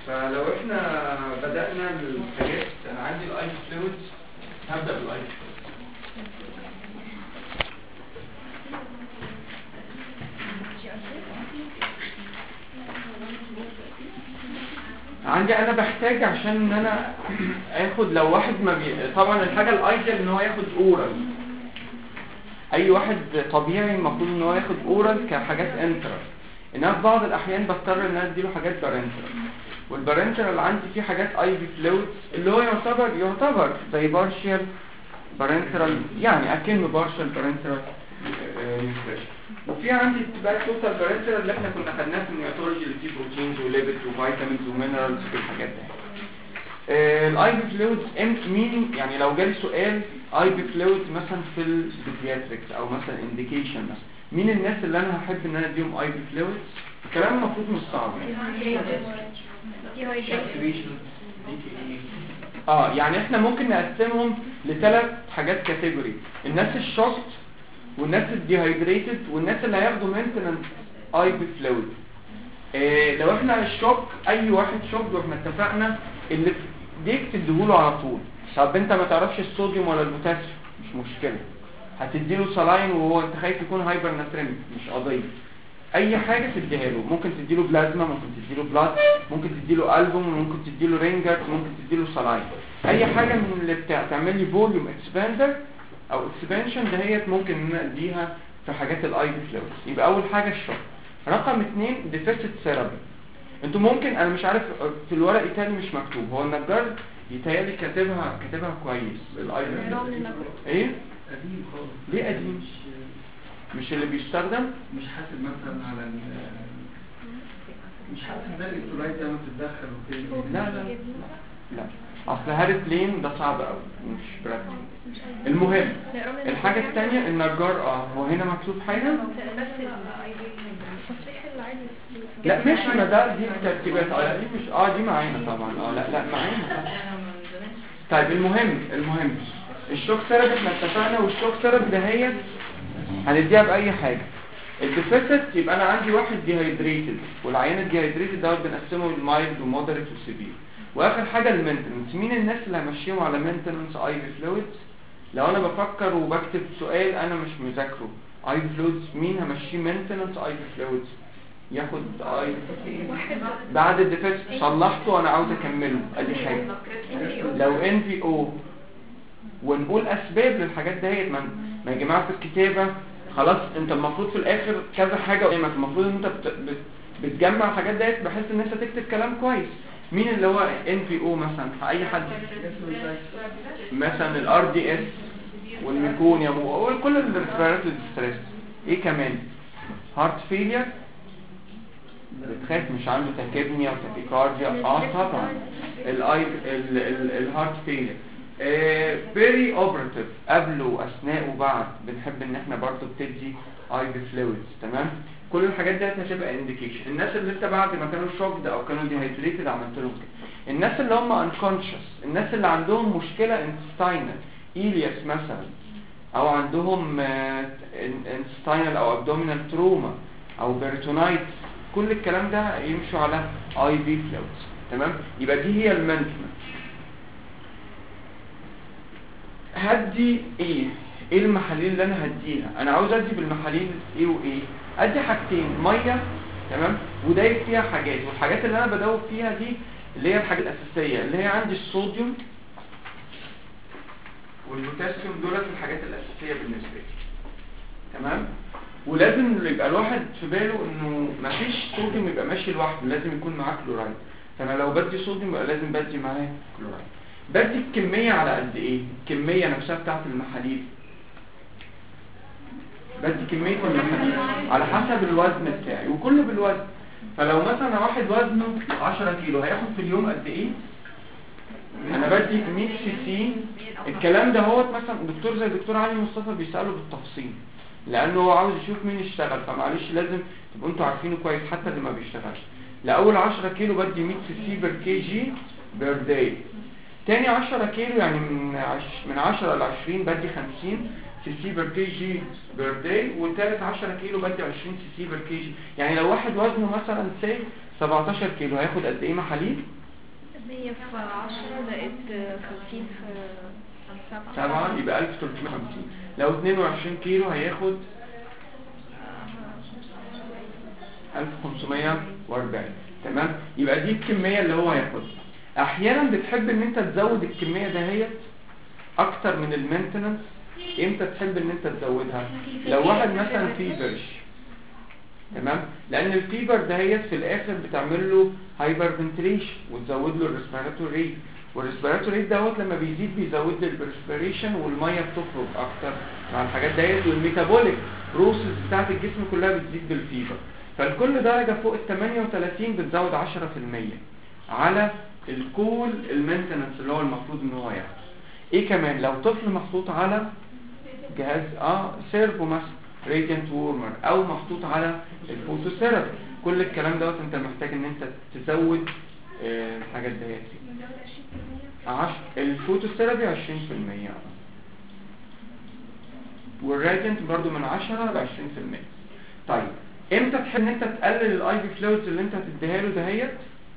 فلو احنا بدأنا الحاجات انا عندي الاي فلويدز هبدأ بالاي فلويدز عندي انا بحتاج عشان ان انا اخد لو واحد ما بي... طبعا الحاجه الايديال ان هو ياخد اورال اي واحد طبيعي المفروض ان هو ياخد اورال كحاجات انترا انما في بعض الاحيان بضطر ان انا اديله حاجات بارنترال والبارنترال اللي عندي فيه حاجات اي في فلويدز اللي هو يعتبر يعتبر زي بارشال بارنترال يعني اكنه بارشال بارنترال نيوتريشن وفي عندي بقى توتال بارنترال اللي احنا كنا خدناه في النيوترولوجي اللي فيه بروتينز وليبيد وفيتامينز ومينرالز والحاجات دي الاي بي فلويدز مين يعني لو جالي سؤال اي بي فلويدز مثلا في البيدياتريكس او مثلا انديكيشن مثلا مين الناس اللي انا هحب ان انا اديهم اي بي فلويدز الكلام المفروض مش صعب يعني اه يعني احنا ممكن نقسمهم لثلاث حاجات كاتيجوري الناس الشوكت والناس الديهايدريتد والناس اللي هياخدوا مينتننس اي بي فلويد إيه لو احنا الشوك اي واحد شوك واحنا اتفقنا اللي في ايديك تديهوله على طول طب انت ما تعرفش الصوديوم ولا البوتاسيوم مش مشكله هتديله سلاين وهو انت خايف يكون هايبر ناتريميك مش قضيه اي حاجه تديها له ممكن تديله بلازما ممكن تديله بلاد ممكن تديله البوم ممكن تديله رينجر ممكن تديله سلاين اي حاجه من اللي بتاع تعمل لي فوليوم اكسباندر او اكسبانشن دهيت ممكن ان انا اديها في حاجات الاي بي فلويدز يبقى اول حاجه الشوك رقم اثنين ديفيسيت ثيرابي انتوا ممكن انا مش عارف في الورق التاني مش مكتوب هو النجار يتهيألي كاتبها كاتبها كويس الاي بي ايه قديم خالص ليه قديم مش مش اللي بيستخدم مش حاسب مثلا على ال مش حاسب ده الالكترولايت لما بتتدخل وكده لا لا لا اصل هاري بلين ده صعب قوي مش براكتيك المهم الحاجه الثانيه النجار اه هو هنا مكتوب حاجه لا مش ما ده دي ترتيبات اه لا دي مش اه دي معانا طبعا اه لا لا معانا طيب المهم المهم الشوك ثيرابي احنا اتفقنا والشوك ثيرابي دهيت هنديها باي حاجه الديفيسيت يبقى انا عندي واحد ديهايدريتد والعيان الديهايدريتد دوت بنقسمه لمايلد ومودريت وسيفير واخر حاجه المينتنس مين الناس اللي همشيهم على مينتنس اي في فلويدز لو انا بفكر وبكتب سؤال انا مش مذاكره اي في فلويدز مين همشيه مينتنس اي في فلويدز ياخد اي بعد الديفيسيت صلحته وانا عاوز اكمله ادي حاجه لو ان في او ونقول اسباب للحاجات ديت ما ما يا جماعه في الكتابه خلاص انت المفروض في الاخر كذا حاجه قدامك المفروض ان انت بت... بت... بتجمع الحاجات ديت بحيث ان انت تكتب كلام كويس مين اللي هو ان في او مثلا في اي حد مثلا الار دي اس والميكونيوم وكل الريسبيراتوري ستريس ايه كمان هارت فيلير بتخاف مش عنده تاكيبنيا وتاكيكارديا اه طبعا الاي الهارت فيلير بيري اوبراتيف قبل واثناء وبعد بنحب ان احنا برضو بتدي اي بي فلويدز تمام كل الحاجات دي هتبقى انديكيشن الناس اللي انت بعد ما كانوا شوكد او كانوا ديهايدريتد عملت لهم كده الناس اللي هم انكونشس الناس اللي عندهم مشكله انتستاينال ايلياس مثلا او عندهم انتستاينال او ابدومينال تروما او بيرتونايتس كل الكلام ده يمشوا على اي بي فلويدز تمام يبقى دي هي المانجمنت هدي ايه ايه المحاليل اللي انا هديها انا عاوز ادي بالمحاليل ايه وايه ادي حاجتين ميه تمام ودايب فيها حاجات والحاجات اللي انا بدوب فيها دي اللي هي الحاجات الاساسيه اللي هي عندي الصوديوم والبوتاسيوم دولت الحاجات الاساسيه بالنسبه لي تمام ولازم يبقى الواحد في باله انه مفيش صوديوم يبقى ماشي لوحده لازم يكون معاه كلورايد فانا لو بدي صوديوم يبقى لازم بدي معاه كلورايد بدي الكمية على قد ايه الكمية نفسها بتاعت المحاليل بدي كمية المحاليل على حسب الوزن بتاعي وكله بالوزن فلو مثلا واحد وزنه 10 كيلو هياخد في اليوم قد ايه انا بدي 100 سي سي الكلام ده هو مثلا دكتور زي دكتور علي مصطفى بيساله بالتفصيل لانه هو عاوز يشوف مين اشتغل فمعلش لازم تبقوا انتوا عارفينه كويس حتى اللي ما بيشتغلش لاول 10 كيلو بدي 100 سي سي بير كي جي بير داي تاني 10 كيلو يعني من عش من 10 ل 20 بدي 50 سي سي بير كي جي بير داي والتالت 10 كيلو بدي 20 سي سي بير كي جي يعني لو واحد وزنه مثلا سي 17 كيلو هياخد قد ايه محاليل 100 في 10 لقيت 50 في 7 سبعة يبقى 1350 لو 22 كيلو هياخد 1540 تمام يبقى دي الكمية اللي هو هياخدها احيانا بتحب ان انت تزود الكمية دهيت اكتر من المينتنس امتى تحب ان انت تزودها لو واحد مثلا فيبرش تمام لان الفيبر دهيت في الاخر بتعمل له هايبر فنتريشن وتزود له الريسبيراتوري ريت والريسبيراتوري ريت دوت لما بيزيد بيزود لي الريسبيريشن والميه بتخرج اكتر مع الحاجات ديت والميتابوليك بروسيس بتاعت الجسم كلها بتزيد بالفيبر فالكل درجه فوق ال 38 بتزود 10% على الكول المينتنس اللي هو المفروض ان هو ياخده ايه كمان لو طفل محطوط على جهاز اه سيرفو مثلا راديانت وورمر او محطوط على الفوتوثيرابي كل الكلام دوت انت محتاج ان انت تزود آه، الحاجات ديت عش... الفوتوثيرابي 20% والراديانت برضو من 10 ل 20% طيب امتى تحب ان انت تقلل الاي في فلويدز اللي انت هتديها له دهيت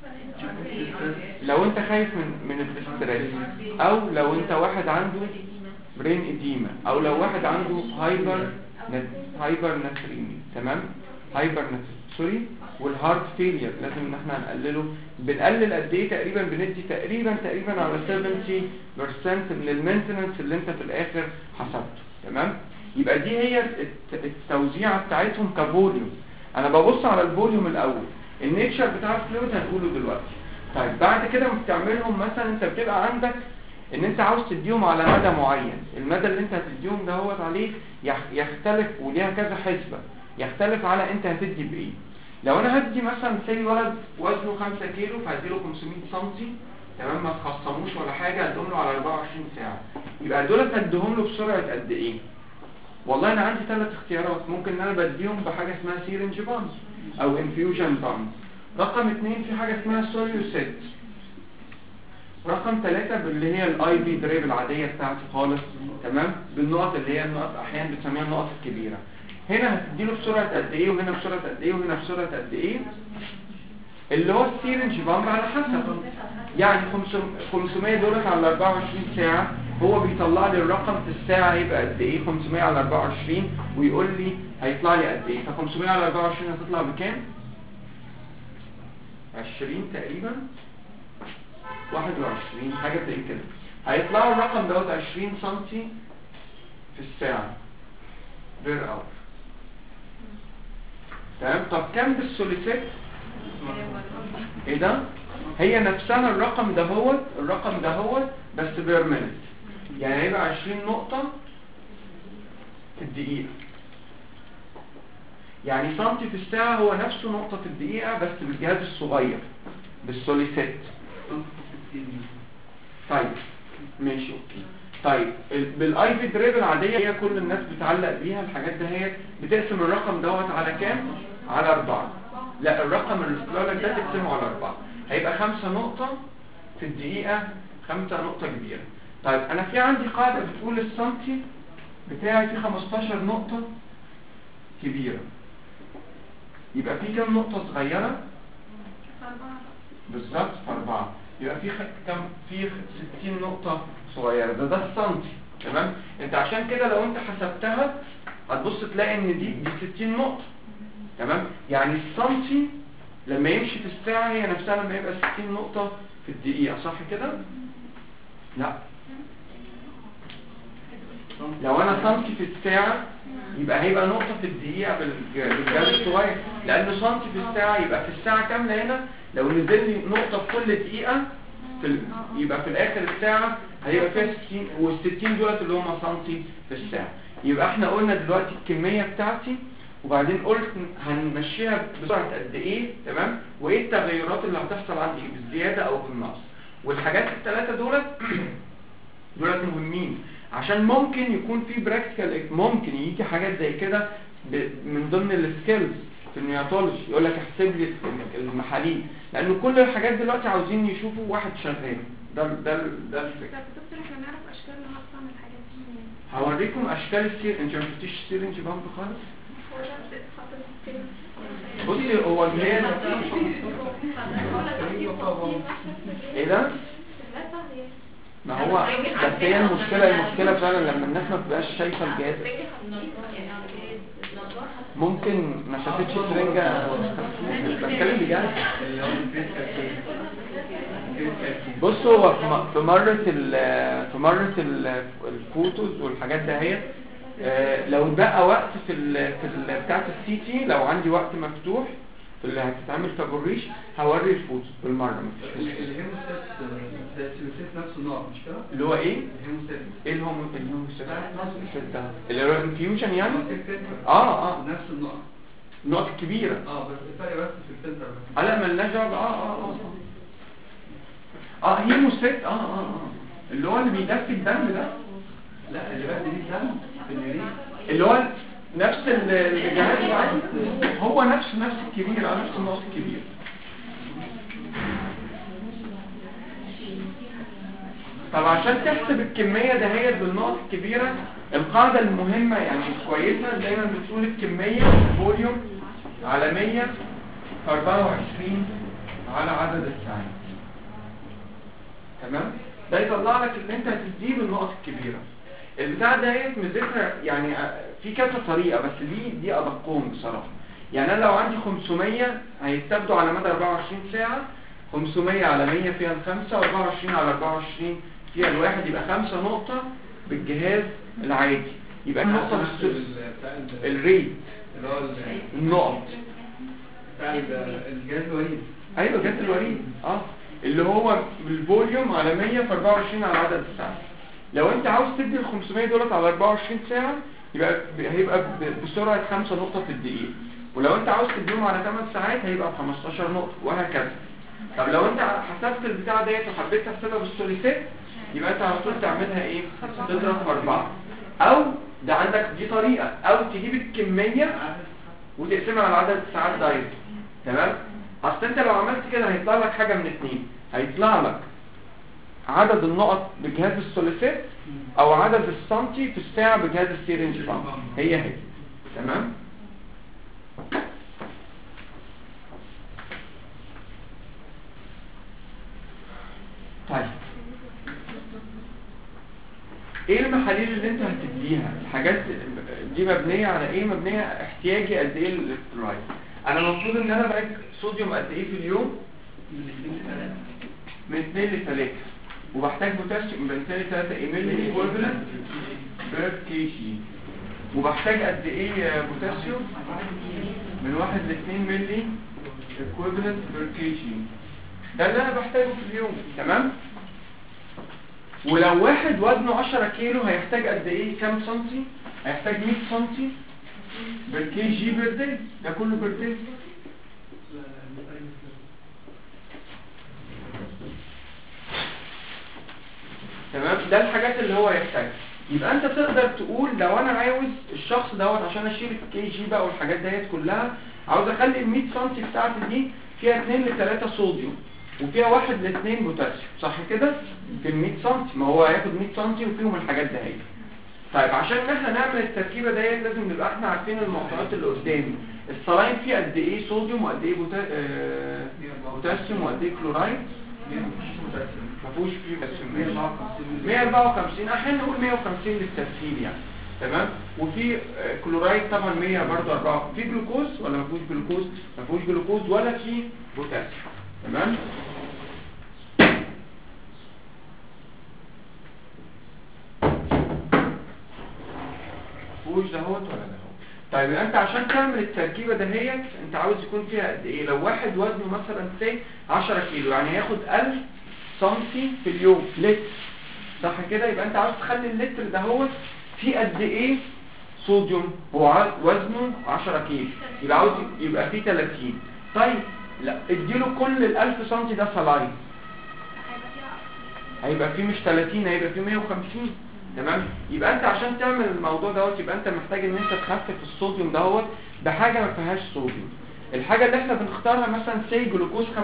لو انت خايف من من الاستريس او لو انت واحد عنده برين اديما او لو واحد عنده هايبر هايبر ناتريمي تمام هايبر سوري والهارت فيلير لازم ان احنا نقلله بنقلل قد ايه تقريبا بندي تقريبا تقريبا على 70% من المينتنس اللي انت في الاخر حسبته تمام يبقى دي هي الت- التوزيعه بتاعتهم كفوليوم انا ببص على الفوليوم الاول النيتشر بتاع الفلويد هنقوله دلوقتي طيب بعد كده لما بتعملهم مثلا انت بتبقى عندك ان انت عاوز تديهم على مدى معين المدى اللي انت هتديهم ده هو عليه يخ- يختلف وليها كذا حسبة يختلف على انت هتدي بايه لو انا هدي مثلا سي ولد وزنه 5 كيلو فهديله 500 سم تمام ما تخصموش ولا حاجه هديهم له على 24 ساعه يبقى دولت هديهم له بسرعه قد ايه والله انا عندي ثلاث اختيارات ممكن ان انا بديهم بحاجه اسمها سيرنج بامز او انفيوجن بامز رقم اثنين في حاجه اسمها سوليوسيت رقم ثلاثة اللي هي الاي بي دريب العادية بتاعتي خالص تمام بالنقط اللي هي النقط احيانا بنسميها النقط الكبيرة هنا هتديله بسرعة قد ايه وهنا بسرعة قد ايه وهنا بسرعة قد ايه اللي هو السيرنج بامب على حسب يعني 500 دولار على 24 ساعة هو بيطلع لي الرقم في الساعة هيبقى قد ايه 500 على 24 ويقول لي هيطلع لي قد ايه ف 500 على 24 هتطلع بكام 20 تقريبا 21 حاجة زي كده هيطلعوا الرقم دوت 20 سنتي في الساعة بير اور تمام طب كام بالسوليسيت ايه ده هي نفسها الرقم ده هو الرقم ده هو بس بير مينت يعني هيبقى 20 نقطة في الدقيقة يعني سنتي في الساعة هو نفسه نقطة في الدقيقة بس بالجهاز الصغير بالسوليسيت طيب ماشي اوكي طيب ال- بالاي في دريب العادية هي كل الناس بتعلق بيها الحاجات ده هي بتقسم الرقم دوت على كام على اربعة لا الرقم اللي طلع لك ده تقسمه على اربعة هيبقى خمسة نقطة في الدقيقة خمسة نقطة كبيرة طيب انا في عندي قاعدة بتقول السنتي بتاعي في 15 نقطة كبيرة يبقى في كام نقطة صغيرة بالظبط في أربعة يبقى في خ... كم في 60 نقطة صغيرة ده ده السنتي تمام انت عشان كده لو انت حسبتها هتبص تلاقي ان دي دي 60 نقطة تمام يعني السنتي لما يمشي في الساعة هي نفسها لما يبقى 60 نقطة في الدقيقة صح كده لا لو انا سنتي في الساعة يبقى هيبقى نقطة في الدقيقة بالج- بالجهاز الصغير لأنه سنتي في الساعة يبقى في الساعة كاملة هنا لو نزل لي نقطة في كل دقيقة في ال... يبقى في الآخر الساعة هيبقى فيها 60 وال60 دولت اللي هم سنتي في الساعة يبقى احنا قلنا دلوقتي الكمية بتاعتي وبعدين قلت هنمشيها بسرعة قد ايه تمام وايه التغيرات اللي هتحصل عندي بالزيادة او بالنقص والحاجات الثلاثة دولت دولت مهمين عشان ممكن يكون في براكتيكال ممكن يجي حاجات زي كده ب- من ضمن السكيلز في النياتولوجي يقول لك احسب لي المحاليل لان كل الحاجات دلوقتي عاوزين يشوفوا واحد شغال ده ده ده الفكره طب دكتور احنا نعرف اشكال نقصة من الحاجات دي منين؟ هوريكم اشكال السير انت ما شفتيش السيرنج بامب خالص هو ده بتتحط في السيرنج بصي هو الجهاز ايه ده ما هو بس هي المشكله المشكله فعلا لما الناس ما بتبقاش شايفه الجهاز ممكن ما شافتش سرنجه بتكلم بجد اللي هو الفيزيكال كيس الفيزيكال كيس بص هو في م- في مرة ال- في مرة ال- الفوتوز والحاجات دهيت آه، لو بقى وقت في ال في ال بتاعت السي تي لو عندي وقت مفتوح في اللي هتتعمل فابوريش هوري الفوتوز بالمرة مفيش مشكلة. الهيموستات ده السيلوسيت نفسه نوع مش كده؟ اللي هو ايه؟ الهيموستات ايه الهومو الهومو اللي هو انفيوجن يعني؟ الفلتر اه اه نفس النوع النقط الكبيرة اه بس الفرق بس في الفلتر بس اه لا ملناش دعوة اه اه اه اه هيموستات اه اه اه اللي هو اللي بيدفي الدم ده لا اللي بقى دي الدم في اليورين اللي هو نفس ال- الجهاز العادي هو نفس نفس الكبير اه نفس النقط الكبير طب عشان تحسب الكمية دهيت بالنقط الكبيرة القاعدة المهمة يعني الكويسة دايما بتقول الكمية فوليوم على 100 في 24 على عدد الساعات تمام ده يطلع لك اللي انت هتديه بالنقط الكبيرة البتاع دهيت ميزتها يعني في كذا طريقة بس دي دي ادقهم بصراحة يعني انا لو عندي 500 هيتاخدوا على مدى 24 ساعة 500 على 100 فيها الخمسة و24 على 24 فيها الواحد يبقى خمسة نقطة بالجهاز العادي يبقى النقطة بالسدس بتاع ال- الريت اللي هو ال- النقط بتاع ال- الجهاز الوريد ايوه جت الوريد اه اللي هو بالفوليوم على 100 في 24 على عدد الساعات لو انت عاوز تدي ال 500 دولت على 24 ساعة يبقى ب- هيبقى ب- بسرعة 5 نقطة في الدقيقة ولو انت عاوز تديهم على 8 ساعات هيبقى ب 15 نقطة وهكذا طب لو انت حسبت البتاع ديت وحبيت تحسبها بالسوليسيت يبقى انت على طول تعملها ايه تضرب في 4 او ده عندك دي طريقة او تجيب الكمية وتقسمها على عدد الساعات دايركت تمام اصل انت لو عملت كده هيطلع لك حاجة من اتنين هيطلع لك عدد النقط بجهاز السوليسيت او عدد السنتي في الساعة بجهاز السيرنج بامب هي هي تمام طيب ايه المحاليل اللي انت هتديها الحاجات دي مبنية على ايه مبنية احتياجي قد ايه للالكترولايت انا المفروض ان انا بحتاج صوديوم قد ايه في اليوم من 2 ل 3 وبحتاج بوتاسيوم من 2 ل 3 مللي ايكويفالنت بير كي جي وبحتاج قد ايه بوتاسيوم من 1 ل 2 مللي ايكويفالنت بير كي جي ده اللي انا بحتاجه في اليوم تمام ولو واحد وزنه 10 كيلو هيحتاج قد ايه كام سنتي هيحتاج 100 سنتي بالكي جي بير داي ده كله بير داي تمام ده الحاجات اللي هو يحتاجها يبقى انت تقدر تقول لو انا عاوز الشخص دوت عشان اشيل الكي جي بقى والحاجات ديت كلها عاوز اخلي ال 100 سم بتاعتي دي فيها 2 ل 3 صوديوم وفيها 1 ل 2 بوتاسيوم صح كده في ال 100 سم ما هو هياخد 100 سم وفيهم الحاجات دهيت طيب عشان ان احنا نعمل التركيبه ديت لازم نبقى احنا عارفين المعطيات اللي قدامي الصلاين فيه قد ايه صوديوم وقد ايه بوتا... آه... بوتاسيوم وقد ايه كلورايد ما فيهوش فيه بس 154 احيانا نقول 150 للتسهيل يعني تمام وفي آه، كلورايد طبعا 100 برضه 4 في جلوكوز ولا ما فيهوش جلوكوز ما فيهوش جلوكوز ولا في بوتاسيوم تمام فيهوش دهوت ولا دهوت طيب يبقى انت عشان تعمل التركيبه دهيت انت عاوز يكون فيها قد ايه لو واحد وزنه مثلا سي 10 كيلو يعني هياخد 1000 سنتي في اليوم لتر صح كده يبقى انت عاوز تخلي اللتر دهوت فيه قد ايه صوديوم هو ع- وزنه 10 كيلو يبقى عاوز يبقى فيه 30 طيب لا اديله كل ال 1000 سنتي ده صلاين هيبقى فيه مش 30 هيبقى فيه 150 تمام يبقى انت عشان تعمل الموضوع دوت يبقى انت محتاج ان انت تخفف الصوديوم دوت بحاجه ما فيهاش صوديوم الحاجه اللي احنا بنختارها مثلا سي جلوكوز 5%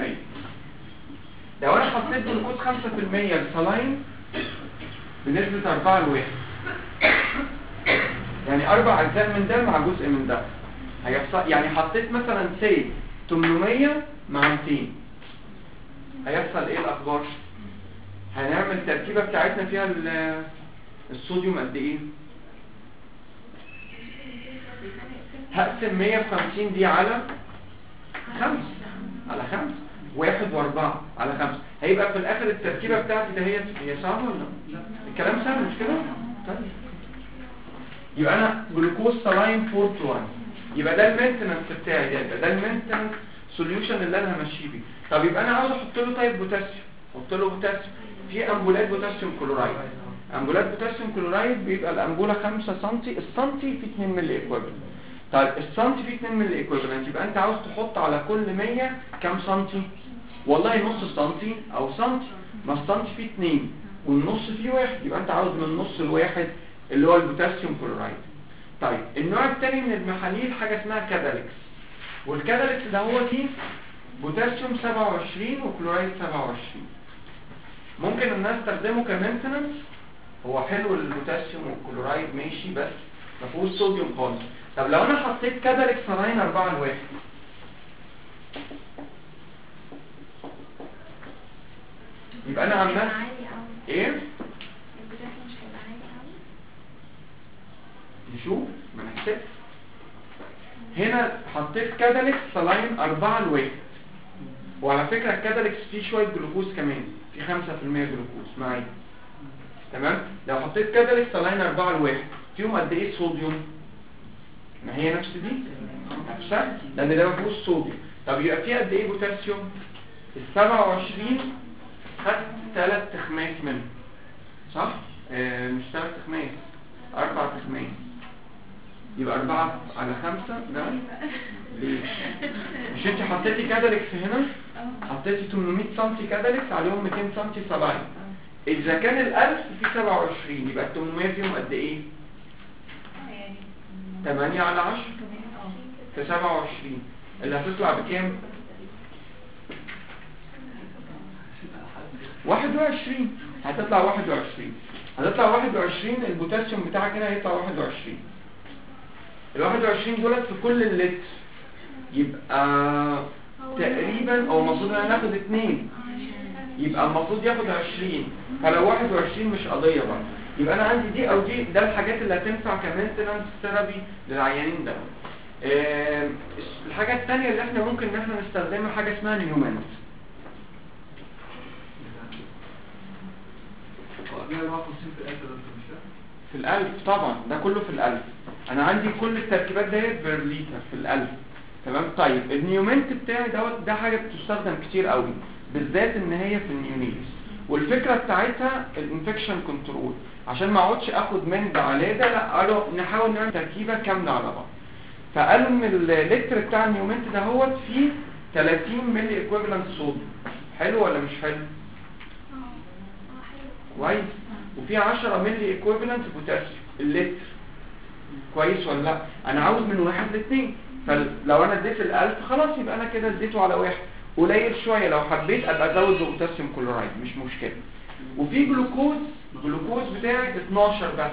لو انا حطيت جلوكوز 5% لصلاين بنسبه 4 لواحد يعني اربع اجزاء من ده مع جزء من ده هيحصل يعني حطيت مثلا سي 800 مع 200 هيحصل ايه الاخبار هنعمل التركيبه بتاعتنا فيها ال- الصوديوم قد ايه هقسم 150 دي على خمس على خمس واحد واربعة على خمس هيبقى في الاخر التركيبة بتاعتي ده هي هي صعبة ولا لا؟ الكلام سهل مش كده؟ طيب يبقى انا جلوكوز سلاين 4 to 1 يبقى ده المينتنس بتاعي ده يبقى ده المينتنس سوليوشن اللي انا همشيه بيه طب يبقى انا عاوز احط له طيب بوتاسيوم احط له بوتاسيوم في امبولات بوتاسيوم كلورايد امبولات بوتاسيوم كلورايد بيبقى الامبوله 5 سم السنتي في 2 مللي ايكويفالنت طيب السنتي فيه 2 مللي ايكويفالنت يبقى انت عاوز تحط على كل 100 كام سنتي والله نص سنتي او سنتي ما السنتي فيه 2 والنص فيه واحد يبقى انت عاوز من النص الواحد اللي هو البوتاسيوم كلورايد طيب النوع الثاني من المحاليل حاجه اسمها كاداليكس والكاداليكس ده هو فيه بوتاسيوم 27 وكلورايد 27 ممكن الناس تستخدمه كمينتنس هو حلو البوتاسيوم والكلورايد ماشي بس ما فيهوش صوديوم خالص طب لو انا حطيت كاداليكس سلاين 4 لواحد يبقى انا عمال عالي قوي ايه البوتاسيوم مش هيبقى عالي قوي نشوف ما نحسب هنا حطيت كاداليكس سلاين 4 لواحد وعلى فكرة الكاداليكس فيه شوية جلوكوز كمان في 5% جلوكوز معايا تمام لو حطيت كاداليكس سلاين 4 لواحد فيهم قد ايه صوديوم ما هي نفس دي نفسها لان ده ما فيهوش صوديوم طب يبقى فيه قد ايه بوتاسيوم ال 27 خدت ثلاث تخماس منه صح آه مش ثلاث تخماس اربع تخماس يبقى أربعة على خمسة ده ليه؟ مش انت حطيتي كاداليكس هنا حطيتي 800 سم كاداليكس عليهم 200 سم سبعين إذا كان الألف فيه 27 يبقى ال 800 فيهم قد إيه؟ 8 على 10 في 27 اللي هتطلع بكام؟ 21 هتطلع 21 هتطلع 21 البوتاسيوم بتاعك هنا هيطلع 21 ال 21 دولت في كل اللتر يبقى تقريبا او المفروض ان انا ناخد اتنين يبقى المفروض ياخد 20 فلو 21 مش قضية بقى يبقى انا عندي دي او دي ده الحاجات اللي هتنفع كمينتنانس ثيرابي للعيانين ده آه، الحاجة الثانية اللي احنا ممكن ان احنا نستخدمها حاجة اسمها نيومنت في الألف طبعا ده كله في الألف أنا عندي كل التركيبات ديت برليتر في الألف تمام طيب النيومنت بتاعي دوت ده حاجة بتستخدم كتير قوي بالذات إن هي في النيونيتس والفكرة بتاعتها الانفكشن كنترول عشان ما اقعدش اخد من ده على ده لا قالوا نحاول نعمل تركيبة كاملة على بعض فقالوا ان اللتر بتاع النيومنت ده هو فيه 30 ملي ايكويفالنت صوديوم حلو ولا مش حلو؟ اه اه حلو كويس وفي 10 ملي ايكويفالنت بوتاسيوم اللتر كويس ولا لا انا عاوز من واحد لاثنين فلو انا اديت الالف خلاص يبقى انا كده اديته على واحد قليل شويه لو حبيت ابقى ازود بوتاسيوم كلورايد مش مشكله وفي جلوكوز جلوكوز بتاعي 12 بس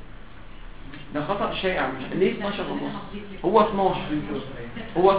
ده خطأ شائع مش ليه 12 ونص هو 12 هو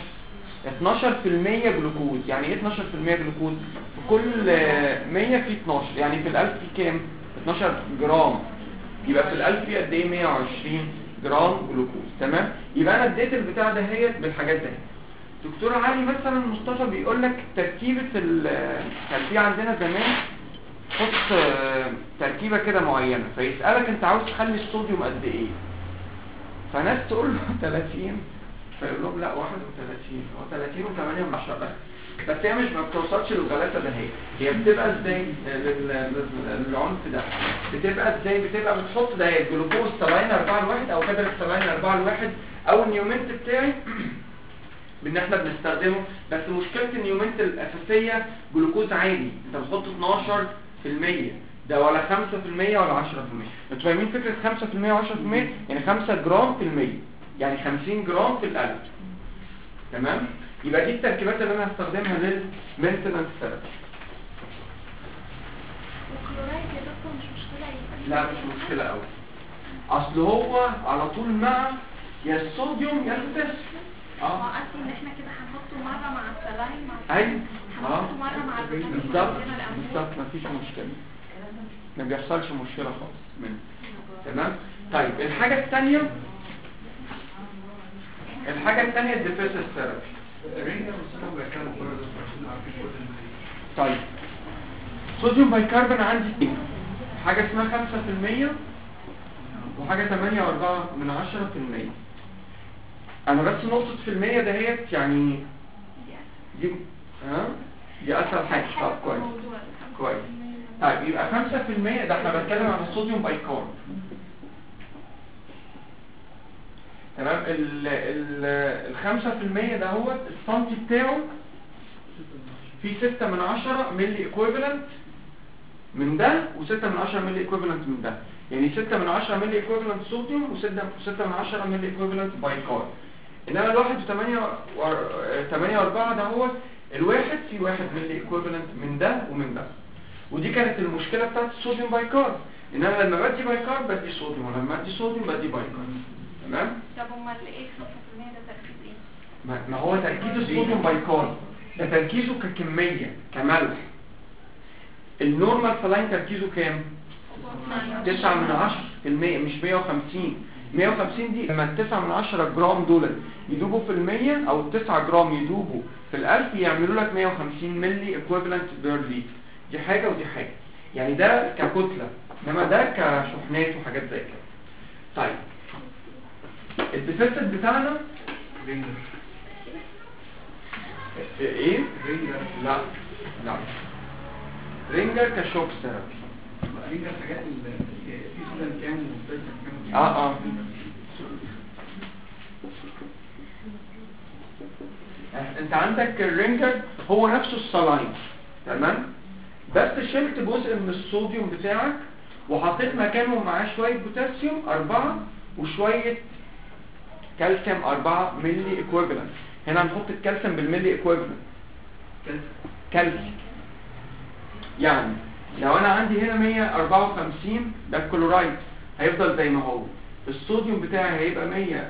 12 12% جلوكوز يعني ايه 12% جلوكوز في كل آه، 100 في 12 يعني في الألف في كام 12 جرام يبقى في الألف في قد ايه 120 جرام جلوكوز تمام يبقى انا اديت البتاع ده هي بالحاجات ده دكتور علي مثلا مصطفى بيقول لك تركيبه ال كان في عندنا زمان حط آه، تركيبه كده معينه فيسالك انت عاوز تخلي الصوديوم قد ايه فناس تقول له 30 فيقول لهم لا 31 هو 30 و8 مش شرط بس هي مش ما بتوصلش للغلاسه ده هي هي بتبقى ازاي لل- لل- للعنف ده بتبقى ازاي بتبقى بتحط ده هي الجلوكوز سلاين 4 لواحد او كدر سلاين 4 لواحد او النيومنت بتاعي بان احنا بنستخدمه بس مشكله النيومنت الاساسيه جلوكوز عالي انت بتحط 12% ده ولا 5% ولا 10% انتوا فاهمين فكره 5% و10% يعني 5 جرام في المية يعني 50 جرام في الألف تمام يبقى دي التركيبات اللي انا هستخدمها للمينتنس ثيرابي والكلورايد يا دكتور مش مشكلة يبقى لا مش مشكله قوي اصل هو على طول مع يا الصوديوم يا البوتاسيوم هو اه قصدي ان احنا كده هنحطه مرة مع السلاين مع ايوه اه هنحطه مرة مع البوتاسيوم بالظبط عندنا الأنبوب. بالظبط مفيش مشكله ما بيحصلش مشكله خالص منه تمام طيب الحاجه الثانيه الحاجه الثانيه الديفيسيف ثيرابي الرينجر والصوديوم بيتكلموا برضه عشان عارفين كل المريض طيب صوديوم بايكربون عندي اثنين حاجة اسمها 5% وحاجة 8.4 من 10% انا بس نقطة في المية دهيت يعني دي ها دي اسهل حاجة طب كويس كويس طيب يبقى 5% ده احنا بنتكلم عن الصوديوم بايكارب تمام ال ال ال 5% ده هو السنتي بتاعه في 6 من 10 ملي ايكويفالنت من ده و6 من 10 ملي ايكويفالنت من ده يعني 6 من 10 ملي ايكويفالنت صوديوم و6 6 من 10 ملي ايكويفالنت بايكار انما الواحد و8 8 و4 ده هو الواحد في 1 ملي ايكويفالنت من ده ومن ده ودي كانت المشكلة بتاعت الصوديوم بايكار انما لما بدي بايكار بدي صوديوم ولما بدي صوديوم بدي بايكار تمام طب امال ايه 5% ده تركيز ايه؟ ما ما هو تركيز الصوديوم بايكار ده تركيزه ككمية كملح النورمال سلاين تركيزه كام؟ 9 من 10 في المية مش 150 150 دي لما ال 9 من 10 جرام دول يدوبوا في المية او ال 9 جرام يدوبوا في الألف يعملوا لك 150 ملي ايكويفالنت بير لتر دي حاجة ودي حاجة يعني ده ككتلة انما ده كشحنات وحاجات زي كده طيب الديفيسيت بتاعنا رينجر ايه؟ رينجر لا لا رينجر كشوك ثيرابي رينجر الحاجات اللي في سودان كام وبيتزا كام اه اه انت عندك الرينجر هو نفسه الصلاين تمام بس شلت جزء من الصوديوم بتاعك وحطيت مكانه معاه شوية بوتاسيوم أربعة وشوية كالسيوم أربعة ملي ايكويفالنت هنا هنحط الكالسيوم بالملي ايكويفالنت كام كالسيوم يعني لو انا عندي هنا 154 ده الكلورايد هيفضل زي ما هو الصوديوم بتاعي هيبقى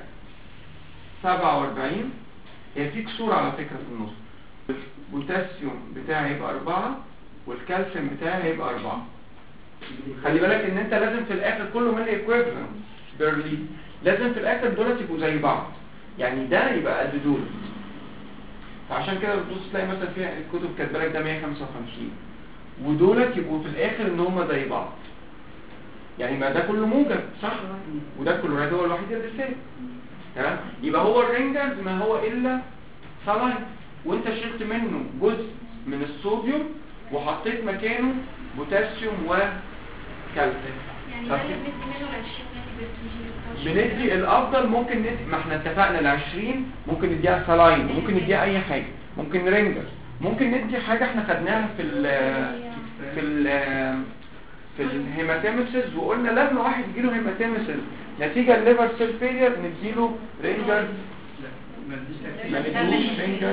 147 هي في كسور على فكرة في النص البوتاسيوم بتاعي هيبقى 4 والكالسيوم بتاعي هيبقى 4 خلي بالك ان انت لازم في الاخر كله ملي ايكويفالنت بيرلي لازم في الاخر دول يبقوا زي بعض يعني ده يبقى قد دول فعشان كده بتبص تلاقي مثلا فيها الكتب كاتبه لك ده 155 ودولت يبقوا في الاخر ان هم زي بعض يعني ما ده كله موجب صح وده كلوريد هو الوحيد اللي ثابت تمام يبقى هو الرينجرز ما هو الا سلاين وانت شلت منه جزء من الصوديوم وحطيت مكانه بوتاسيوم وكالسيوم يعني طب ده اللي بندي منه ال 20 مللي بندي الافضل ممكن ندي ما احنا اتفقنا ال 20 ممكن نديها سلاين ممكن نديها اي حاجه ممكن رينجر ممكن ندي حاجه احنا خدناها في ال في ال في الهيماتيمسيس وقلنا لما واحد يجيله هيماتيمسيس نتيجه الليفر سيل فيلير نديله رينجر لا ما تديش ما تكتيك نديلوش رينجر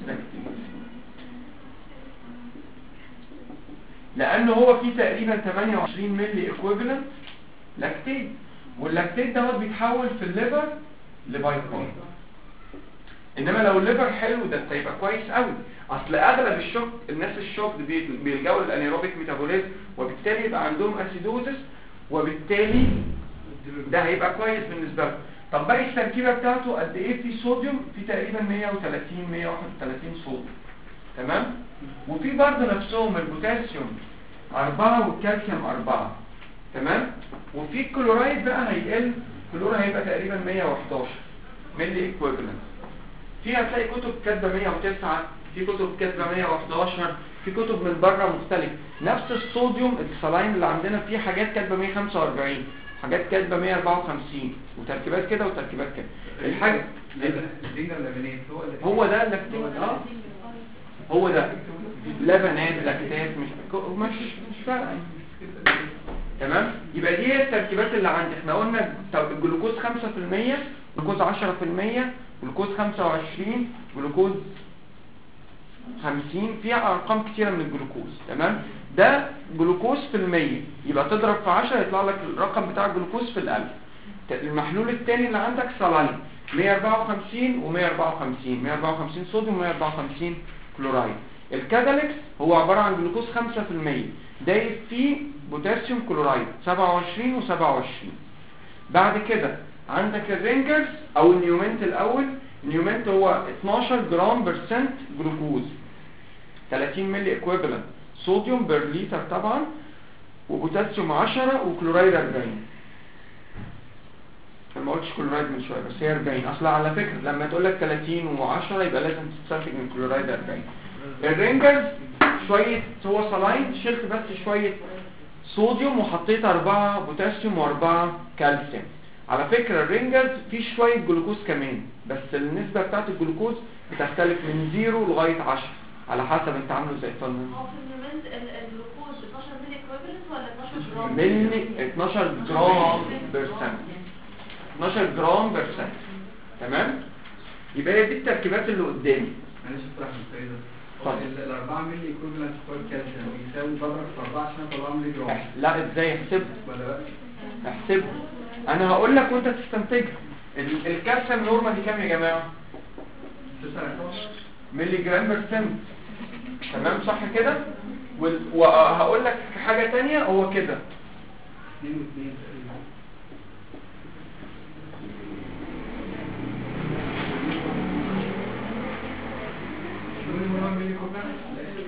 لانه هو فيه تقريبا 28 ملي ايكويفالنت لاكتيت واللاكتيت دوت بيتحول في الليفر لبايكون انما لو الليفر حلو ده هيبقى كويس قوي اصل اغلب الشوك الناس الشوك بي- بيلجأوا للانيروبيك ميتابوليزم وبالتالي يبقى عندهم اسيدوزس وبالتالي ده هيبقى كويس بالنسبه له طب باقي التركيبه بتاعته قد ايه في صوديوم في تقريبا 130 131 صوديوم تمام وفي برضه نفسهم البوتاسيوم 4 والكالسيوم 4 تمام وفي الكلورايد بقى هيقل الكلور هيبقى تقريبا 111 ملي ايكويفالنت في هتلاقي كتب كاتبه 109 في كتب كاتبه 111 في كتب من بره مختلف نفس الصوديوم السلاين اللي عندنا فيه حاجات كاتبه 145 حاجات كاتبه 154 وتركيبات كده وتركيبات كده الحاجه الرينجر لبنات هو اللي هو ده اللاكتيت اه هو ده لبنات لاكتات مش مش مش فارقه تمام يبقى دي هي التركيبات اللي عندي احنا قلنا طب الجلوكوز 5% جلوكوز 10% جلوكوز 25 جلوكوز 50 في ارقام كتيره من الجلوكوز تمام ده جلوكوز في المية يبقى تضرب في 10 يطلع لك الرقم بتاع الجلوكوز في الألف ت- المحلول الثاني اللي عندك صلاين 154 و154 154 صوديوم و154 كلورايد الكاتاليكس هو عبارة عن جلوكوز 5% دايب فيه بوتاسيوم كلورايد 27 و27 بعد كده عندك الرينجرز او النيومنت الاول النيومنت هو 12 جرام برسنت جلوكوز 30 ملي اكويفالنت صوديوم بير لتر طبعا وبوتاسيوم 10 وكلورايد 40 أنا ما قلتش كلورايد من شويه بس هي 40 اصلا على فكره لما تقول لك 30 و10 يبقى لازم تستنتج من كلورايد 40 الرينجرز شويه هو صلاين شلت بس شويه صوديوم وحطيت 4 بوتاسيوم و4 كالسيوم على فكرة الرينجرز فيه شوية جلوكوز كمان بس النسبة بتاعت الجلوكوز بتختلف من 0 لغاية 10 على حسب انت عامله زي طن هو في النيومنت ال- الجلوكوز 12 ملي اكويفالنت ولا 12 جرام؟ ملي 12 جرام برسنت 12 جرام برسنت تمام يبقى هي دي التركيبات اللي قدامي معلش اشرح من الطريقه اتفضل. ده ال 4 مللي ايكويفالنت سكوير كالسيوم بيساوي بضرب في 4 عشان اطلع مللي جرام اح- لا ازاي احسبها ولا لا؟ احسبها انا هقول لك وانت تستنتجها ال- الكالسيوم نورمال دي كام يا جماعه 9 ملي جرام برسنت تمام صح كده وال- وهقول لك حاجة تانية هو كده 2 و2 تقريبا ملي مرة ملي ايكويفالنت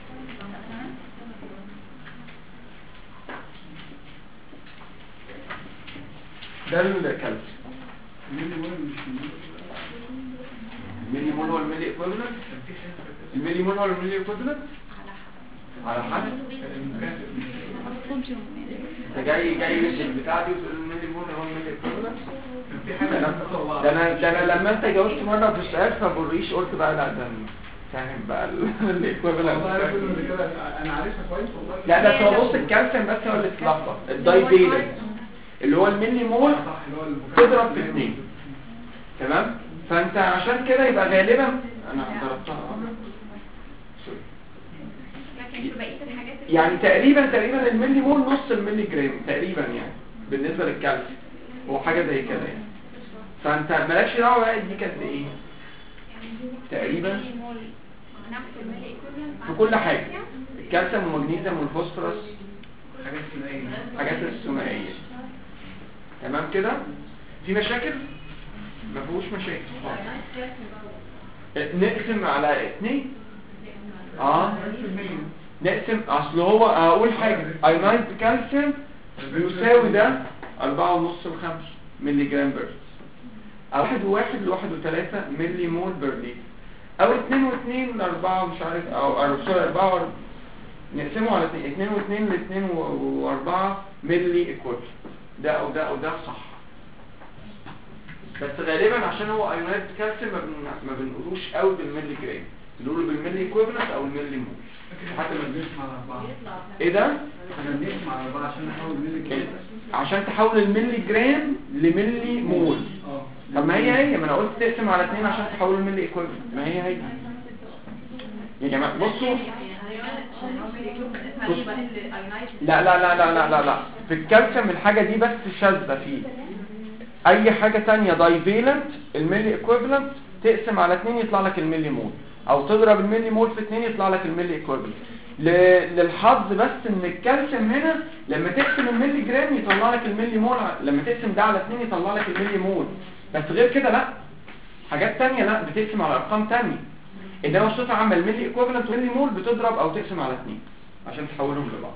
ده الكالسيوم ملي مرة مش ملي الملي مول هو الملي ايكويفالنت كان في حته الملي مول هو الملي ايكويفالنت على حسب صوديوم انت جاي جاي من البتاع دي وتقول الملي مول هو الملي ايكويفالنت كان في حاجه ده انا ده انا لما انت جاوبت مره في السؤال فبوريش قلت بقى لا ده أنا فاهم بقى الايكويفالنت والله انا كل اللي كده انا عارفها كويس والله لا بس هو بص الكالسيوم بس هو اللي اتلخبط الدايفيلنت اللي هو الملي مول صح اللي هو المكافأة. تضرب في اثنين تمام فانت عشان كده يبقى غالبا انا ضربتها سوري. لكن في بقيه الحاجات اللي- يعني تقريبا تقريبا الملي مول نص الملي جرام تقريبا يعني بالنسبه للكالسيوم هو حاجه زي كده يعني فانت مالكش دعوه بقى دي كانت ايه تقريبا ملي مول نفس الملي ايكويفالنت في كل حاجه الكالسيوم والمغنيسيوم والفوسفورس حاجات ثنائيه حاجات الثنائيه تمام كده في مشاكل ما فيهوش مشاكل خالص. نقسم على اتنين اه نقسم اصل هو اقول حاجه اينايد كالسيوم بيساوي ده أربعة ونص لخمسة ملي جرام بير أو واحد وواحد لواحد وثلاثة ملي مول بير لتر أو اتنين واتنين لأربعة مش عارف أو أو سوري أربعة وأربعة نقسمه على اتنين اتنين واتنين لاتنين و- وأربعة ملي إكويفالنت ده أو ده أو ده صح بس غالبا عشان هو ايونات كالسيوم ما, بن... ما بنقولوش قوي بالملي جرام بنقوله بالملي ايكويفالنت او الملي مول حتى ما بنقسم على اربعه ايه ده احنا بنقسم على اربعه عشان نحول ملي جرام عشان تحول الملي جرام لملي مول اه طب ما هي هي ما انا قلت تقسم على اتنين عشان تحول الملي ايكويفالنت ما هي هي يا جماعه بصوا لا لا لا لا لا لا لا في الكالسيوم الحاجه دي بس شاذه فيه اي حاجه تانية دايفيلنت الملي ايكويفالنت تقسم على اتنين يطلع لك الملي مول او تضرب الملي مول في اتنين يطلع لك الملي ايكويفالنت للحظ بس ان الكالسيوم هنا لما تقسم الملي جرام يطلع لك الملي مول ع- لما تقسم ده على اتنين يطلع لك الملي مول بس غير كده لا حاجات تانية لا بتقسم على ارقام تانية انما بصفه عامه الملي ايكويفالنت والملي مول بتضرب او تقسم على اتنين عشان تحولهم لبعض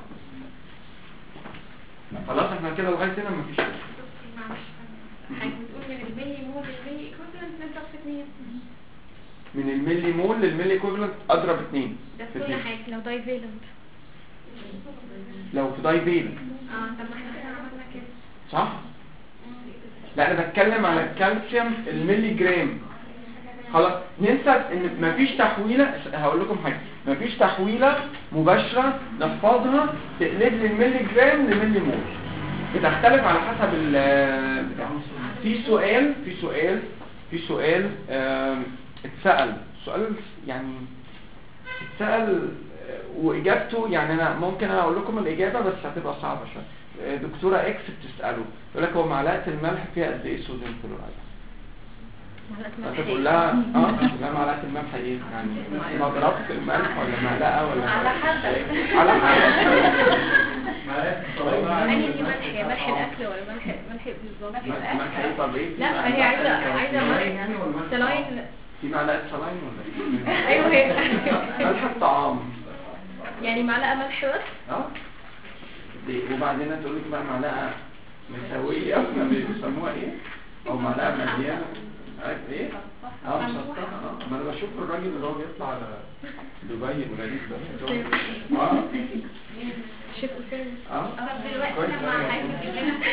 خلاص احنا كده لغايه هنا مفيش مشكلة. معلش حضرتك بتقول من الملي مول للملي ايكويفالنت نضرب في اثنين من الملي مول للملي ايكويفالنت اضرب اتنين ده في في كل اتنين. حاجه لو دايفيلنت لو في دايفيلنت اه طب ما احنا كده عملنا كده صح لا انا بتكلم على الكالسيوم الملي جرام خلاص ننسى ان مفيش تحويله هقول لكم حاجه مفيش تحويله مباشره نحفظها تقلب لي الملي جرام لملي مول بتختلف على حسب ال بتاع. في سؤال في سؤال في سؤال آم، اتسأل سؤال يعني اتسأل آه، واجابته يعني انا ممكن انا اقول لكم الاجابه بس هتبقى صعبه شويه دكتوره اكس بتساله يقول لك هو معلقه الملح فيها قد ايه صوديوم كلورايد معلقة فانت ملح تقول لها اه تقول لها معلقه الملح ايه يعني مضربه الملح ولا معلقه ولا على حسب. على حسب معلش طبعا يعني دي ملح يا ملح الاكل ولا ملح ملح بالظبط ملح ايه طب ايه لا ما هي عايزه عايزه ملح سلاين في معلقه صلاين ولا ايه ايوه هي ملح الطعام يعني معلقه ملح بس اه دي وبعدين تقول لك بقى معلقه مسويه ما بيسموها ايه او معلقه مليانه عارف ايه اه مسطحه اه ما انا بشوف الراجل اللي هو بيطلع على دبي الغريب ده اه شيف أسامة اه طب دلوقتي كويس لما أوي. حضرتك تجيب لنا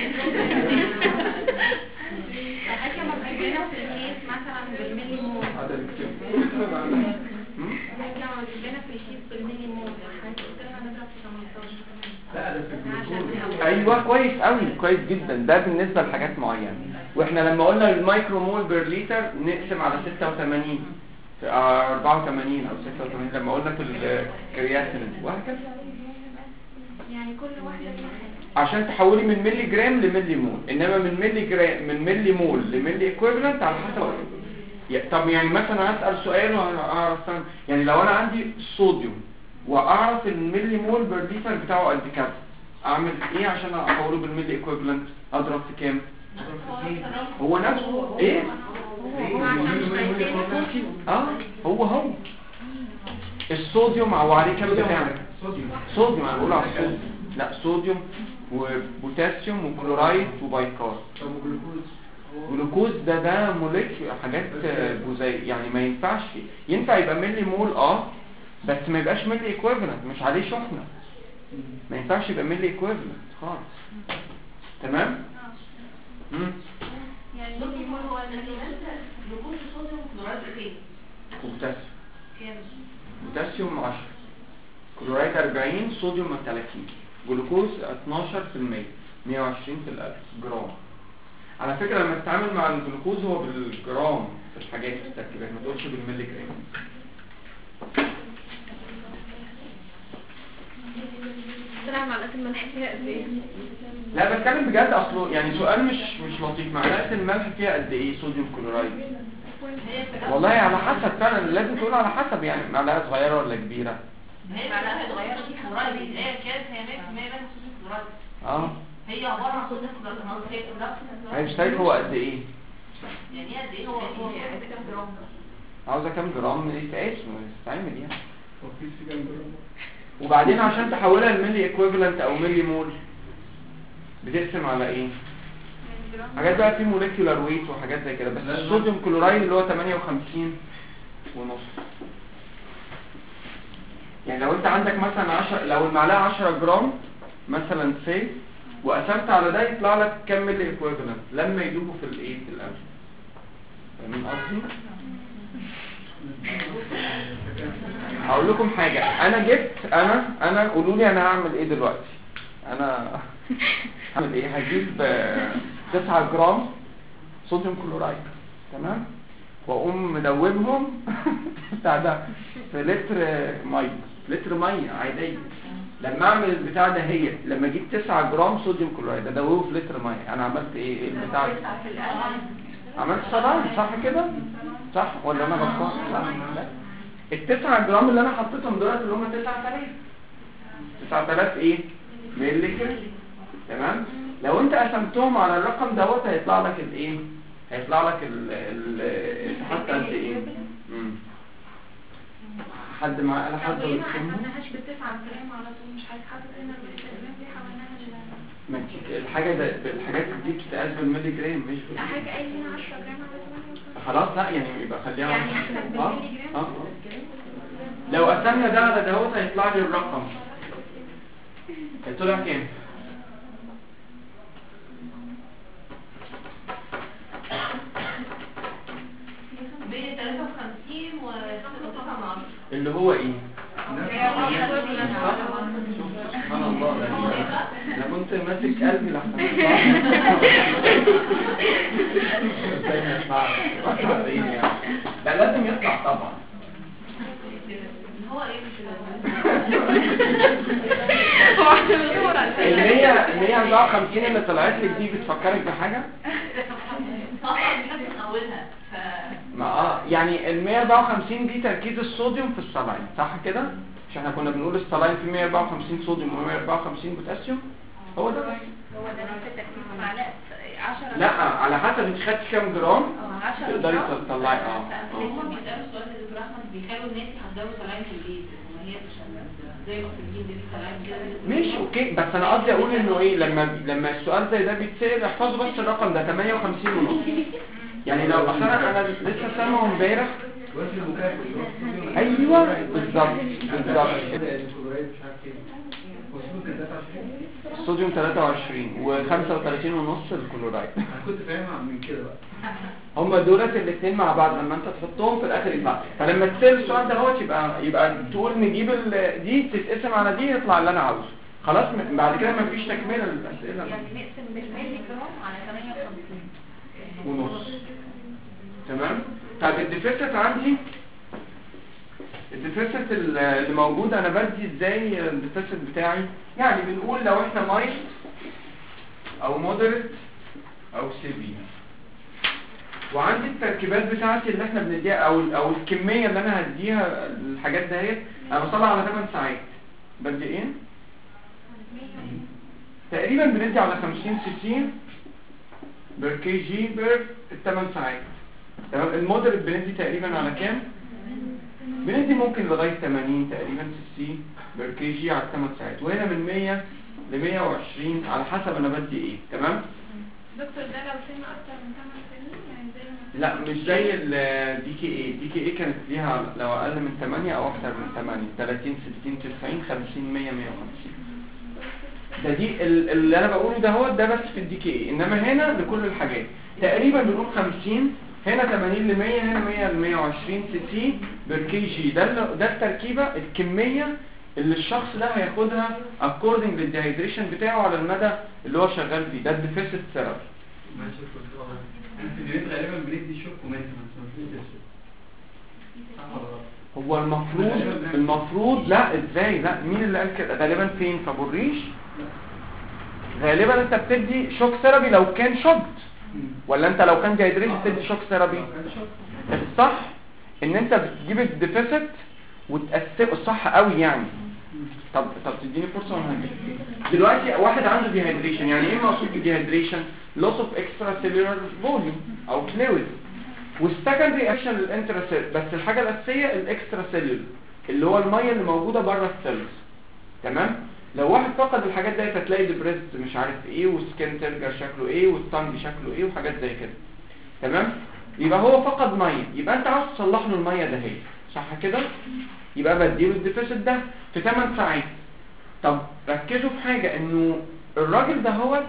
حضرتك لما تجيب لنا في الكيس مثلا بالملي مول هذا الكتاب حضرتك لما تجيب لنا في الكيس بالملي مول حضرتك قلت لنا نضرب في 18 لا ده في الجلوكوز ايوه كويس قوي كويس جدا ده بالنسبه لحاجات معينه واحنا لما قلنا المايكرو مول بير لتر نقسم على 86 في- آه، 84 او 86 لما قلنا في الكرياتين وهكذا يعني كل واحدة فيها حاجة عشان تحولي من ملي جرام لملي مول انما من ملي جرام من ملي مول لملي ايكويفالنت على حسب يا- طب يعني مثلا هسال سؤال واعرف أنا- يعني لو انا عندي صوديوم واعرف الملي مول بير لتر بتاعه قد كذا اعمل ايه عشان احوله بالملي ايكويفالنت اضرب في كام هو نفسه ايه اه هو هو الصوديوم او عليه كام بتاع صوديوم صوديوم انا بقول على الصوديوم لا صوديوم وبوتاسيوم وكلورايد وبايكار طب وجلوكوز جلوكوز ده ده موليكيول حاجات جزيئيه يعني ما ينفعش ينفع يبقى ملي مول اه بس ما يبقاش ملي ايكويفالنت مش عليه شحنه ما ينفعش يبقى ملي ايكويفالنت خالص تمام امم يعني الملي مول هو الملي جلوكوز صوديوم كلورايد فين؟ وبوتاسيوم كام؟ بوتاسيوم 10 كلورايد 40 صوديوم 30 جلوكوز 12% 120 في الألف جرام على فكرة لما تتعامل مع الجلوكوز هو بالجرام في الحاجات في التركيبات ما تقولش بالملي جرام طلع معلقة الملح فيها قد ايه؟ لا بتكلم بجد اصله يعني سؤال مش مش لطيف معلقة الملح فيها قد ايه صوديوم كلورايد هي الفكرة والله على حسب فعلا لازم تقول على حسب يعني معلقة صغيرة ولا كبيرة هي المعلقة صغيرة دي كلورايد هي كانت هي 100% منها صوديوم كلورايد اه هي عبارة عن صوديوم كلورايد هي كلها هي مش شايف هو قد ايه يعني هي قد ايه هو هو عايز كام جرام؟ عاوزة كام جرام يتقاس ويستعمل يعني طب في سجن جرام وبعدين عشان تحولها لملي ايكويفالنت او ملي مول بتقسم على ايه حاجات بقى في موليكيولار ويت وحاجات زي كده بس لا، لا. الصوديوم كلورايد اللي هو 58 ونص يعني لو انت عندك مثلا 10 لو المعلقه 10 جرام مثلا سي وقسمت على ده يطلع لك كام ملي ايكويفالنت لما يدوبوا في الايه في القلب فاهمين قصدي هقول لكم حاجة انا جبت انا انا قولوا لي انا هعمل ايه دلوقتي انا هعمل ايه هجيب آه، 9 جرام صوديوم كلورايد تمام واقوم مدوبهم بتاع ده في لتر ميه لتر ميه عاديه لما اعمل البتاع ده هي لما اجيب 9 جرام صوديوم كلورايد ادوبه في لتر ميه انا عملت ايه ايه البتاع ده عملت صدام صح كده صح ولا انا غلطان لا لا التسعة جرام اللي انا حطيتهم دولت اللي هم 9000 9000 ايه ملي جرام تمام لو انت قسمتهم على الرقم دوت هيطلع لك الايه هيطلع لك ال ال حتى قد ايه مم. حد معاه قال حد طب ليه ما يكتبهم؟ حسبناهاش بالتسعة جرام على طول مش حاطط هنا بالجرام دي حولناها ل ما انت- الحاجه ده الحاجات دي بتتقاس بالملي جرام مش لا بال- حاجة قايلين 10 جرام على 8 خلاص لا يعني يبقى خليها يعني احسن اه بالملي جرام اه لو قسمنا ده على دهوت هيطلع لي الرقم طلع كام بين 53 و 6 من 10 اللي هو ايه صح؟ سبحان الله ده انا كنت ماسك قلبي لحسن ازاي ما يطلعش؟ يطلع ايه يعني ده لازم يطلع طبعا هو ايه مش هو عشان بيدور عليه ال 100 154 اللي طلعت لك دي بتفكرك بحاجه اولها ف ما اه يعني ال 154 دي تركيز الصوديوم في الصلاين صح كده مش احنا كنا بنقول الصلاين في 154 صوديوم و 154 بوتاسيوم هو ده هو ده نفس التركيز معلقه 10 لا على حسب انت خدت كام جرام 10 تقدري تطلعي اه هم بيسالوا السؤال ده دكتور احمد بيخلوا الناس يحضروا سلايم في البيت وما هي مش زي ما في دي سلايم كده ماشي اوكي بس انا قصدي اقول انه ايه لما لما السؤال زي ده بيتسال احفظوا بس الرقم ده 58 ونص يعني لو اصل انا انا لسه سامعه امبارح وزن المكافئ اللي هو الصوديوم ايوه بالظبط بالظبط الكلورايد مش عارف ايه والصوديوم كان 23 الصوديوم 23 و35 ونص الكلورايد انا كنت فاهمها من كده بقى هم دولت الاثنين مع بعض لما انت تحطهم في الاخر يطلع فلما تسال السؤال ده هو يبقى يبقى تقول نجيب ال- دي تتقسم على دي يطلع اللي انا عاوزه خلاص م- بعد كده مفيش تكمله للاسئله يعني نقسم بالملي جرام على 58 ونص تمام طب الديفيسيت عندي الديفيسيت ال- اللي موجود انا بدي ازاي الديفيسيت بتاعي يعني بنقول لو احنا مايل او مودريت او سيفير وعندي التركيبات بتاعتي اللي احنا بنديها او او الكميه اللي انا هديها الحاجات دهيت انا بطلع على 8 ساعات بدي ايه تقريبا بندي على 50 60 بير كي جي بير 8 ساعات تمام المودريت بندي تقريبا على كام بندي ممكن لغايه 80 تقريبا 60 بير كي جي على 8 ساعات وهنا من 100 ل 120 على حسب انا بدي ايه تمام دكتور ده لو سن اكتر من 8 سنين يعني زي ما لا مش زي الدي كي اي دي كي اي كانت ليها لو اقل من 8 او اكتر من 8 30 60 90 50 100 150 ده دي ال- اللي انا بقوله ده هو ده بس في الدي كي اي انما هنا لكل الحاجات تقريبا بنقول 50 هنا 80 ل 100 هنا 100 ل 120 60 بالكي جي ده ال- ده التركيبه الكميه اللي الشخص ده هياخدها according للديهيدريشن بتاعه على المدى اللي هو شغال فيه ده الديفيسيت ثيرابي ماشي كنت اه الانسولين غالبا بندي شوك ومينتنس ما فيش ديفيسيت صح ولا غلط؟ هو المفروض المفروض لا ازاي لا مين اللي قال كده غالبا فين في ابو الريش غالبا انت بتدي شوك ثيرابي لو كان شوكت ولا انت لو كان ديهيدريشن بتدي شوك ثيرابي كان شوك الصح ان انت بتجيب الديفيسيت وتقسمه الصح قوي يعني طب طب تديني فرصه وانا هجيب دلوقتي واحد عنده ديهيدريشن يعني ايه مقصود بديهيدريشن لوس اوف اكسترا سيلولار فوليوم او فلويد والسكندري اكشن للانترا بس الحاجه الاساسيه الاكسترا سيلولار اللي هو الميه اللي موجوده بره السيلز تمام لو واحد فقد الحاجات دي هتلاقي البريست مش عارف ايه والسكين ترجر شكله ايه والتانج شكله ايه وحاجات زي كده تمام يبقى هو فقد ميه يبقى انت عاوز تصلح له الميه ده هي صح كده يبقى بديله الديفيسيت ده في 8 ساعات طب ركزوا في حاجه انه الراجل ده هو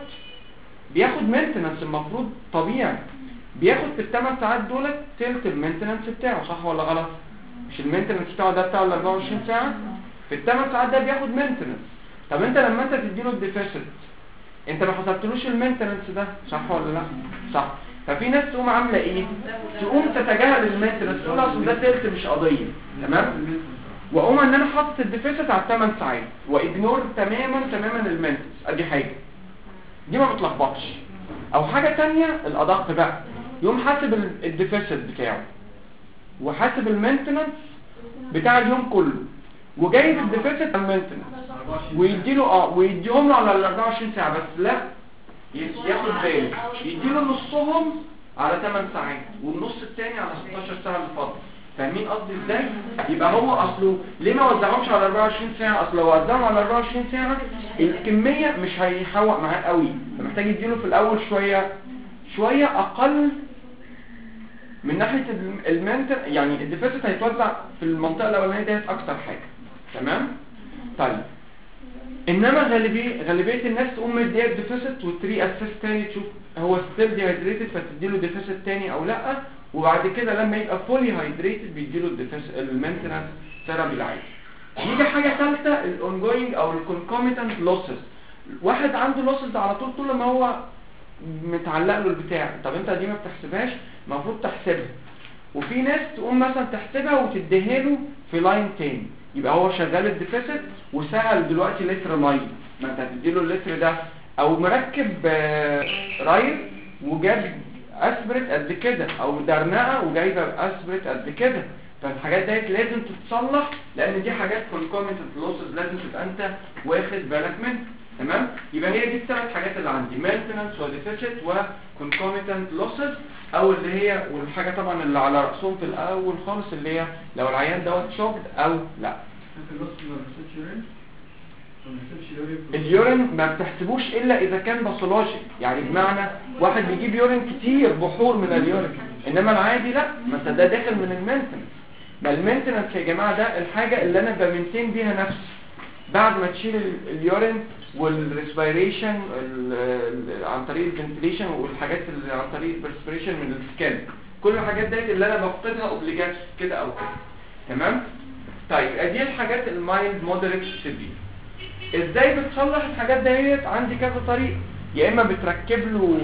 بياخد مينتنس المفروض طبيعي بياخد في الثمان ساعات دولت تلت المينتنس بتاعه صح ولا غلط مش المينتنس بتاعه ده بتاعه ال 24 ساعه في الثمان ساعات ده بياخد مينتنس طب انت لما انت تديله الديفيسيت انت ما حسبتلوش المينتنس ده صح ولا لا صح ففي ناس تقوم عامله ايه تقوم تتجاهل المينتنس تقول اصل ده تلت مش قضيه تمام واقوم ان انا حاطط الديفيسيت على 8 ساعات واجنور تماما تماما المينتنس ادي حاجه دي ما بتلخبطش او حاجه تانية الادق بقى يقوم حاسب ال- الديفيسيت بتاعه وحاسب المينتنس بتاع اليوم كله وجايب الديفيسيت على المينتنس 24 ويديله اه ويديهم له على ال 24 ساعه بس لا ي- ياخد باله يديله نصهم على 8 ساعات والنص التاني على 16 ساعه اللي فاضل فاهمين قصدي ازاي يبقى هو اصله ليه ما وزعهمش على 24 ساعه اصل لو وزعهم على 24 ساعه الكميه مش هيحوق معاه قوي فمحتاج يديله في الاول شويه شويه اقل من ناحيه المنتل يعني الديفيسيت هيتوزع في المنطقه الاولانيه ديت اكتر حاجه تمام طيب انما غالبيه غالبيه الناس تقوم مديها ديفيسيت وتري اسيس تاني تشوف هو ستيل ديهايدريتد فتديله ديفيسيت تاني او لا وبعد كده لما يبقى فولي هايدريتد بيديله الديفيسيت المينتنس ثيرابي العادي يجي حاجه ثالثه الاونجوينج او الكونكوميتنت لوسز واحد عنده لوسز على طول طول ما هو متعلق له البتاع طب انت دي ما بتحسبهاش المفروض تحسبها وفي ناس تقوم مثلا تحسبها وتديها له في لاين تاني يبقى هو شغال الديفيسيت وسهل دلوقتي لتر ميه ما انت هتديله اللتر ده او مركب آه، رايل وجاب اسبرت قد كده او درنقه وجايبه اسبرت قد كده فالحاجات ديت لازم تتصلح لان دي حاجات concomitant losses لازم تبقى انت واخد بالك منها تمام يبقى هي دي الثلاث حاجات اللي عندي maintenance وديفيسيت وconcomitant losses او اللي هي والحاجه طبعا اللي على راسهم في الاول خالص اللي هي لو العيان دوت شوكد او لا في النص ما بنسيبش يورين ما بنسيبش يورين في- اليورين ما بتحسبوش الا اذا كان باثولوجيك يعني بمعنى واحد بيجيب يورين كتير بحور من اليورين انما العادي لا ما انت ده داخل من المينتنس ما المينتنس يا جماعه ده الحاجه اللي انا بمنتين بيها نفسي بعد ما تشيل ال- اليورين والريسبيريشن عن طريق الفنتليشن والحاجات اللي عن طريق البرسبيريشن من السكان كل الحاجات ديت اللي انا بفقدها اوبليجات كده او كده تمام طيب ادي الحاجات المايلد مودريت سيفير ازاي بتصلح الحاجات ديت عندي كذا طريقه يا اما بتركب له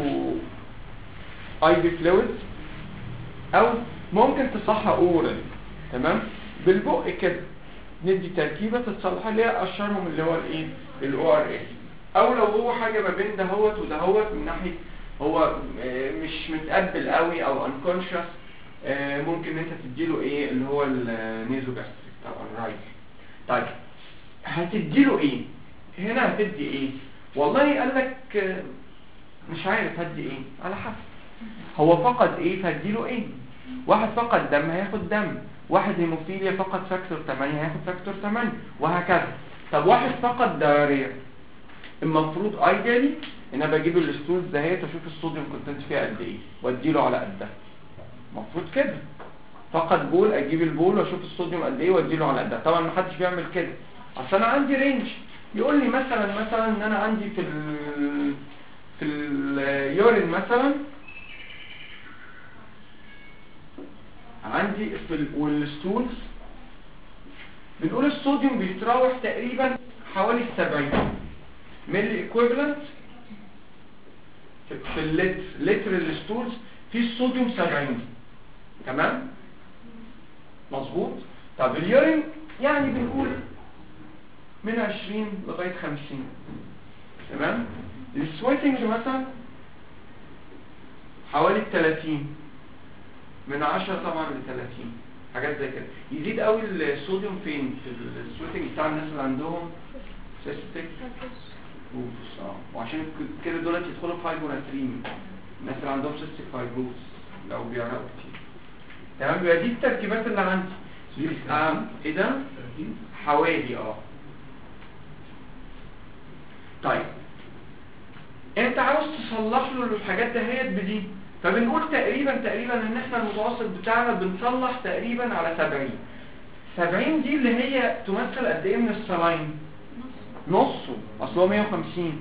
اي بي فلويد او ممكن تصحى اورال تمام بالبق كده ندي تركيبه تتصلح اللي هي اشهرهم اللي هو الايه الاو ار اس او لو هو حاجه ما بين دهوت ودهوت من ناحيه هو آه، مش متقبل قوي او انكونشس ممكن انت تديله ايه اللي هو النيزو جاستريك طبعا الرايت طيب هتديله ايه هنا هتدي ايه والله قال لك آه، مش عارف هدي ايه على حسب هو فقد ايه فهديله ايه واحد فقد دم هياخد دم واحد هيموفيليا فقد فاكتور 8 هياخد فاكتور 8 وهكذا طب واحد فقد دارية المفروض ايديالي ان انا بجيب الستولز دهيت اشوف الصوديوم كونتنت فيها قد ايه واديله على قدها المفروض كده فقد بول اجيب البول واشوف الصوديوم قد ايه واديله على قدها طبعا ما حدش بيعمل كده اصل انا عندي رينج يقول لي مثلا مثلا ان انا عندي في ال في اليورين مثلا عندي في ال والستولز بنقول الصوديوم بيتراوح تقريبا حوالي 70 ملي ايكويفالنت في في اللتر لتر الستولز فيه الصوديوم 70 تمام مظبوط طب اليورين يعني بنقول من 20 لغايه 50 تمام السويتنج مثلا حوالي 30 من 10 طبعا ل 30 حاجات زي كده يزيد قوي الصوديوم فين في السويتنج بتاع الناس اللي عندهم سيستيك اوفس اه وعشان ك- كده دولت يدخلوا في فايبروناتريم الناس اللي عندهم سيستيك فايبروز لو بيعرقوا كتير تمام يبقى دي التركيبات اللي عندي آه ايه ده 30 حوالي اه طيب انت عاوز تصلح له الحاجات دهيت بدي فبنقول تقريبا تقريبا ان احنا المتوسط بتاعنا بنصلح تقريبا على 70 70 دي اللي هي تمثل قد ايه من السلاين نصه اصل هو 150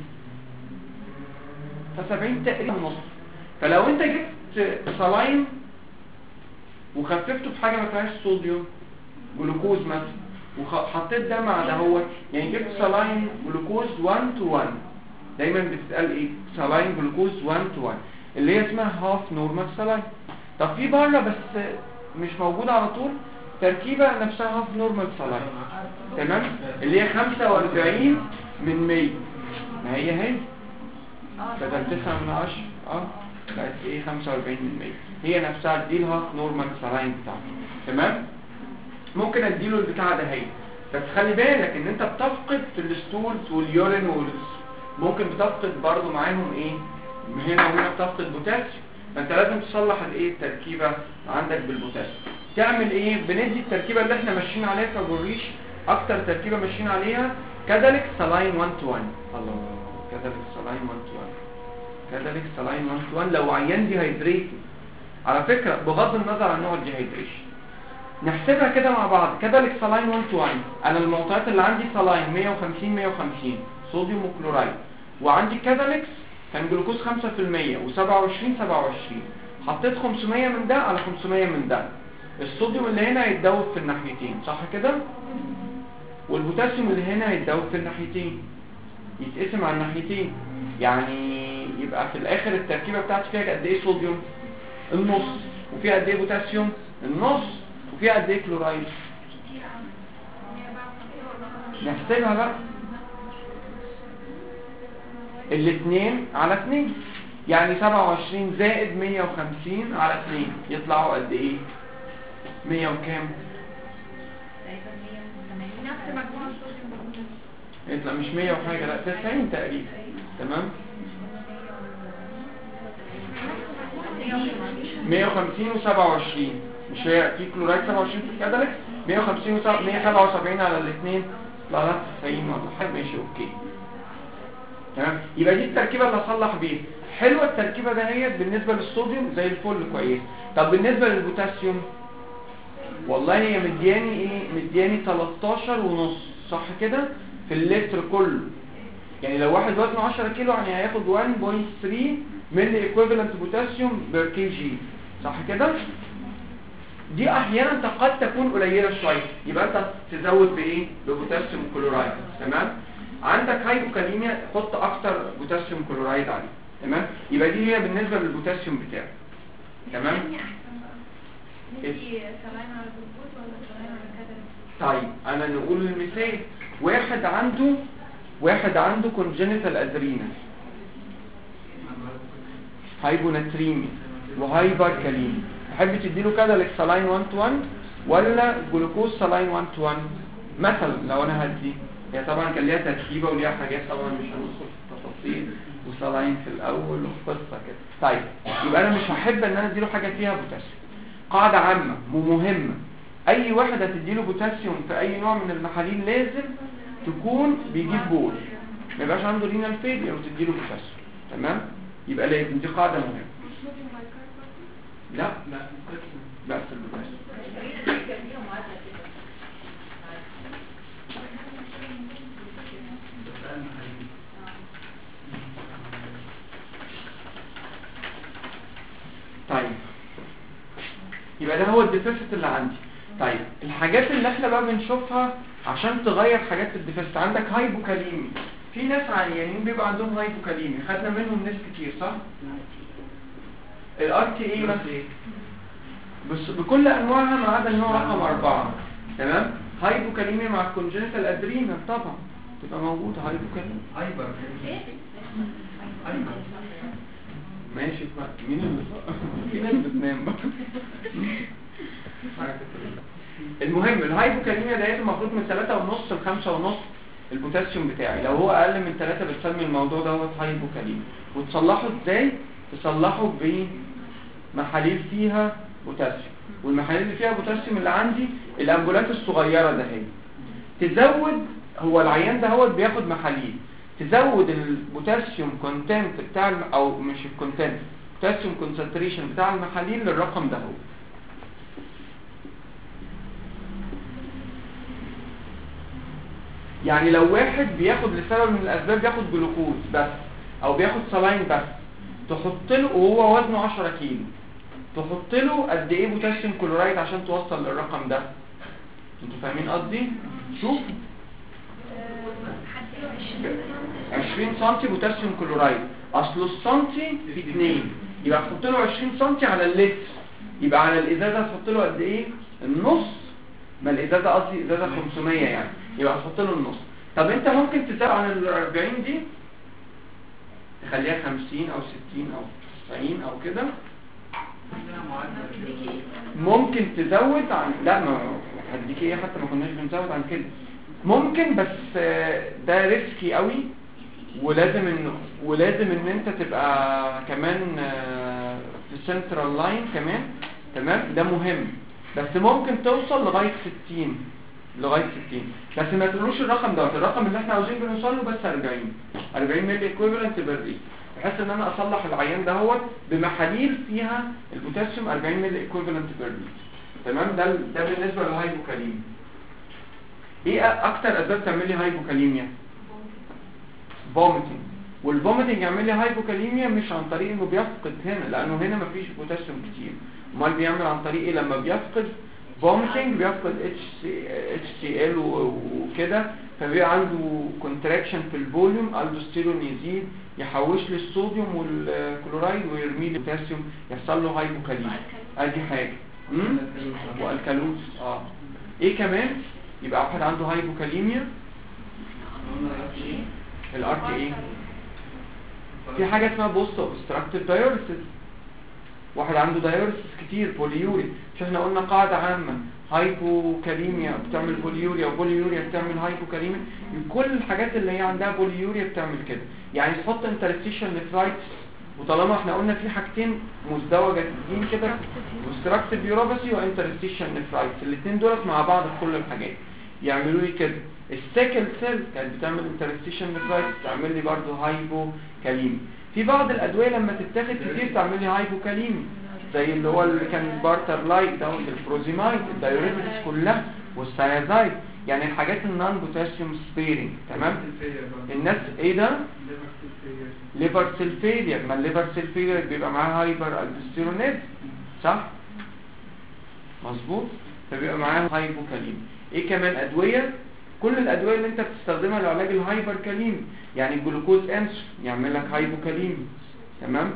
ف70 تقريبا نص فلو انت جبت سلاين وخففته بحاجه ما فيهاش صوديوم جلوكوز مثلا وحطيت ده مع ده هو يعني جبت سلاين جلوكوز 1 تو 1 دايما بتتقال ايه سلاين جلوكوز 1 تو 1 اللي هي اسمها هاف نورمال سلاين طب في بره بس مش موجوده على طول تركيبه نفسها هاف نورمال سلاين تمام اللي هي 45 من 100 ما هي هي بدل 9 من 10 اه بقت ايه 45 من 100 هي نفسها دي الهاف نورمال سلاين بتاعتي تمام ممكن اديله البتاع ده هي بس خلي بالك ان انت بتفقد في الستولز واليورين والس ممكن بتفقد برضو معاهم ايه هنا وهنا بتفقد بوتاسيوم فانت لازم تصلح الايه التركيبه عندك بالبوتاسيوم تعمل ايه بندي التركيبه اللي احنا ماشيين عليها في الريش اكتر تركيبه ماشيين عليها كذلك سلاين 1 تو 1 الله كذلك سلاين 1 تو 1 كذلك سلاين 1 تو 1 لو عيان دي هيدريتد على فكره بغض النظر عن نوع الديهيدريشن نحسبها كده مع بعض كذلك سلاين 1 تو 1 انا المعطيات اللي عندي سلاين 150 150 صوديوم وكلورايد وعندي كذلك كان جلوكوز 5% و27 27 حطيت 500 من ده على 500 من ده الصوديوم اللي هنا هيتدوب في الناحيتين صح كده والبوتاسيوم اللي هنا هيتدوب في الناحيتين يتقسم على الناحيتين يعني يبقى في الاخر التركيبه بتاعتي فيها قد ايه صوديوم النص وفيها قد ايه بوتاسيوم النص وفيها قد ايه كلورايد كتير قوي 104 نحسبها بقى الاثنين على اثنين يعني 27 زائد 150 على اثنين يطلعوا قد ايه 100 وكام نفس مجموع الصوديوم والبوتاسيوم يطلع مش 100 وحاجة لا 90 تقريبا تمام 150 و27 مش هي في كلورايد 27 في الكاتاليكس 150 و 177 على الاثنين يطلع لها 90 ولا حاجه ماشي اوكي تمام يبقى دي التركيبه اللي هصلح بيها حلوه التركيبه دهيت بالنسبه للصوديوم زي الفل كويس طب بالنسبه للبوتاسيوم والله هي مدياني ايه مدياني 13 ونص صح كده في اللتر كله يعني لو واحد وزنه 10 كيلو يعني هياخد 1.3 ملي ايكويفالنت بوتاسيوم بير كي جي صح كده دي احيانا قد تكون قليله شويه يبقى انت تزود بايه ببوتاسيوم كلورايد تمام عندك هايبوكاليميا حط اكتر بوتاسيوم كلورايد عليه تمام يبقى دي هي بالنسبه للبوتاسيوم بتاعك تمام يعني احسن ندي سلاين على الجلوكوز ولا سلاين على الكاتاليكس طيب انا نقول المثال واحد عنده واحد عنده congenital adrenal هايبوناتريمي وهايبر كاليمي تحب تديله كده لكسلاين 1 تو 1 ولا جلوكوز سلاين 1 تو 1 مثلا لو انا هدي هي طبعا كان ليها تركيبه وليها حاجات طبعا مش هندخل في التفاصيل وسلاين في الاول وقصه كده طيب يبقى انا مش هحب ان انا اديله حاجه فيها بوتاسيوم قاعده عامه ومهمه اي واحد هتديله بوتاسيوم في اي نوع من المحاليل لازم تكون بيجيب بول ما يبقاش عنده رينال فيلير وتديله بوتاسيوم تمام يبقى لازم دي قاعده مهمه والصوديوم بايكاربونات لا لا بس البوتاسيوم بس أهم حاجة طيب يبقى ده هو الديفيسيت اللي عندي طيب الحاجات اللي احنا بقى بنشوفها عشان تغير حاجات في الديفيسيت عندك هايبوكاليمي في ناس عيانين بيبقى عندهم هايبوكاليمي خدنا منهم ناس كتير صح الار تي اي مثلا بس بكل انواعها ما عدا النوع رقم أربعة تمام هايبوكاليميا مع الكونجنتال ادرينال طبعا تبقى موجوده هايبوكاليميا هايبر هايبر ماشي اسمع مين اللي في ناس بتنام بقى المهم الهايبوكاليميا ديت المفروض من 3 ونص ل 5 ونص البوتاسيوم بتاعي لو هو اقل من 3 بتسمي الموضوع دوت هايبوكاليميا وتصلحه ازاي تصلحه بمحاليل فيها بوتاسيوم والمحاليل اللي فيها بوتاسيوم اللي عندي الامبولات الصغيره ده هي تزود هو العيان ده هو بياخد محاليل تزود البوتاسيوم كونتنت بتاع الم... او مش الكونتنت بوتاسيوم كونسنتريشن بتاع المحاليل للرقم ده هو يعني لو واحد بياخد لسبب من الاسباب بياخد جلوكوز بس او بياخد سلاين بس تحط له وهو وزنه 10 كيلو تحط له قد ايه بوتاسيوم كلورايد عشان توصل للرقم ده انتوا فاهمين قصدي شوف هديله 20 20 سم بوتاسيوم كلورايد اصل السنتي في 2 يبقى تحط له 20 سم على اللتر يبقى على الازازه تحط له قد ايه النص ما الازازه قصدي ازازه 500 يعني يبقى تحط له النص طب انت ممكن تزود عن ال 40 دي تخليها 50 او 60 او 90 او كده عندنا معادلة ممكن تزود عن لا ما هديك ايه حتى ما كناش بنزود عن كده ممكن بس آه، ده ريسكي قوي ولازم ان ولازم ان انت تبقى كمان آه، في سنترال لاين كمان تمام ده مهم بس ممكن توصل لغايه 60 لغايه 60 بس ما تقولوش الرقم دوت الرقم اللي احنا عاوزين بنوصل له بس 40 40 ملي ايكويفالنت بير لتر بحيث ان انا اصلح العيان دهوت بمحاليل فيها البوتاسيوم 40 ملي ايكويفالنت بير لتر تمام ده ده بالنسبه للهايبوكاليميا ايه اكتر اسباب تعمل لي هايبوكاليميا فوميتنج والفوميتنج يعمل لي هايبوكاليميا مش عن طريق انه بيفقد هنا لانه هنا مفيش بوتاسيوم كتير امال بيعمل عن طريق ايه لما بيفقد فوميتنج بيفقد اتش سي ال وكده فبيبقى عنده كونتراكشن في الفوليوم الدوستيرون يزيد يحوش لي الصوديوم والكلورايد ويرمي لي البوتاسيوم يحصل له هايبوكاليميا ادي حاجه امم والكالوز اه ايه كمان يبقى واحد عنده هايبوكاليميا الارك ايه في حاجه اسمها بوست اوبستراكتيف دايوريسيس واحد عنده دايوريسيس كتير بوليوري مش احنا قلنا قاعده عامه هايبوكاليميا بتعمل بوليوريا وبوليوريا بتعمل هايبوكاليميا كل الحاجات اللي هي عندها بوليوريا بتعمل كده يعني تحط انترستيشن نفرايتس وطالما احنا قلنا في حاجتين مزدوجتين كده اوبستراكتيف يوروباسي وانترستيشن نفرايتس الاثنين دولت مع بعض في كل الحاجات يعملوا لي كده السيكل سيل كانت بتعمل انترستيشن نفرايتس تعمل لي برضه هايبوكاليميا في بعض الادويه لما تتاخد كتير تعمل لي هايبوكاليميا زي اللي هو اللي كان بارتر لايك ده البروزيمايد الدايوريتكس كلها والسيازايد يعني الحاجات النون بوتاسيوم سبيرنج تمام الناس ايه ده ليفر سيل فيلير ما الليفر سيل فيلير بيبقى معاه هايبر الدوستيرونيز صح مظبوط فبيبقى معاه هايبوكاليم ايه كمان ادويه كل الادويه اللي انت بتستخدمها لعلاج الهايبر كاليم يعني الجلوكوز انسر يعمل لك هايبوكاليم تمام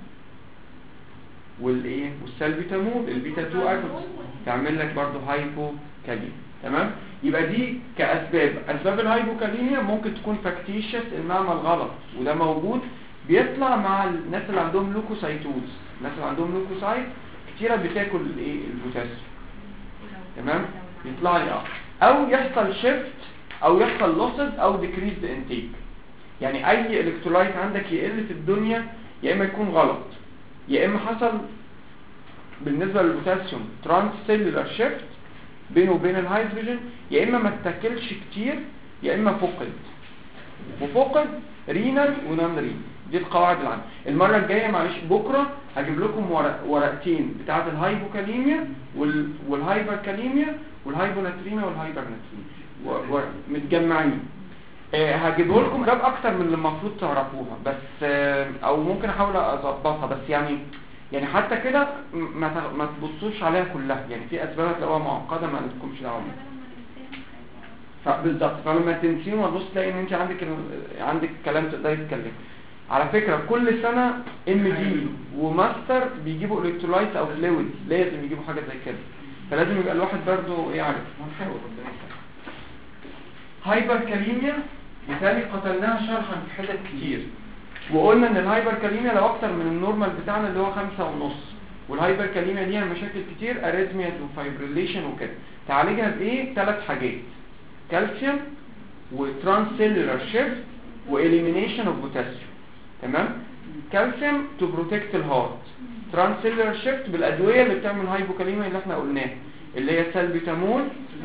والايه والسلبيتامول البيتا 2 اجونست تعمل لك برضه هايبوكاليم تمام يبقى دي كاسباب اسباب الهايبوكاليميا ممكن تكون فاكتيشس المعمل غلط وده موجود بيطلع مع الناس اللي عندهم لوكوسايتوز الناس اللي عندهم لوكوسايت كتيره بتاكل الايه البوتاسيوم تمام يطلع لي اه او يحصل شيفت او يحصل لوسز او ديكريز انتيك يعني اي الكترولايت عندك يقل في الدنيا يا اما يكون غلط يا اما حصل بالنسبه للبوتاسيوم ترانس سيلولار شيفت بينه وبين الهيدروجين يا اما ما تاكلش كتير يا اما فقد وفقد رينال ونون رين دي القواعد العامه المره الجايه معلش بكره هجيب لكم ورق ورقتين بتاعه الهايبوكاليميا وال... والهايبركاليميا والهايبوناتريميا والهايبرناتريميا و... و... متجمعين آه هجيبه لكم جاب اكتر من اللي المفروض تعرفوها بس آه او ممكن احاول اظبطها بس يعني يعني حتى كده ما ت- ما تبصوش عليها كلها يعني في اسباب هتلاقوها معقده ما لكمش دعوه بيها فبالظبط فلما تنسيهم وتبص تلاقي ان انت عندك ال- عندك كلام تقدري تتكلمي على فكره كل سنه ام دي وماستر بيجيبوا الكترولايت او فلويد لازم يجيبوا حاجه زي كده فلازم يبقى الواحد برضه يعرف هنحاول ربنا يسهل هايبر كاليميا مثالي قتلناها شرحا في حتت كتير وقلنا ان الهايبر كاليميا لو اكتر من النورمال بتاعنا اللي هو خمسة ونص والهايبر كاليميا ليها مشاكل كتير اريزمياز وفايبريليشن وكده تعالجها بايه ثلاث حاجات كالسيوم وترانسيلولار شيفت واليمينيشن اوف بوتاسيوم تمام كالسيوم تو بروتكت الهارت ترانسيلولار شيفت بالادويه اللي بتعمل هايبوكاليميا اللي احنا قلناها اللي هي سلبيتامول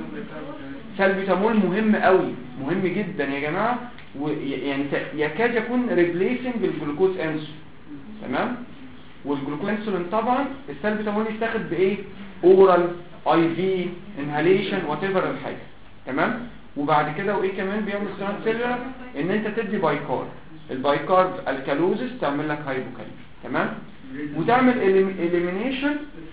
سلبيتامول مهم قوي مهم جدا يا جماعه ويعني يكاد يكون ريبليسنج الجلوكوز انسولين تمام والجلوكوز انسولين طبعا السلبيتامول يتاخد بايه اورال اي في انهاليشن وات ايفر الحاجه تمام وبعد كده وايه كمان بيعمل ترانسيلر ان انت تدي بايكار البايكارب الكالوزس تعمل لك هايبوكاليميا تمام وتعمل اليمينيشن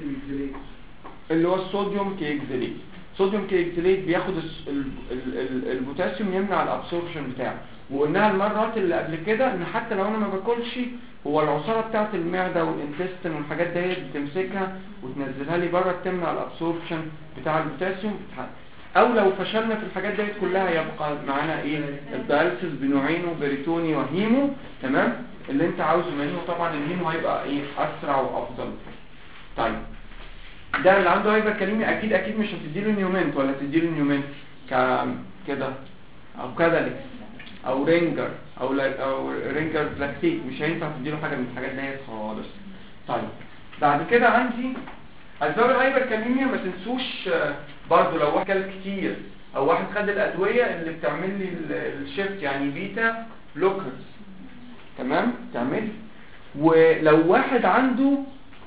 اللي هو الصوديوم كيكزيليت صوديوم كيكزيليت بياخد الس- ال- ال- ال- البوتاسيوم يمنع الابسوربشن بتاعه وقلناها المرات اللي قبل كده ان حتى لو انا ما باكلش هو العصاره بتاعه المعده والانتستين والحاجات ديت بتمسكها وتنزلها لي بره تمنع الابسوربشن بتاع البوتاسيوم او لو فشلنا في الحاجات ديت كلها يبقى معانا ايه الدايلسيس بنوعينه بريتوني وهيمو تمام اللي انت عاوزه منه طبعا الهيمو هيبقى ايه اسرع وافضل طيب ده اللي عنده هايبر كاليميا اكيد اكيد مش هتديله نيومنت ولا تديله نيومنت ك كده او كاداليكس او رينجر او لا او رينجر بلاكتيك مش هينفع تديله حاجه من الحاجات ديت خالص طيب بعد كده عندي اسباب الهايبر كاليميا ما تنسوش آه، برضو لو واحد كل كتير او واحد خد الادويه اللي بتعمل لي ال- الشيفت يعني بيتا بلوكرز تمام تعمل ولو واحد عنده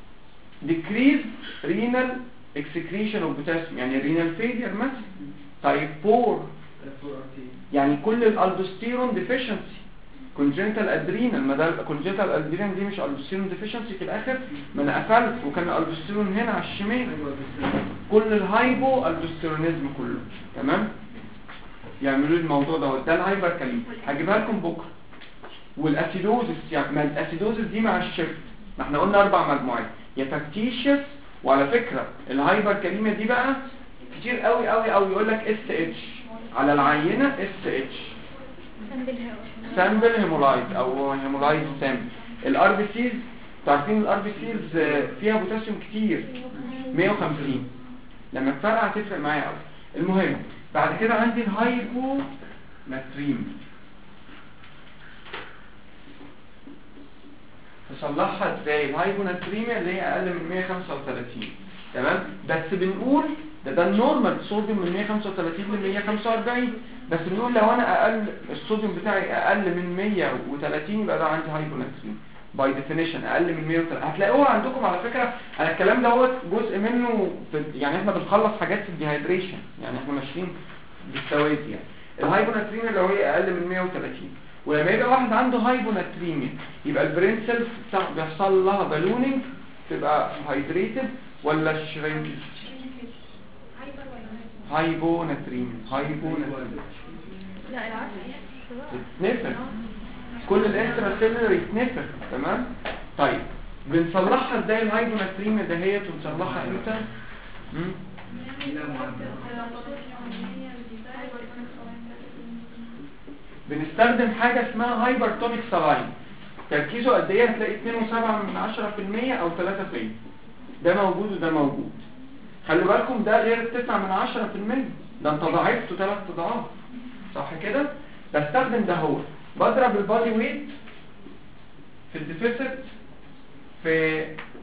decrease renal excretion of potassium يعني renal failure مثلا طيب poor يعني كل الالدوستيرون deficiency congenital adrenal ما ده congenital adrenal دي مش aldosterone deficiency في الاخر ما انا قفلت وكان الالدوستيرون هنا على الشمال كل الهايبو الدوستيرونيزم كله تمام يعملوا لي الموضوع ده ده الهايبر كاليم هجيبها لكم بكره والاسيدوزس يعني ما الاسيدوزس دي مع الشيفت ما احنا قلنا اربع مجموعات يا فاكتيشيس وعلى فكره الهايبر كاليميا دي بقى كتير قوي قوي قوي يقول لك اس اتش على العينه اس اتش سامبل هوا سامبل هيمولايز او هيمولايز سامبل الار بي سيز عارفين الار بي سيز فيها بوتاسيوم كتير 150 لما تفرقع هتفرق معايا قوي المهم بعد كده عندي الهايبو ناتريم تصلحها ازاي الهايبوناتريميا اللي هي اقل من 135 تمام بس بنقول ده ده النورمال الصوديوم من 135 ل 145 بس بنقول لو انا اقل الصوديوم بتاعي اقل من 130 يبقى ده عندي هايبوناتريم باي ديفينيشن اقل من 130 هتلاقوها عندكم على فكره انا الكلام دوت جزء منه في يعني احنا بنخلص حاجات في الديهايدريشن يعني احنا ماشيين بالسواسي يعني الهايبوناتريميا لو هي اقل من 130 ولما يبقى واحد عنده هايبوناتريميا يبقى البرين سيلز بتاع- بيحصل لها بالونينج تبقى هايدريتد ولا شرينكج هايبر ولا هايبر هايبوناتريميا هايبوناتريميا لا العكس يتنفخ كل الانترا سيلولر يتنفخ تمام طيب بنصلحها ازاي الهايبوناتريميا دهيت ونصلحها امتى مم؟ بنستخدم حاجة اسمها هايبرتونيك سلاين تركيزه قد ايه هتلاقي 2.7 من 10% او 3% ده موجود وده موجود خلوا بالكم ده غير 9 من 10% ده انت ضاعفته ثلاث اضعاف صح كده بستخدم ده هو بضرب البادي ويت في الديفيسيت في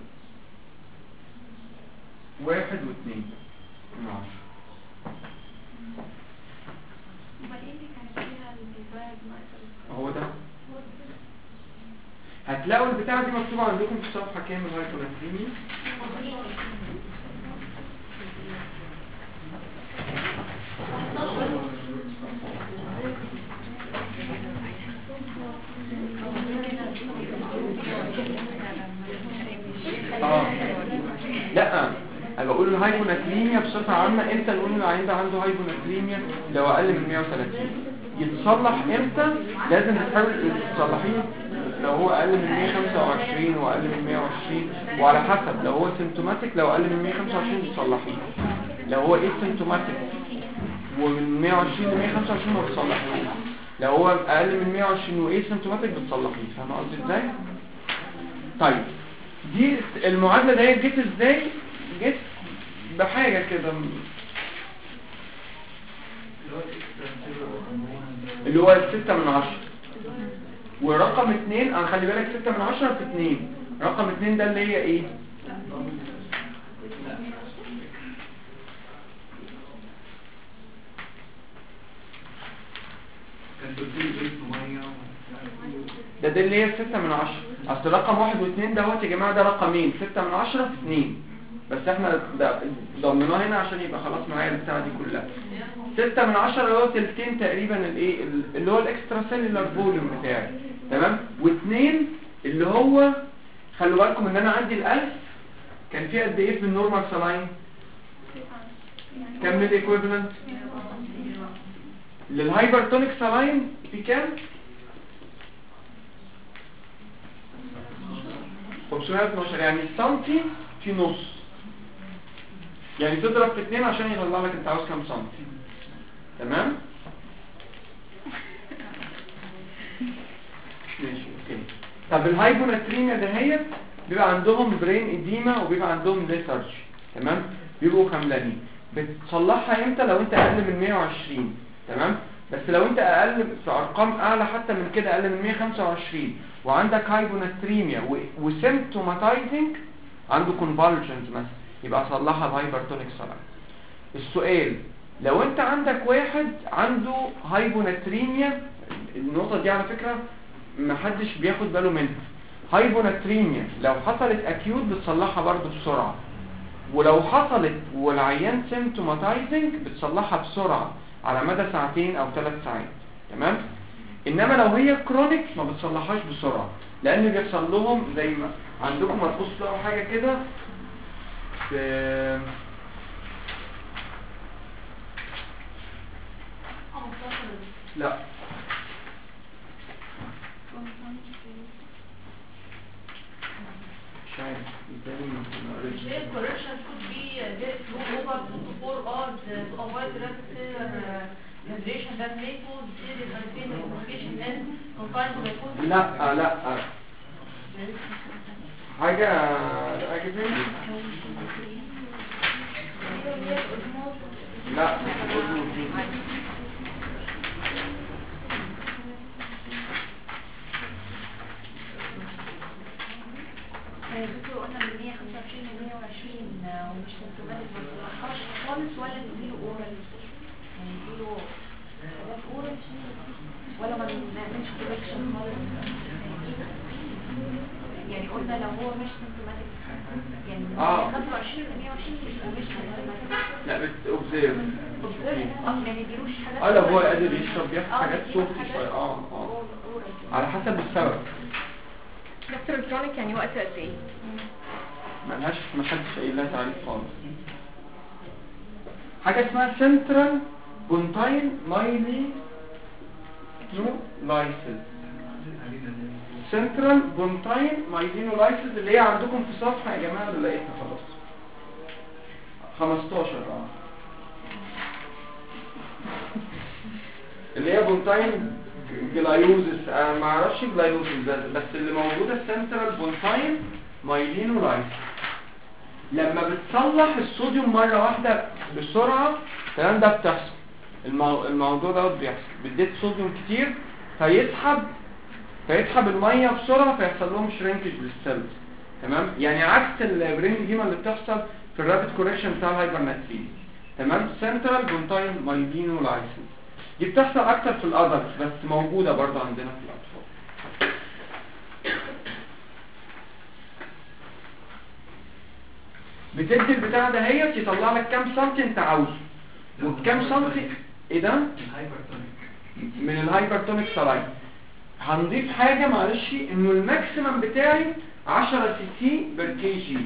واحد واثنين من عشرة امال ايه اللي كان فيها الديزاير ناقص هو ده هتلاقوا البتاعة دي مكتوبة عندكم في صفحة كام الهايبوناتريمي اه لا انا بقول الهايبوناتريميا بصفة عامة امتى نقول ان العيان ده عنده هايبوناتريميا لو اقل من 130 يتصلح امتى لازم تحاول تصلحيه لو هو اقل من 125 واقل من 120 وعلى حسب لو هو سيمتوماتيك لو اقل من 125 بتصلحيه لو هو ايه سيمتوماتيك ومن 120 ل 125 ما بتصلحيهوش لو هو اقل من 120 وايه سيمتوماتيك بتصلحيه فاهم قصدي ازاي طيب دي المعادله دي جت ازاي جت بحاجه كده اللي هو الستة من عشرة ورقم اتنين انا خلي بالك ستة من عشرة في اتنين رقم اتنين ده اللي هي ايه كان قلت لي بيت ميه ده ده اللي هي ستة من عشرة اصل رقم واحد واثنين دوت يا جماعة ده رقمين ستة من عشرة في اتنين بس احنا ده- ضمناه هنا عشان يبقى خلاص معايا البتاعة دي كلها ستة من عشرة اللي هو تلتين تقريبا الايه اللي هو الاكسترا سيلولار فوليوم بتاعي تمام واثنين اللي هو خلوا بالكم ان انا عندي الالف كان فيه قد ايه في النورمال سلاين كام ميل ايكويفالنت للهايبرتونيك سلاين في كام 512 يعني السنتي في نص يعني تضرب في اتنين عشان يطلع لك انت عاوز كام سنتي تمام ماشي اوكي طب الهايبوناتريميا دهيت بيبقى عندهم برين اديما وبيبقى عندهم ليثارجي تمام بيبقوا خملانين بتصلحها امتى لو انت اقل من 120 تمام بس لو انت اقل في ارقام اعلى حتى من كده اقل من 125 وعندك هايبوناتريميا وسيمتوماتايزنج عنده كونفالجنز مثلا يبقى صلحها الهايبرتونيك سلاين السؤال لو انت عندك واحد عنده هايبوناتريميا النقطة دي على فكرة محدش بياخد باله منها هايبوناتريميا لو حصلت اكيوت بتصلحها برضو بسرعة ولو حصلت والعيان سيمتوماتايزنج بتصلحها بسرعة على مدى ساعتين او ثلاث ساعات تمام انما لو هي كرونيك ما بتصلحهاش بسرعة لان بيحصل لهم زي ما عندكم هتبصوا تلاقوا حاجة كده في لا مش عارف إزاي ما قريتش. correction could be uh, very slow over 2 to 4 hours uh, to avoid rapid الديهيدريشن ده تلاقيه بتصير الفين الانفكشن لازم كونفايند بايكوز لا لا حاجة حاجة تاني لا دكتور قلنا من 125 ل 120 ومش سيمتوماتيك ما تلخصش خالص ولا تديله اورال يعني تديله حاجات اورال ولا ما نعملش كولكشن خالص يعني قلنا لو هو مش سيمتوماتيك يعني من آه. 25 ل 120 يبقى مش سيمتوماتيك لا بت اوبزيرف اه يعني يديلوش حاجات اه لو هو قادر يشرب بياخد آه، حاجات يديله صوتي حاجات شوية اه اه oral. على حسب السبب دكتور الكرونيك يعني وقت قد ايه؟ ملهاش محدش قايل لها تعريف خالص حاجة اسمها سنترال بونتاين مايلي نو لايسز سنترال بونتاين مايلينولايسيس اللي هي عندكم في صفحة يا جماعة اللي لقيتها خلاص 15 اه اللي هي بونتاين جلايوزس انا ما اعرفش جلايوزس ده بس اللي موجوده السنترال بونتاين مايلينولايسيس لما بتصلح الصوديوم مرة واحدة بسرعة الكلام ده بتحصل المو... الموضوع ده بيحصل بديت صوديوم كتير فيسحب فيسحب المية بسرعة فيحصل لهم شرينكج للسيلز تمام يعني عكس البرين ديما اللي بتحصل في الرابid كوريكشن بتاع الهايبرناترين تمام سنترال بونتاين مايلينولايسيس دي بتحصل اكتر في الادلت بس موجودة برضه عندنا في الاطفال بتدي البتاع ده هي يطلع لك كام سنتي انت عاوزه والكام سنتي ايه ده الهايبرتونيك من الهايبرتونيك سلاين هنضيف حاجة معلش انه الماكسيمم بتاعي 10 سي سي بر كي جي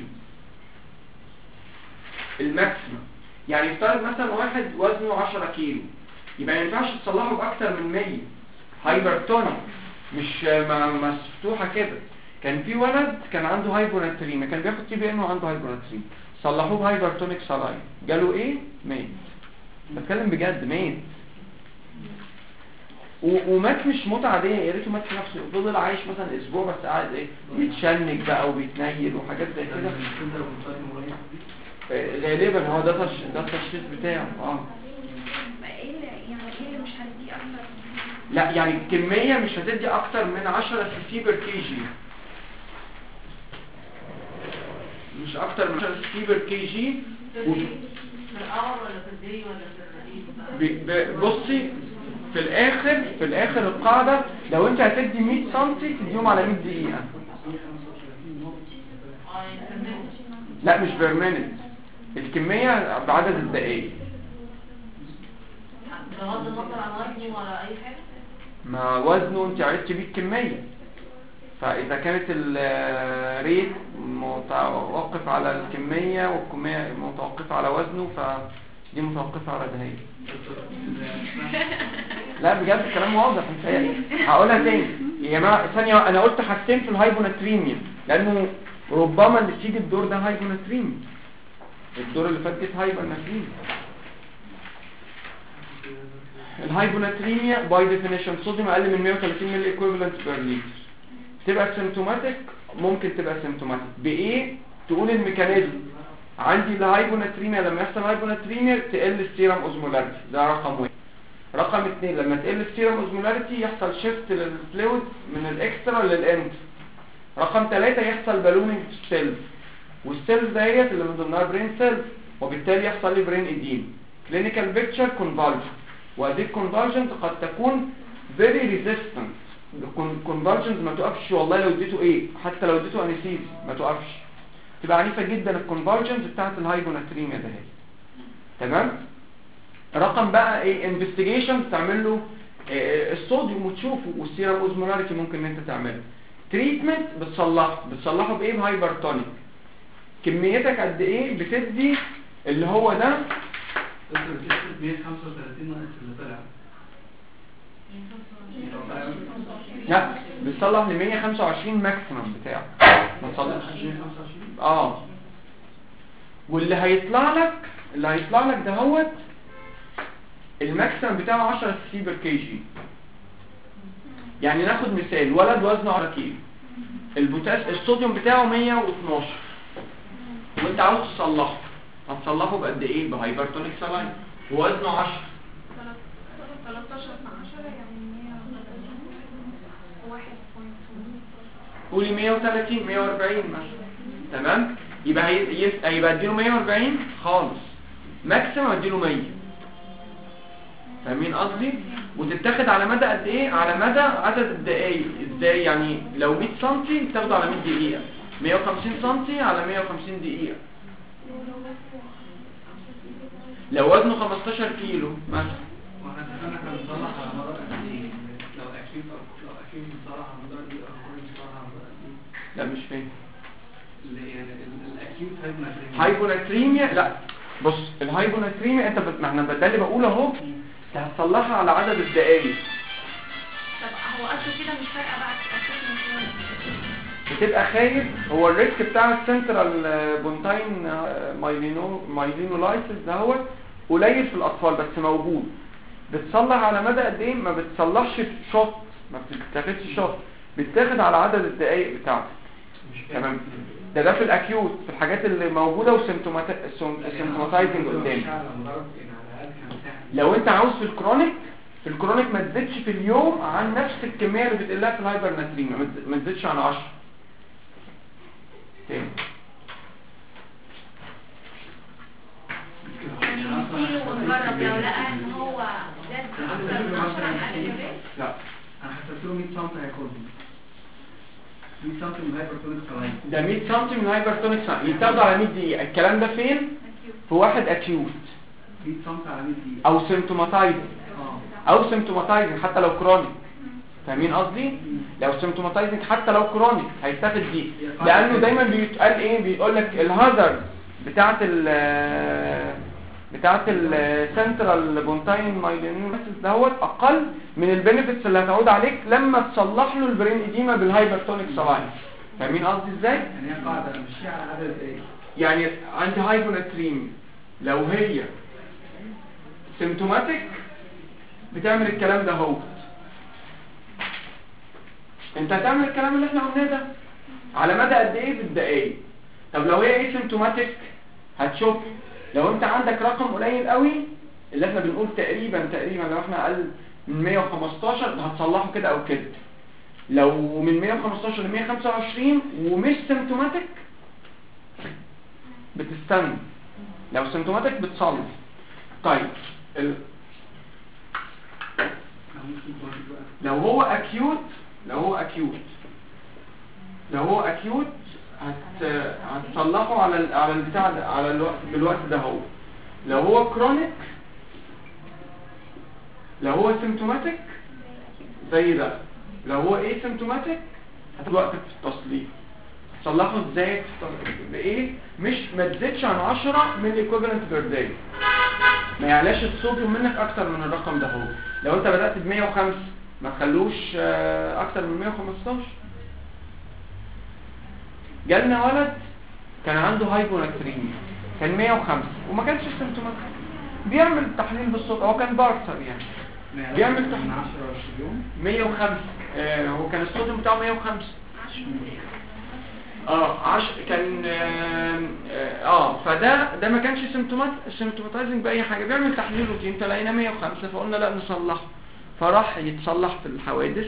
الماكسيمم يعني يفترض مثلا واحد وزنه 10 كيلو يبقى ما ينفعش تصلحه باكتر من 100 هايبرتونيك مش م- مفتوحه كده كان في ولد كان عنده هايبوناتريميا كان بياخد تي بي ان وعنده هايبوناتريميا صلحوه بهايبرتونيك سلاين جاله ايه ميت بتكلم بجد ميت و- ومات مش موت عاديه يا ريته مات في نفسه فضل عايش مثلا اسبوع بس قاعد ايه بيتشنج بقى وبيتنيل وحاجات زي كده السنتر بونتاين مرايح دي آه، غالبا هو ده تش... ده التشخيص بتاعه اه ما ايه اللي يعني ايه اللي مش هنديه اكتر لا يعني الكمية مش هتدي اكتر من 10 سي سي بر كي جي مش اكتر من 10 سي سي بر كي جي في الأور ولا في الدي ولا في الرئيس ب- ب- بصي في الاخر في الاخر القاعدة لو انت هتدي 100 سنتي تديهم على 100 دقيقة اه يستمر لا مش بير مينت الكمية بعدد الدقايق بغض النظر عن وزنه ولا أي حاجة ما وزنه انت عرفت بيه الكمية فإذا كانت الريت متوقف على الكمية والكمية متوقفة على وزنه فدي متوقفة على دهية لا بجد الكلام واضح متهيألي هقولها تاني يا جماعة ثانية أنا قلت حاجتين في الهايبوناتريميا لأنه ربما اللي تيجي الدور ده هايبوناتريميا الدور اللي فات جت هايبوناتريميا الهايبوناتريميا باي ديفينيشن صوديوم اقل من 130 ملي ايكويفالنت بير لتر تبقى سيمتوماتيك ممكن تبقى سيمتوماتيك بايه تقول الميكانيزم عندي الهايبوناتريميا لما يحصل هايبوناتريميا تقل السيرم اوزمولاريتي ده رقم واحد رقم اثنين لما تقل السيرم اوزمولاريتي يحصل شيفت للفلويد من الاكسترا للانت رقم ثلاثة يحصل بالونينج في السيلز والسيلز ديت اللي من ضمنها برين سيلز وبالتالي يحصل لي برين ايديم كلينيكال بيكتشر كونفالجن وهذه الكونفالجنت قد تكون very resistant الكونفالجنت ما تقفش والله لو اديته ايه حتى لو اديته انستيزي ما تقفش تبقى عنيفه جدا الكونفالجنت بتاعت الهايبوناتريميا ده هي تمام رقم بقى ايه انفستيجيشن تعمل له إيه الصوديوم وتشوفه والسيرم اوزمولاريتي ممكن ان انت تعمله تريتمنت بتصلحه بتصلحه بايه بهايبرتونيك كميتك قد ايه بتدي اللي هو ده دكتور بتكتب 135 ناقص اللي طلع لا بتصلح ل 125 ماكسيمم بتاعه ما تصلحش 125 اه واللي هيطلع لك اللي هيطلع لك دهوت الماكسيمم بتاعه 10 سي بير كي جي يعني ناخد مثال ولد وزنه 10 كيلو البوتاس الصوديوم بتاعه 112 وانت عاوز تصلحه هتصلحه بقد ايه بهايبرتونيك سلاين ووزنه 10 13 في 10 يعني 1 قولي 130 140 مثلا تمام يبقى هي- يس- هيبقى اديله 140 خالص ماكسيمم اديله 100 فاهمين قصدي وتتاخد على مدى قد ايه على مدى عدد الدقايق ازاي يعني لو 100 سم تاخده على 100 دقيقه 150 سم على 150 دقيقه لو وزنه 15 كيلو مثلا واحنا اتفقنا احنا بنصلح على مدار قد ايه لو اكيد لو اكيد بنصلح على مدار دي او كل بنصلح على مدار دي لا مش فاهم اللي يعني الاكيوت هايبناتريميا هايبوناتريميا لا بص الهايبوناتريميا انت بت... ما احنا ده اللي بقوله اهو انت هتصلحها على عدد الدقايق طب هو اصله كده مش فارقه بقى تتاكد من شويه بتبقى خايف هو الريسك بتاع السنترال بونتاين مايلينو مايلينولايتس ده هو قليل في الاطفال بس موجود بتصلح على مدى قد ايه ما بتصلحش شوت ما بتتاخدش شوت بتاخد على عدد الدقايق بتاعتك مش فاهم. تمام ده ده في الاكيوت في الحاجات اللي موجوده وسيمتوماتايزنج قدامك على مدار يعني على الاقل كام ساعه لو انت عاوز في الكرونيك في الكرونيك ما تزيدش في اليوم عن نفس الكميه اللي بتقلها في الهايبر ناتريميا ما تز- ما تزيدش عن 10 تاني يعني نديله ونجرب لو لقى ان هو زاد اكتر من 10 على الجبال لا انا حسبت له 100 سم هياخدهم 100 سم من هايبرتونيك سلاين ده 100 سم من هايبرتونيك ساين يتاخدوا على 100 دقيقه الكلام ده فين في واحد اكيوت 100 سم على 100 دقيقه او سيمتوماتايزنج اه او سيمتوماتايزنج حتى لو كرونيك فاهمين قصدي لو سيمتوماتايزنج حتى لو كرونيك هيتاخد دي لانه دايما بيتقال ايه بيقول لك الهازارد بتاعه ال بتاعه السنترال بونتاين مايلينوسيس دوت اقل من البينيفيتس اللي هتعود عليك لما تصلح له البرين اديما بالهايبرتونيك سلاين فاهمين قصدي ازاي يعني هي قاعده مشيها على عدد ايه يعني عند هايبوناتريم لو هي سيمتوماتيك بتعمل الكلام ده هو انت هتعمل الكلام اللي احنا قلناه ده على مدى قد ايه بالدقايق طب لو هي ايه سيمتوماتيك هتشوف لو انت عندك رقم قليل قوي اللي احنا بنقول تقريبا تقريبا لو احنا اقل من 115 هتصلحه كده او كده لو من 115 ل 125 ومش سيمتوماتيك بتستنى لو سيمتوماتيك بتصلح طيب ال... ممكن تواجد بقى لو هو اكيوت لو هو اكيوت لو هو اكيوت هت... هتصلحه على ال... على البتاع ده على الوقت بالوقت ده هو لو هو كرونيك لو هو سيمتوماتيك زي ده لو هو ايه سيمتوماتيك هتاخد وقتك في التصليح تصلحه ازاي بايه مش ما تزيدش عن 10 من الايكوفالنت بير داي ما يعلاش الصوديوم منك اكتر من الرقم ده هو لو انت بدأت ب 105 ما تخلوش آه، اكتر من 115 جالنا ولد كان عنده هايبوناتريميا كان 105 وما كانش سيمتوماتيك بيعمل تحليل بالصوت هو كان بارتر يعني بيعمل من تحليل 10 ل 20 يوم 105 آه هو كان الصوديوم بتاعه 105 اه عش كان آه, اه آه، فده ده ما كانش سيمتومات سيمتوماتايزنج باي حاجه بيعمل تحليل روتين فلقينا 105 فقلنا لا نصلحه فراح يتصلح في الحوادث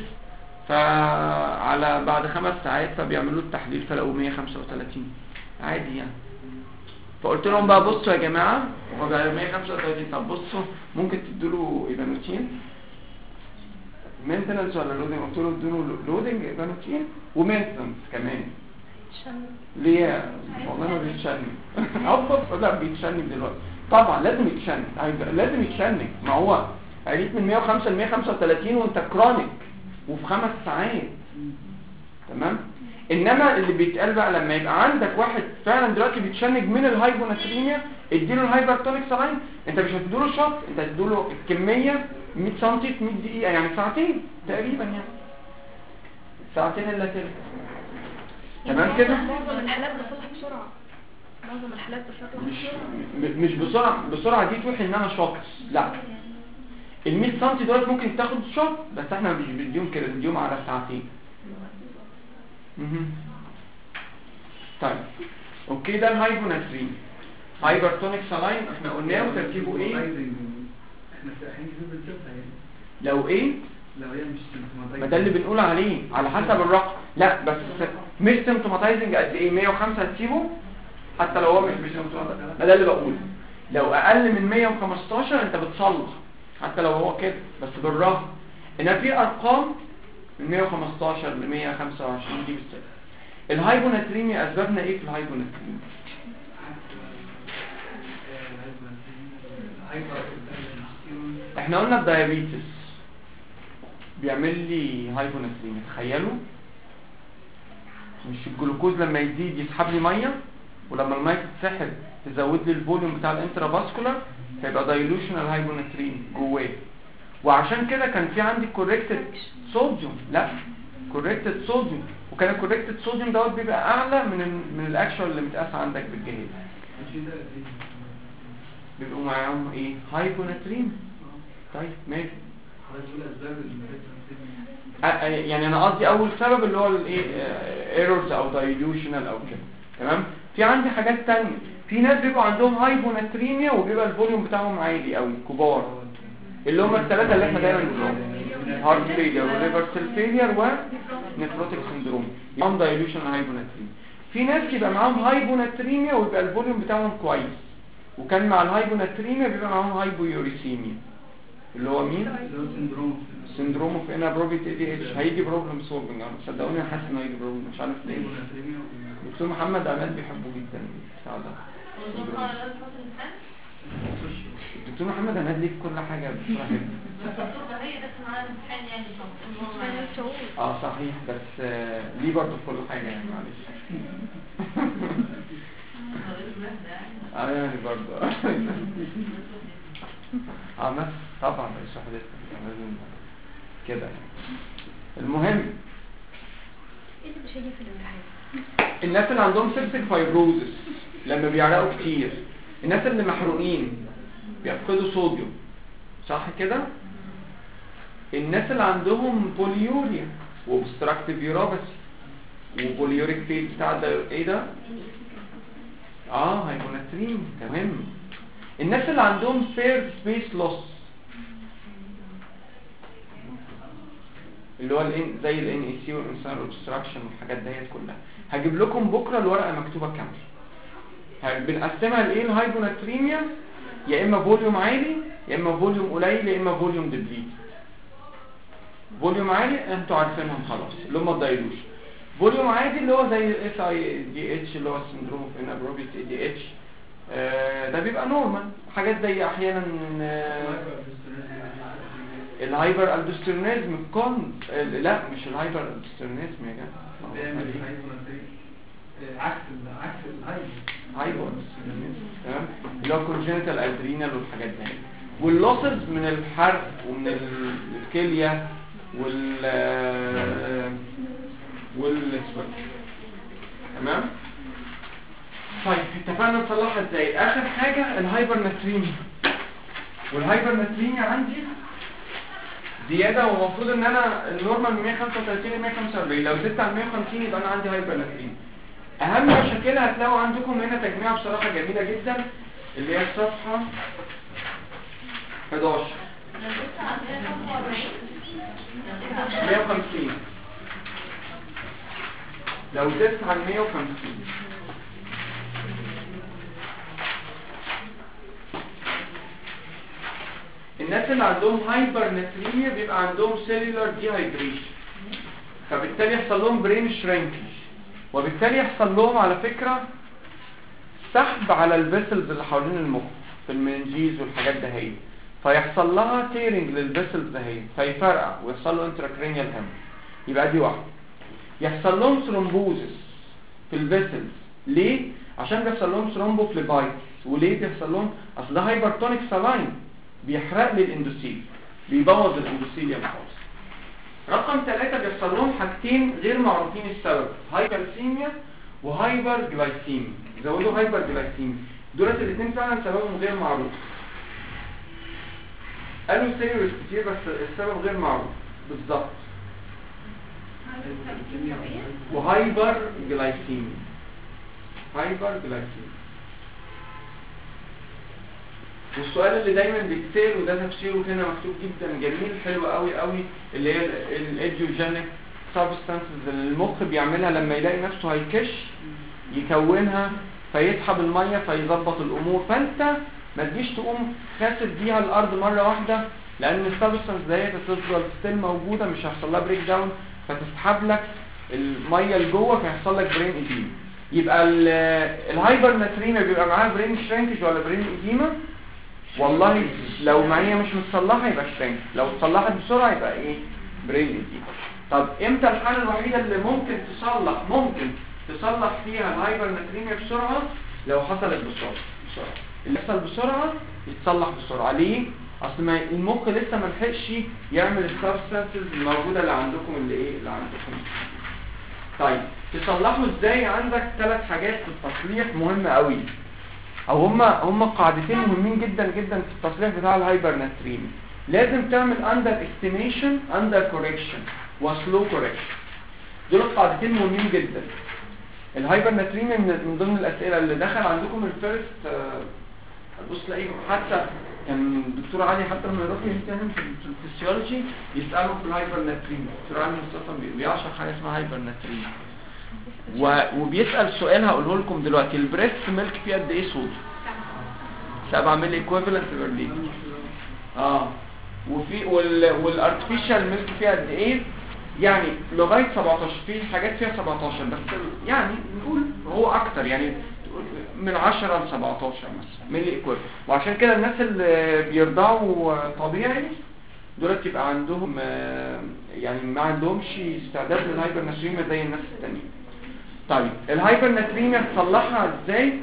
فعلى بعد خمس ساعات فبيعملوا التحليل فلقوا 135 عادي يعني فقلت لهم بقى بصوا يا جماعه هو بقى 135 طب بصوا ممكن تدوا له ايبانوتين مينتنس ولا لودنج قلت له ادوا له لودنج ايبانوتين ومينتنس كمان ليه والله ما بيتشنج ابص لا بيتشنج دلوقتي طبعا لازم يتشنج هيبقى- لازم يتشنج ما هو عليك من 105 ل 135 وانت كرونيك وفي خمس ساعات تمام انما اللي بيتقال بقى لما يبقى عندك واحد فعلا دلوقتي بيتشنج من الهايبوناتريميا اديله الهايبرتونيك سلاين انت مش هتديله شوت انت هتديله الكميه 100 سم في 100 دقيقه يعني ساعتين تقريبا يعني ساعتين الا تلت تمام كده معظم الحالات بتصلح بسرعه معظم الحالات بتصلح مش بسرعه م- مش بسرعه بسرعه دي توحي ان انا شخص لا ال 100 سم دول ممكن تاخد شوت بس احنا مش بنديهم كده بنديهم على ساعتين مهم. طيب اوكي ده الهايبوناترين هايبرتونيك سلاين احنا قلناه وتركيبه ايه احنا احنا كده بنشوفها يعني لو ايه لو هي مش symptomatizing. ما ده اللي بنقول عليه على حسب الرقم لا بس مش سيمتوماتايزنج قد ايه 105 هتسيبه حتى لو هو مش مش symptomatizing. ما ده اللي بقوله لو اقل من 115 انت بتصلح حتى لو هو كده بس بالرغم ان في ارقام من 115 ل 125 دي بالسبب الهايبوناتريميا اسبابنا ايه في الهايبوناتريميا احنا قلنا الدايابيتس بيعمل لي هايبوناتريميا تخيلوا مش الجلوكوز لما يزيد يسحب لي ميه ولما الميه تتسحب تزود لي الفوليوم بتاع الانترافاسكولار فيبقى دايلوشنال هايبوناتريم جواه وعشان كده كان في عندي كوريكتد صوديوم لا كوريكتد صوديوم وكان الكوريكتد صوديوم دوت بيبقى اعلى من ال من الاكشوال اللي متقاس عندك بالجهاز بيبقوا معاهم ايه هايبوناتريم طيب ماشي أ- أ- يعني انا قصدي اول سبب اللي هو الايه ايرورز او دايلوشنال او كده تمام في عندي حاجات تانية في ناس بيبقوا عندهم هايبوناتريميا وبيبقى الفوليوم بتاعهم عالي قوي كبار اللي هم الثلاثه اللي احنا دايما بنقولهم هارت فيلير وليفر سيل فيلير ونفروتيك سندروم يبقى دايلوشنال هايبوناتريميا في ناس يبقى معاهم هايبوناتريميا ويبقى الفوليوم بتاعهم كويس وكان مع الهايبوناتريميا بيبقى معاهم هايبويوريسيميا اللي هو مين سندروم اوف انابروبيت اي دي اتش هيجي بروبلم سولفنج انا صدقوني انا حاسس انه هيجي بروبلم مش عارف ليه دكتور محمد عماد بيحبه جدا بتاع ده والدكتور قال لازم تحط الامتحان دكتور محمد عماد ليه في كل حاجه بصراحه الدكتور ده هي داخل معانا الامتحان يعني فالمفروض اه صحيح بس آه، ليه برضه في كل حاجه يعني معلش اه يعني برضه اه بس طبعا مش حضرتك لازم كده يعني. المهم ايه اللي مش هيجي في الامتحان الناس اللي عندهم سيبسيك فايبروزس لما بيعرقوا كتير الناس اللي محروقين بيفقدوا صوديوم صح كده الناس اللي عندهم بوليوريا وبستراكتيف يورابسي وبوليوريك فيز بتاع ده ايه ده اه هايبوناترين تمام الناس اللي عندهم سبير سبيس لوس اللي هو ال زي الان اي سي والانسان اوبستراكشن والحاجات ديت كلها هجيب لكم بكره الورقه مكتوبه كامله ه- بنقسمها لايه الهايبوناتريميا يا اما فوليوم عالي يا اما فوليوم قليل يا اما فوليوم ديبليت فوليوم عالي انتوا عارفينهم خلاص اللي هم الدايلوشن فوليوم عادي اللي هو زي الاس اي دي اتش اللي هو السندروم اوف انابروبيت اي دي اتش ده بيبقى نورمال حاجات زي احيانا آه، الهايبر الدوستيرونيزم الكون آه، لا مش الهايبر الدوستيرونيزم يا جماعه عكس ال- عكس الهايبر هايبر الدوستيرونيزم تمام اللي هو كونجنتال ادرينال والحاجات دي واللوسز من الحرق ومن ال- الكليه وال آه، والسويت تمام طيب اتفقنا نصلحها ازاي اخر حاجه الهايبر ناتريميا والهايبر ناتريميا عندي زياده والمفروض ان انا النورمال من 135 ل 145 لو زدت عن 150 يبقى انا عندي هايبر ناتريميا اهم مشاكلها هتلاقوا عندكم هنا تجميعه بصراحه جميله جدا اللي هي الصفحه 11 150 لو زدت عن 150 الناس اللي عندهم هايبر ناتريميا بيبقى عندهم سيلولار ديهايدريشن فبالتالي يحصل لهم برين شرينكج وبالتالي يحصل لهم على فكرة سحب على الفيسلز اللي حوالين المخ في المنجيز والحاجات ده هي فيحصل لها تيرنج للفيسلز ده هي فيفرقع ويحصل له انتراكرينيال هم يبقى دي واحدة يحصل لهم ثرومبوزس في الفيسلز ليه؟ عشان بيحصل لهم ثرومبوفليبايتس وليه بيحصل لهم اصل ده هايبرتونيك سلاين بيحرق لي الاندوثيل بيبوظ الاندوثيليوم خالص رقم ثلاثة بيحصل لهم حاجتين غير معروفين السبب هايبرسيميا وهايبر جلايسيميا زودوا هايبر جلايسيميا دولت الاثنين فعلا سببهم غير معروف قالوا سيريس كتير بس السبب غير معروف بالظبط وهايبر جلايسيمي هايبر جلايسيمي والسؤال اللي دايما بيتسال وده تفسيره هنا مكتوب جدا جميل حلو قوي قوي اللي هي الايديوجينيك سبستانسز اللي المخ بيعملها لما يلاقي نفسه هيكش يكونها فيسحب الميه فيظبط الامور فانت ما تجيش تقوم خاسف بيها الارض مره واحده لان السبستانس ديت هتفضل ستيل موجوده مش هيحصل لها بريك داون فتسحب لك الميه لجوه فيحصل لك برين ايديما يبقى ال- الهايبر ناتريميا بيبقى معاها برين شرينكج ولا برين ايديما والله لو معايا مش متصلحه يبقى شرينك لو اتصلحت بسرعه يبقى ايه برين ايديما طب امتى الحاله الوحيده اللي ممكن تصلح ممكن تصلح فيها الهايبر ناتريميا بسرعه لو حصلت بسرعه بسرعه اللي يحصل بسرعه يتصلح بسرعه ليه اصل ما المخ لسه ما لحقش يعمل السبستانسز الموجوده اللي عندكم اللي ايه اللي عندكم طيب تصلحوا ازاي عندك ثلاث حاجات في التصليح مهمه قوي او هما هما قاعدتين مهمين جدا جدا في التصليح بتاع الهايبر ناتريميا لازم تعمل اندر استيميشن اندر كوركشن وسلو كوركشن دول القاعدتين مهمين جدا الهايبر ناتريميا من من ضمن الاسئله اللي دخل عندكم الفيرست بص تلاقيه حتى كان الدكتور علي حتى لما يروح يمتحن في في الفسيولوجي يساله في الهايبر ناتريميا الدكتور علي مصطفى بي- بيعشق حاجه اسمها هايبر ناتريميا و- وبيسال سؤال هقوله لكم دلوقتي البريست ميلك فيه قد ايه صودا 7 ملي ايكويفالنت بير لتر اه وفي وال والارتفيشال ميلك فيها قد ايه يعني لغايه 17 في حاجات فيها 17 بس يعني نقول هو اكتر يعني من 10 ل 17 مثلا ملي ايكويفالنت وعشان كده الناس اللي بيرضعوا طبيعي دولت يبقى عندهم آه، يعني ما عندهمش استعداد للهايبر ناتريميا زي الناس التانيين طيب الهايبر ناتريميا تصلحها ازاي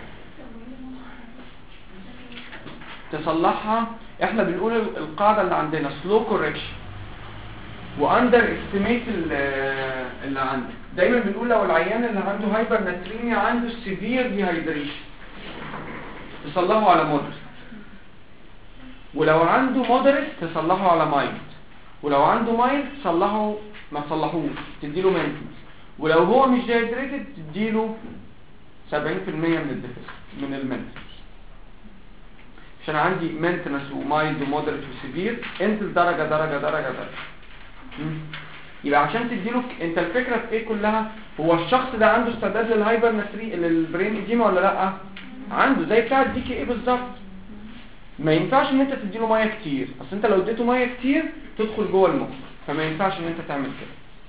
تصلحها احنا بنقول ال- القاعدة اللي عندنا slow correction واندر استيميت اللي عندك دايما بنقول لو العيان اللي عنده هايبر ناتريميا عنده سيفير ديهايدريشن تصلحه على مودريت ولو عنده مودريت تصلحه على مايلد ولو عنده مايلد تصلحه ما تصلحوش تديله مينتنس ولو هو مش ديهايدريتد تديله 70% من الديفيس من المينتنس عشان عندي مينتنس ومايلد ومودريت وسيفير انزل درجة درجة درجة درجة مم. يبقى عشان تديله ك- انت الفكرة في ايه كلها هو الشخص ده عنده استعداد للهايبر ناتري للبرين ايديما ولا لا عنده زي بتاع الدي كي ايه بالظبط ما ينفعش ان انت تديله ميه كتير اصل انت لو اديته ميه كتير تدخل جوه المخ فما ينفعش ان انت تعمل كده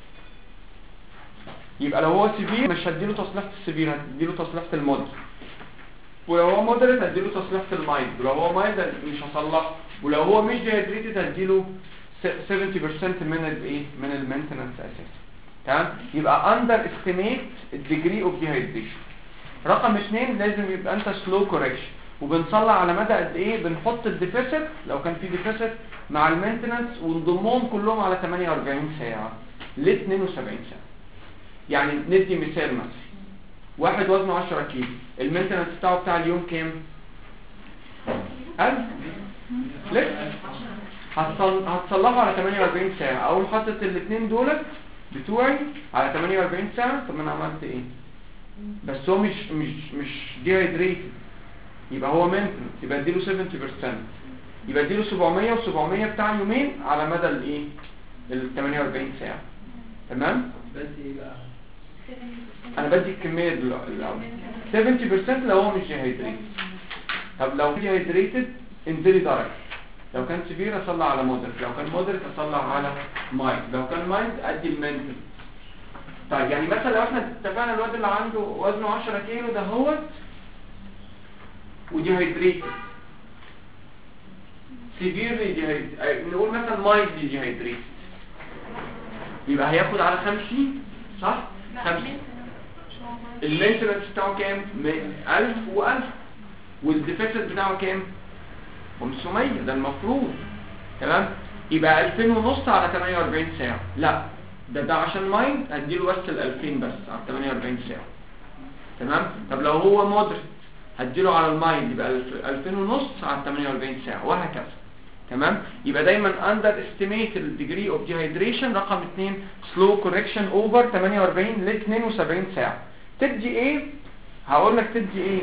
يبقى لو هو سيفير مش هديله تصليحة السيفير هتديله تصليحة المودريت ولو هو مودريت هديله تصليحة المايلد ولو هو مايلد مش هصلحه ولو هو مش ديهيدريتد هديله س- 70% من الايه من المينتنس اساسا تمام يبقى اندر استيميت الديجري اوف ديهيدريشن رقم اثنين لازم يبقى انت سلو كوركشن وبنصلح على مدى قد ايه بنحط الديفيسيت لو كان في ديفيسيت مع المينتنس ونضمهم كلهم على 48 ساعه ل 72 ساعه يعني ندي مثال مثلا واحد وزنه 10 كيلو المينتنس بتاعه بتاع اليوم كام 1000 لسه هتصل- هتصلحه على 48 ساعة اقول حاطط الاثنين دولت بتوعي على 48 ساعة طب انا عملت ايه بس هو مش مش مش ديهايدريتد يبقى هو مينتنس يبقى اديله 70% يبقى اديله 700 و700 بتاع يومين على مدى الايه ال 48 ساعة تمام بس ايه بقى انا بدي الكمية دلوقتي الاول 70% لو هو مش ديهايدريتد طب لو ديهايدريتد انزلي درجة لو كان سيفير اصلح على مودريت لو كان مودريت اصلح على مايلد لو كان مايلد ادي المنتل طيب يعني مثلا لو احنا اتفقنا الواد اللي عنده وزنه 10 كيلو ده هو وديهايدريتد سيفيرلي ديهايدريتد نقول مثلا مايلد ديهايدريتد يبقى هياخد على 50 صح 50 المينتنس بتاعه كام 1000 و1000 والديفيسيت بتاعه كام 500 ده المفروض تمام يبقى 2000 ونص على 48 ساعة لا ده ده عشان مايند هديله بس ال 2000 بس على 48 ساعة تمام طب لو هو مودريت هديله على المايند يبقى 2000 ونص على 48 ساعة وهكذا تمام يبقى دايما under estimate ال degree of dehydration رقم 2 slow correction over 48 ل 72 ساعة تدي ايه هقول لك تدي ايه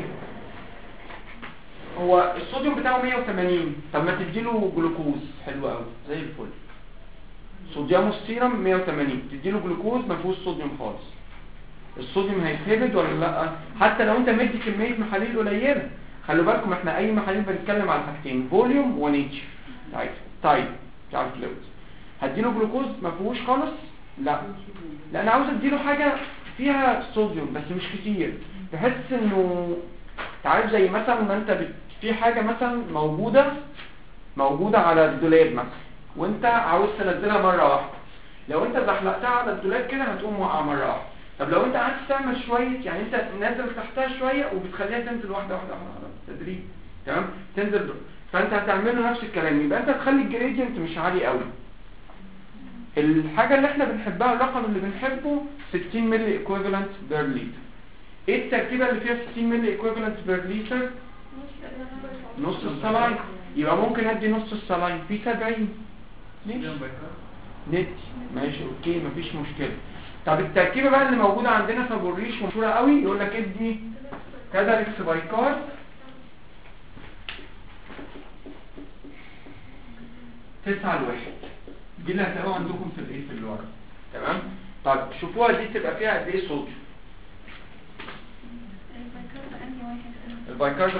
هو الصوديوم بتاعه 180 طب ما تديله جلوكوز حلو قوي زي الفل صوديوم السيرم 180 تديله جلوكوز ما فيهوش صوديوم خالص الصوديوم هيتهبد ولا لا حتى لو انت مدي كميه محاليل قليله خلوا بالكم احنا اي محاليل بنتكلم على حاجتين فوليوم ونيتشر طيب طيب بتاع الفلويدز هديله جلوكوز ما فيهوش خالص لا لا انا عاوز اديله حاجه فيها صوديوم بس مش كتير تحس انه تعرف زي مثلا ما انت بت... في حاجه مثلا موجوده موجوده على الدولاب مثلا وانت عاوز تنزلها مره واحده لو انت زحلقتها على الدولاب كده هتقوم واقعه مره واحده طب لو انت قعدت تعمل شويه يعني انت نازل تحتها شويه وبتخليها تنزل واحده واحده واحده تدريج تمام تنزل دول. فانت هتعمل له نفس الكلام يبقى انت تخلي الجريدينت مش عالي قوي الحاجه اللي احنا بنحبها الرقم اللي بنحبه 60 ملي ايكويفالنت بير لتر ايه التركيبه اللي فيها 60 ملي ايكويفالنت بير لتر نص السلاين يبقى ممكن ادي نص السلاين في 70 ليه صوديوم بايكار نت ماشي اوكي مفيش مشكله طب التركيبه بقى اللي موجوده عندنا في ابو الريش مشهوره قوي يقول لك ادي كادريكس بايكار تسعة لواحد دي اللي هتلاقوها عندكم في الايه في الورق تمام طب شوفوها دي تبقى فيها قد ايه صوديوم البايكار ده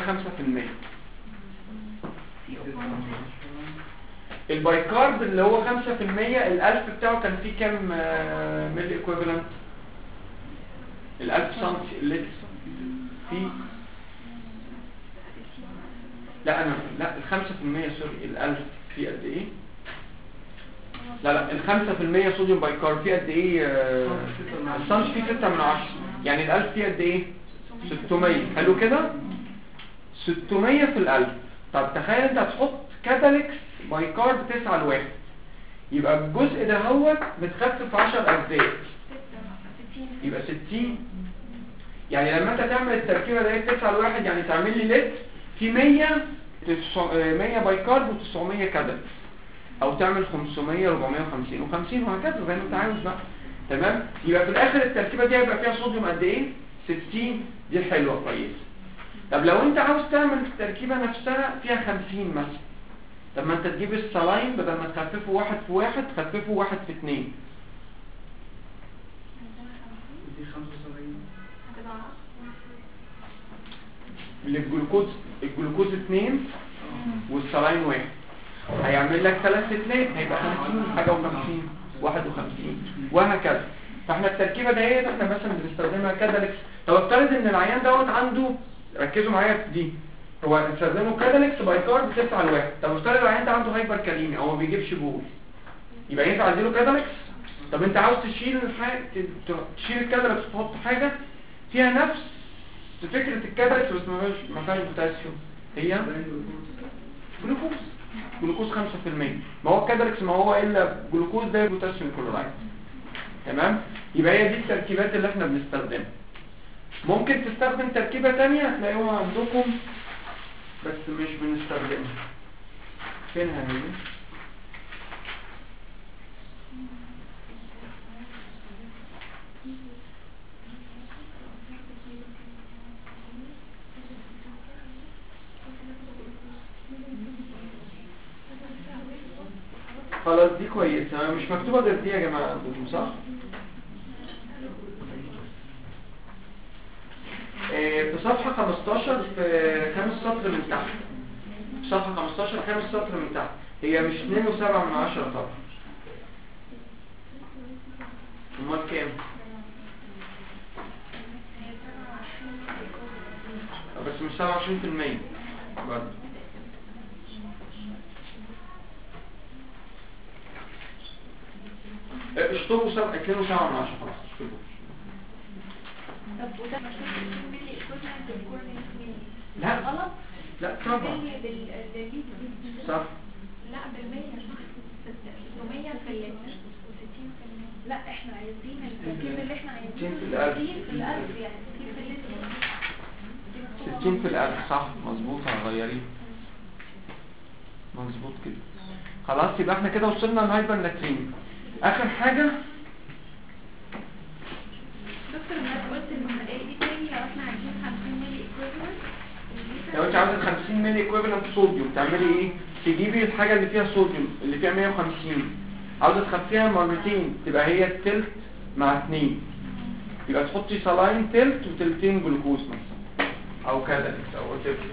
5% البايكارب اللي هو 5% الألف بتاعه كان فيه كام آه، ملي ايكويفالنت الألف سنتي اللتر فيه لا أنا لا الخمسة في المية سوري الألف فيه قد إيه لا لا الخمسة في المية صوديوم بايكارب فيه قد إيه آه، السنتي فيه ستة من عشرة يعني الألف فيه قد إيه 600 حلو كده 600 في الألف طب تخيل انت هتحط كاتاليكس بايكارب 9 لواحد يبقى الجزء ده هو متخفف 10 أجزاء يبقى 60 يعني لما انت تعمل التركيبة ده 9 لواحد يعني تعمل لي لتر في 100 تسع- آه، 100 بايكارب و900 كاتاليكس او تعمل 500 450 و50 وهكذا زي ما انت عاوز بقى تمام يبقى في الاخر التركيبة دي هيبقى فيها صوديوم قد ايه 60 دي حلوة كويسة طب لو انت عاوز تعمل التركيبة نفسها فيها 50 مثلا طب ما انت تجيب السلاين بدل ما تخففه واحد في واحد تخففه واحد في اتنين دي 75 الجلوكوز الجلوكوز اتنين والسلاين واحد هيعمل لك ثلاث اتنين هيبقى 50 حاجة و50 51 وهكذا فاحنا التركيبة ديت احنا مثلا بنستخدمها كاداليكس طب افترض ان العيان دوت عنده ركزوا معايا في دي هو هنستخدمه كاداليكس بايكارب 9 لواحد طب افترض العيان ده عنده هايبر كاليمي او ما بيجيبش بول يبقى ينفع اديله كاداليكس طب انت عاوز تشيل الحاجة تشيل الكاداليكس وتحط حاجة فيها نفس فكرة الكاداليكس بس ما فيهاش ما فيهاش بوتاسيوم هي جلوكوز جلوكوز 5% ما هو الكاداليكس ما هو الا جلوكوز ده بوتاسيوم كلورايد تمام يبقى هي دي التركيبات اللي احنا بنستخدمها ممكن تستخدم تركيبة تانية هتلاقوها عندكم بس مش بنستخدمها فينها هي خلاص دي كويسة مش مكتوبة غير دي يا جماعة عندكم صح؟ آه، في صفحة 15 في خامس سطر من تحت في صفحة 15 خامس سطر من تحت هي مش 2 و7 من 10 طبعا امال كام؟ آه، بس مش 27% برضه آه، اشطبوا 2 و7 من 10 خلاص اشطبوا طب وده ملي equivalent بالكورنيش ملي لا غلط لا طبعا ملي بال- بالليتر صح لا بالمية صح 600 في اللتر و60 في المية لا احنا عايزين التركيب اللي احنا عايزينه 60 في الألف. 60 في الألف يعني 60 في اللتر 60 في الألف صح مظبوط هغيريه مظبوط كده خلاص يبقى احنا كده وصلنا للهايبر ناتريميا اخر حاجه دكتور ما قلت ان ايه تاني لو احنا عايزين 50 ملي equivalent لو انت عاوزه 50 ملي ايكويفالنت صوديوم تعملي ايه تجيبي الحاجه اللي فيها صوديوم اللي فيها 150 عاوزه تخفيها مرتين تبقى هي التلت مع اتنين يبقى تحطي صلاين تلت وتلتين جلوكوز مثلا او كذا او تلت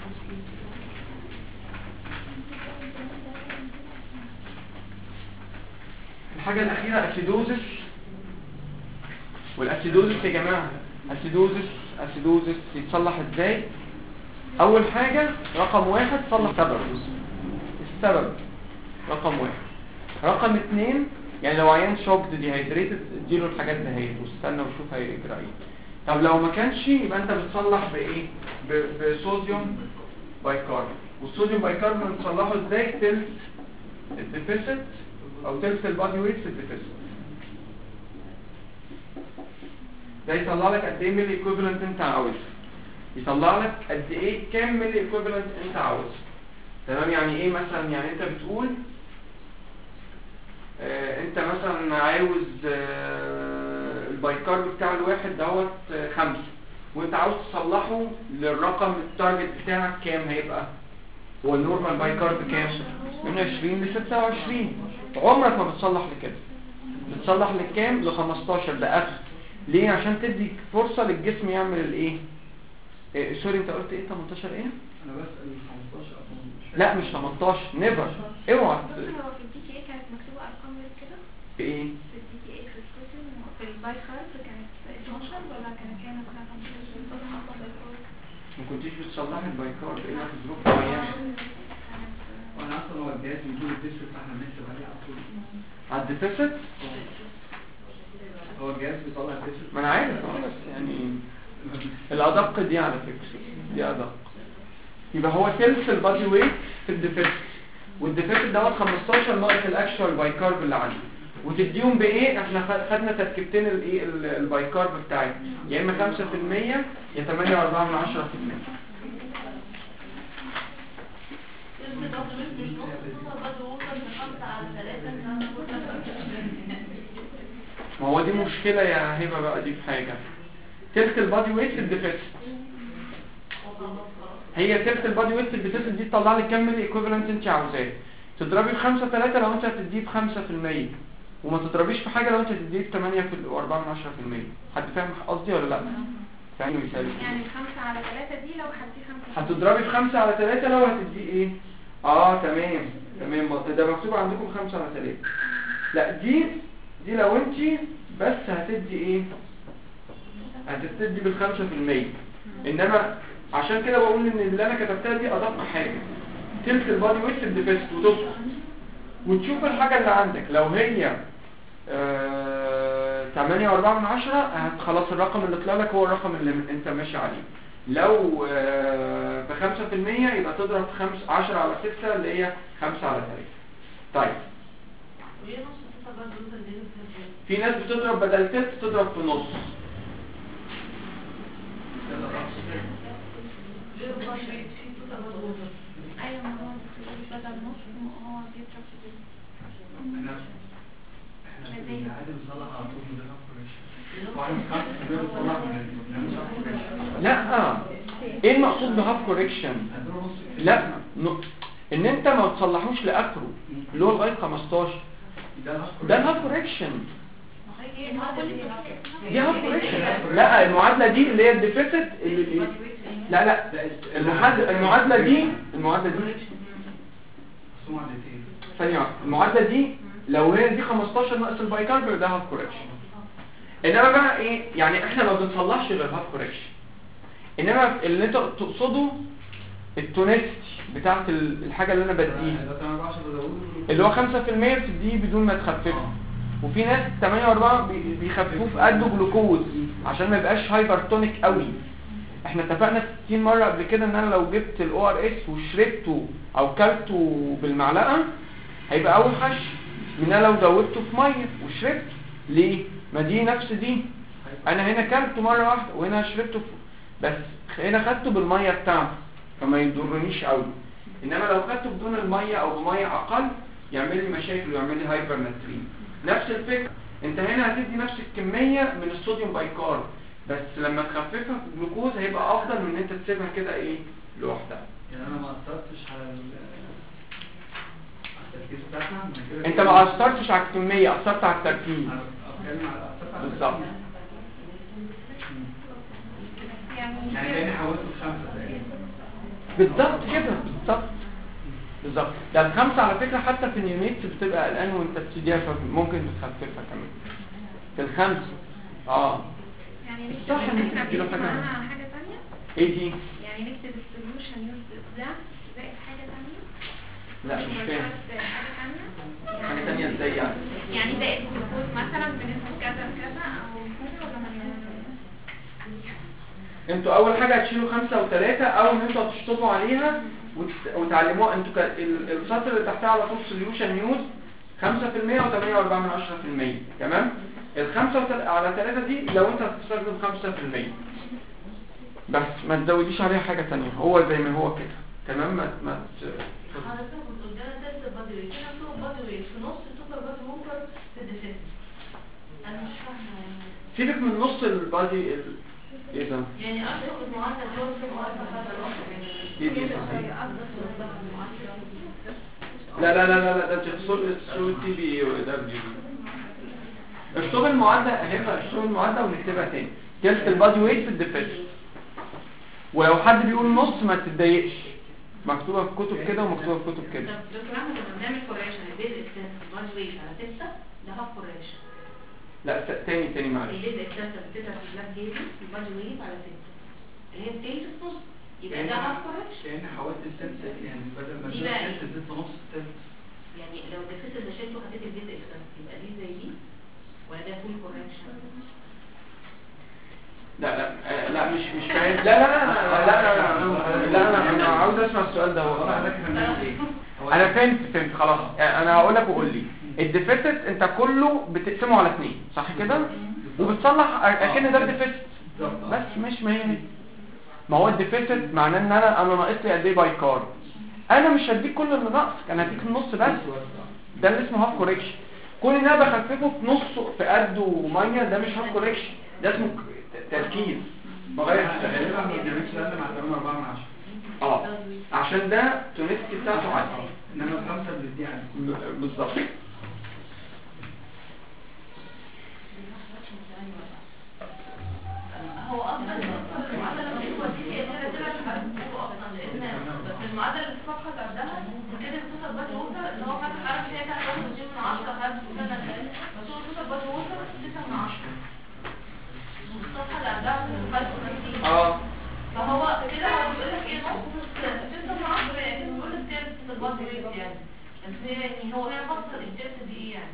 الحاجه الاخيره اسيدوزس والاسيدوزس يا جماعه اسيدوزس اسيدوزس يتصلح ازاي اول حاجة رقم واحد صلح سبب السبب رقم واحد رقم اتنين يعني لو عيان شوكد ديهايدريتد اديله الحاجات دهيت واستنى وشوف هيجرى ايه طب لو ما كانش يبقى انت بتصلح بايه ب- بصوديوم بايكارب والصوديوم بايكارب بنصلحه ازاي تلت الديفيسيت او تلت البادي ويت في الديفيسيت ده يطلع لك قد ايه ملي ايكويفالنت انت عاوزه يطلع لك قد ايه كام ملي ايكويفالنت انت عاوزه تمام يعني ايه مثلا يعني انت بتقول آه انت مثلا عاوز آه البايكارب بتاع الواحد دوت آه خمسة وانت عاوز تصلحه للرقم التارجت بتاعك كام هيبقى هو النورمال بايكارب كام من 20 ل 26 عمرك ما بتصلح لكده بتصلح لكام ل 15 ده اخر ليه عشان تدي فرصة للجسم يعمل الايه إيه سوري انت قلت ايه 18 ايه انا بسأل 15 او مش لا مش 18 نيفر اوعى ت- دكتور هو في الدي تي اي كانت مكتوبة ارقام غير كده في ايه في الدي تي اي في الكتب في البايكارب كانت 12 ولا كان كام ولا 15 ما كنتيش بتصلحي البايكارب الا في ظروف معينه وانا اصلا هو الجهاز بيجيب الدش فاحنا بنكتب عليه على طول على الديفيسيت هو الجهاز بيطلع الدش ما انا عارف اه بس يعني الادق دي على فكره دي ادق يبقى هو تلت البادي ويت في الديفيسيت والديفيسيت دوت 15 ناقص الاكشوال بايكارب اللي عندي وتديهم بايه احنا خ- خدنا تركيبتين الايه ال- البايكارب بتاعي يا اما 5% يا 8.4 من 10% ما هو دي مشكلة يا هبة بقى دي في حاجة تلت البادي ويت في الديفيسيت هي تلت البادي ويت في الديفيسيت دي تطلع لك كام ملي ايكوفالنت انت عاوزاه تضربي في 5 3 لو انت هتديه ب 5% وما تضربيش في حاجة لو انت هتديه ب 8 في 4 من 10% حد فاهم قصدي ولا لا؟ فاهم مثال يعني 5 على 3 دي لو حدي 5 هتضربي في 5 على 3 لو هتديه ايه اه تمام تمام ده مكتوب عندكم 5 على 3 لا دي دي لو انت بس هتدي ايه هتبتدي بالخمسة في المية انما عشان كده بقول ان اللي انا كتبتها دي ادق حاجة تلت البادي ويت الديفيست وتدخل وتشوف الحاجة اللي عندك لو هي آه، تمانية واربعة من عشرة هت- خلاص الرقم اللي طلع لك هو الرقم اللي انت ماشي عليه لو آه، بخمسة في المية يبقى تضرب في خمس عشرة على ستة اللي هي خمسة على تلاتة طيب وليه نص ستة برضه انت اللي لازم في ناس بتضرب بدل تلت تضرب في نص ليه ربما في ستة برضه ايوه ما هو بدل نص ما هو بيضرب في دي. احنا احنا في العادة بنصلح على طول من غير operation. وعلى الخط بنصلح من بنعمل operation. لا ايه المقصود بهاف كوريكشن هدول نص لا ن- ان انت ما تصلحوش لاخره اللي هو لغايه 15 ده الهاف ده الهاف كوريكشن ايه ما هو اللي دي هاف كوريكشن لا المعادله دي اللي هي الديفيسيت اللي لا لا المعادله المعادله دي المعادله دي مقسوم على الاثنين ثانيه واحدة. المعادله دي لو هي دي 15 ناقص البايكارب ده هاف كوريكشن انما بقى ايه يعني احنا ما بنصلحش غير هاف كوريكشن انما اللي انت تقصده التونستي بتاعت ال- الحاجه اللي انا بديها ده كمان 10 بزوده اللي هو 5% بتديه بدون ما تخففه وفي ناس 8 و4 بيخففوه في قده جلوكوز عشان ما يبقاش هايبرتونيك قوي احنا اتفقنا 60 مره قبل كده ان انا لو جبت الاو ار اس وشربته او كلته بالمعلقه هيبقى اوحش من انا لو زودته في ميه وشربته ليه ما دي نفس دي انا هنا كلته مره واحده وهنا شربته في بس هنا خدته بالميه بتاعته فما يضرنيش قوي انما لو خدته بدون الميه او بميه اقل يعمل لي مشاكل ويعمل لي هايبر ناترين نفس الفكره انت هنا هتدي نفس الكميه من الصوديوم بايكارب بس لما تخففها في الجلوكوز هيبقى افضل من ان انت تسيبها كده ايه لوحدها يعني انا ما اثرتش على ال على التركيز بتاعنا من كده انت ما اثرتش على الكميه اثرت على التركيز أنا بتكلم على أثرت على بالظبط يعني يعني كاني حولته لخمسة تقريبا بالظبط كده بالظبط بالظبط ده الخمسة على فكرة حتى في اليونيتس بتبقى قلقان وانت بتديها فممكن تخففها كمان في الخمسة اه يعني نكتب صح إن أنت احنا تديله بنكتب حاجة. معاها حاجة تانية ايه دي؟ يعني نكتب السوليوشن يوز ده زائد حاجة تانية لا مش فاهم زائد حاجة تانية حاجة تانية ازاي يعني؟ يعني زائد جلوكوز مثلا بنسبة كذا كذا او كذا ولا ما انتوا اول حاجة هتشيلوا خمسة وثلاثة او ان انتوا هتشطبوا عليها وت- وتعلموها انتوا ك... ال- السطر اللي تحتها على طول سوليوشن يوز 5% و8.4 من 10% تمام الخمسة وتل... على ثلاثة دي لو انت هتستخدم 5% بس ما تزوديش عليها حاجة تانية هو زي ما هو كده تمام ما ما ت- حضرتك كنت قدامنا تلت بادي ويت هنا فوق بادي ويت في نص سوبر بادي ووكر في الديفيس انا مش فاهمه يعني سيبك من نص البادي ال... ايه ده يعني اشهر المعدل اللي هو في المعدل هذا الاخر ايه دي يعني لا لا لا لا لا ده تحصل شو تي بي دبليو الشغل المعدة هيبقى الشغل المعدة ونكتبها تاني تلت البادي ويت في الديفيس ولو حد بيقول نص ما تتضايقش مكتوبة في كتب كده ومكتوبة في كتب كده طب دكتور احمد لما بنعمل كوريشن البيز اكستنس بادي ويت على 6 ده هاف كوريشن لا ت- تاني تاني معلش البيز اكستنس بتبقى في البلاك جيبل البادي ويت على 6 اللي هي بتلت في نص يبقى ده هاف كوريشن كأني حولت التلت يعني بدل ما دي اديت بقى تلت اديت نص التلت يعني لو الديفيس اللي شلته حطيت البيز اكستنس يبقى دي زي دي ولا ده فول كوريشن لا لا آه، لا مش مش فاهم لا لا لا لا لا لا لا انا انا عاوز اسمع السؤال ده والله هو ده كان بيعمل ايه؟ هو انا فهمت فهمت خلاص آه، انا هقول لك وقول لي الديفيسيت انت كله بتقسمه على اثنين صح كده وبتصلح اكن ده الديفيسيت بالظبط آه. بس مش ما هي هي. ما هو الديفيسيت معناه ان انا انا ناقص لي قد ايه باي كارد انا مش هديك كل اللي ناقصك انا هديك النص بس ده اللي اسمه هاف كوريكشن كون ان انا بخففه في نصه في قد وميه ده مش هاف كوريكشن ده اسمه ك- تركيز بغير غالبا ما بيعملش اقل مع 8 4 من 10 اه عشان ده تونسكي بتاعته عالي انما الخمسه بندي يعني ب- بالظبط هو اصلا المعادله لما تكون دي هي كده كده مش هتكون اصلا لان بس المعادله اللي في الصفحه اللي قبلها كده توصل بادي ووتر اللي هو فاتح عارف هي كانت 21 من 10 خد سنه بس هو توصل بادي ووتر 9 من 10 الصفحه اللي قبلها في 35 اه فهو كده هو بيقول لك ايه نص 6 من 10 يعني بيقول لك تلت البادي ويت يعني بس هي يعني هو هي خاصه التلت دي ايه يعني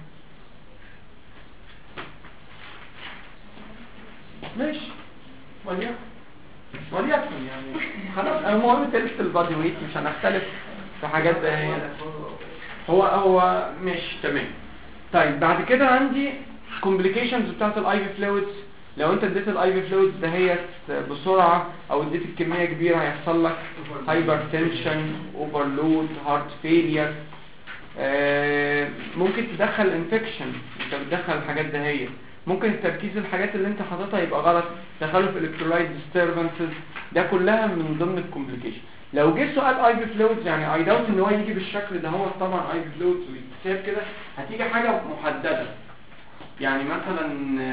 ماشي وليكن وليكن يعني خلاص المهم تلت البادي ويت مش هنختلف في حاجات ده هي هو هو مش تمام طيب بعد كده عندي complications بتاعت الاي في فلويدز لو انت اديت الاي في فلويدز دهيت بسرعه او اديت الكميه كبيره هيحصل لك هايبر تنشن اوفرلود هارت فيلير ممكن تدخل انفكشن انت بتدخل الحاجات دهيت ممكن التركيز الحاجات اللي انت حاططها يبقى غلط تخلف الكترولايت ديستربنسز ده كلها من ضمن الكومبليكيشن لو جه سؤال اي بي فلويدز يعني اي داوت ان هو يجي بالشكل ده هو طبعا اي بي فلويدز ويتساب كده هتيجي حاجه محدده يعني مثلا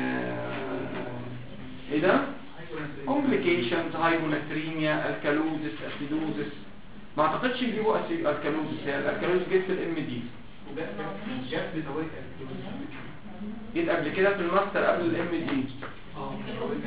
آه، ايه ده كومبليكيشنز هايبوناتريميا الكالوزس اسيدوزس ما اعتقدش يجيبوا أسي- الكالوزس هي الكالوزس جت في الام دي جاب بتويك جيت قبل كده في الماستر قبل الام دي اه بتويك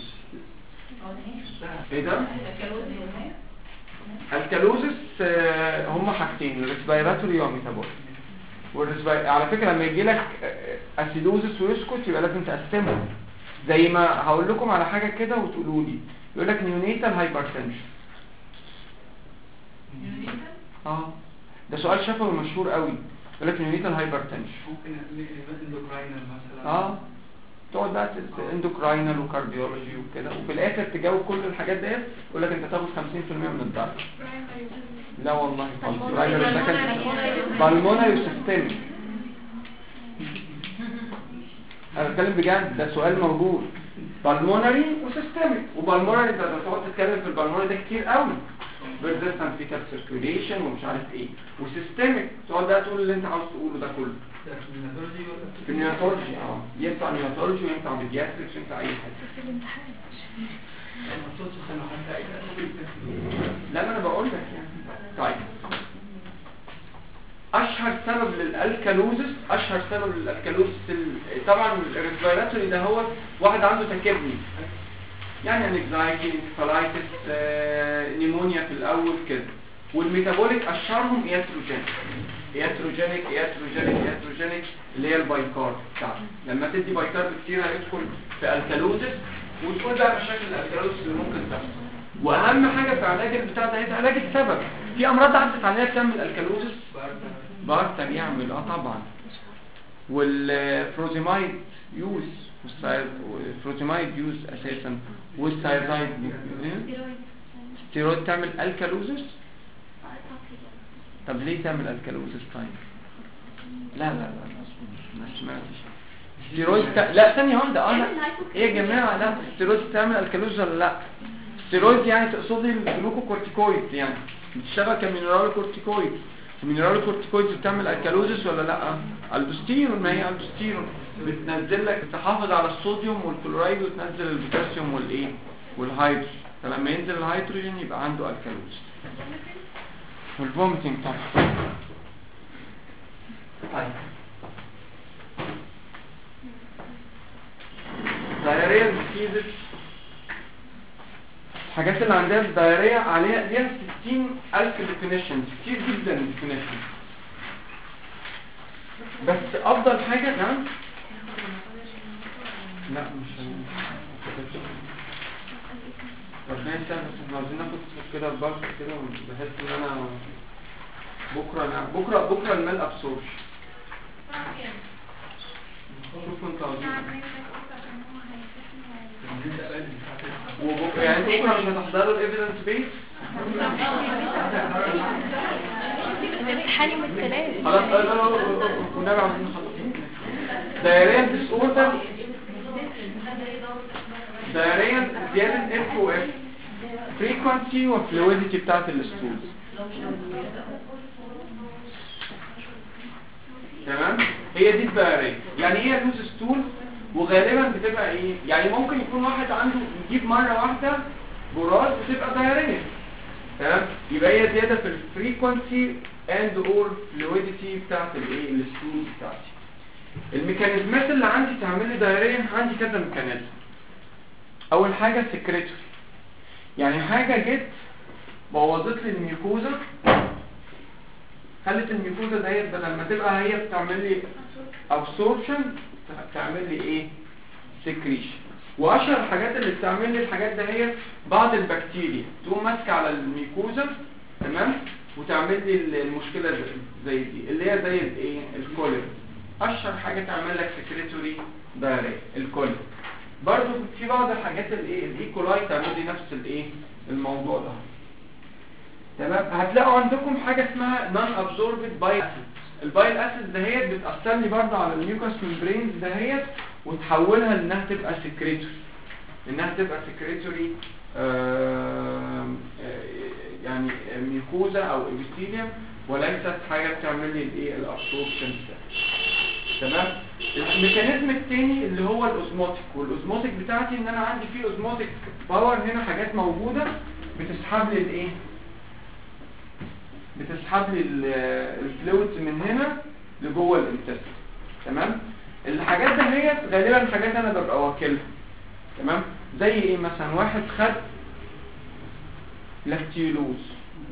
ايه ده الكالوريز والمية الكالوزس آه، هم حاجتين الريسبيراتوري والميتابوليك والريسبي... على فكره لما يجي لك اسيدوزس ويسكت يبقى لازم تقسمه زي ما هقول لكم على حاجه كده وتقولوا لي يقول لك نيونيتال هايبرتنشن اه ده سؤال شفوي مشهور قوي يقول لك نيونيتال هايبرتنشن ممكن اندوكراينال مثلا اه تقعد بقى اندوكراينال وكارديولوجي وكده وفي الاخر تجاوب كل الحاجات ديت يقول لك انت تاخد 50% من الدرجه لا والله خالص برايمري وسكندري بالمونري وسيستميك انا بتكلم بجد ده سؤال موجود بالمونري وسيستميك وبالمونري ده تقعد تتكلم في البالمونري ده كتير قوي ريزيستنت فيتال سيركيوليشن ومش عارف ايه وسيستميك تقعد بقى تقول اللي انت عاوز تقوله ده كله ده في النيورولوجي ولا في النيوناتولوجي اه ينفع نيوناتولوجي وينفع بيدياتريكس وينفع اي حاجه ما تقصدش انه حتى اي لا ما انا بقول لك يعني طيب اشهر سبب للالكالوزس اشهر سبب للالكالوزس ال- طبعا الريسبيراتوري ده هو واحد عنده تكبني يعني انكزايتي انكفالايتس نيمونيا في الاول كده والميتابوليك اشهرهم اياتروجينيك اياتروجينيك اياتروجينيك اياتروجينيك اللي هي البايكار بتاعته لما تدي بايكار كتير هيدخل في الكالوزس وتقول بقى مشاكل الالكالوزس اللي ممكن تحصل واهم حاجه في علاج البتاع ده هي علاج السبب في امراض عدت عليها بتعمل الكالوزس بارتا بيعمل اه طبعا والفروزيمايد يوز والفروزيمايد يوز اساسا والثايرويد ستيرويد تعمل الكالوزس طب ليه تعمل الكالوزس طيب لا لا لا لا، ما سمعتش ستيرويد تا... لا ثانيه واحده اه لا ايه يا جماعه لا ستيرويد تعمل الكالوزس ولا لا ستيرويد يعني تقصدي الجلوكوكورتيكويد يعني بتشتغل كمينرال كورتيكويد المينرال كورتيكويد بتعمل الكالوزس ولا لا الدوستيرون ما هي الدوستيرون بتنزل لك بتحافظ على الصوديوم والكلورايد وتنزل البوتاسيوم والايه والهيدروجين فلما ينزل الهيدروجين يبقى عنده الكالوزس والفوميتنج طبعا طيب diarrheal diseases الحاجات اللي عندها الدايرية عليها ليها 60 ألف definitions كتير جدا definitions بس أفضل حاجة نعم لا مش ربنا يسهل بس احنا عاوزين ناخد كده البلك كده بحس ان انا بكره نعم بكره بكره المال ابسورش شوفوا انتوا عاوزين إيه. وبكره يعني انتوا بكره مش هتحضروا الايفيدنس بيس بتتحالي من الكلام خلاص لا لا لا والنبي عاوزين نخلص دايريان ديس اوردر دايريان زياده اف و اف فريكوانسي وفلويديتي بتاعت الستولز تمام هي دي الدايريه يعني هي لوز ستول وغالبا بتبقى ايه يعني ممكن يكون واحد عنده يجيب مره واحده براز بتبقى دايريه تمام يبقى هي زياده في الفريكوانسي اند اور فلويديتي بتاعت الايه الستول بتاعتي الميكانيزمات اللي عندي تعمل لي دايريه عندي كذا ميكانيزم اول حاجه سكريتوري يعني حاجه جت بوظت لي الميوكوزا خلت الميوكوزا ديت بدل ما تبقى هي بتعمل لي ابسوربشن تعمل لي ايه سكريشن واشهر الحاجات اللي بتعمل لي الحاجات ده هي بعض البكتيريا تقوم ماسكه على الميكوزا تمام وتعمل لي المشكله زي- زي دي اللي هي زي الايه الكوليرا اشهر حاجه تعمل لك سكريتوري دايريا الكوليرا برضو في بعض الحاجات الايه الايكولاي تعمل لي نفس الايه الموضوع ده تمام هتلاقوا عندكم حاجه اسمها نون ابزوربد بايل اسيد البايل اسيد دهيت بتاثر لي برضه على الميوكس ممبرينز دهيت وتحولها لانها تبقى سكريتوري انها تبقى سكريتوري يعني ميوكوزا او ابيثيليوم وليست حاجه بتعمل لي الايه الابسوربشن تمام الميكانيزم الثاني اللي هو الاوزموتيك والاوزموتيك بتاعتي ان انا عندي فيه اوزموتيك باور هنا حاجات موجوده بتسحب لي الايه بتسحب لي الفلويدز من هنا لجوه الانتستين تمام الحاجات ده هي غالبا حاجات انا ببقى واكلها تمام زي ايه مثلا واحد خد لاكتيلوز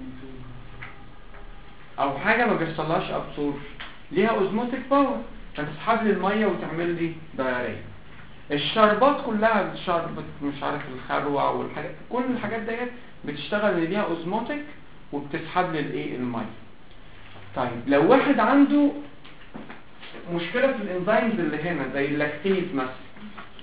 او حاجه ما بيحصلهاش ابسوربشن ليها اوزموتيك باور فتسحب لي الميه وتعمل لي دايريه الشربات كلها شربت مش عارف الخروع والحاجات كل الحاجات ديت بتشتغل اللي ليها اوزموتيك وبتسحب لي الايه الميه طيب لو واحد عنده مشكله في الانزيمز اللي هنا زي اللاكتيز مثلا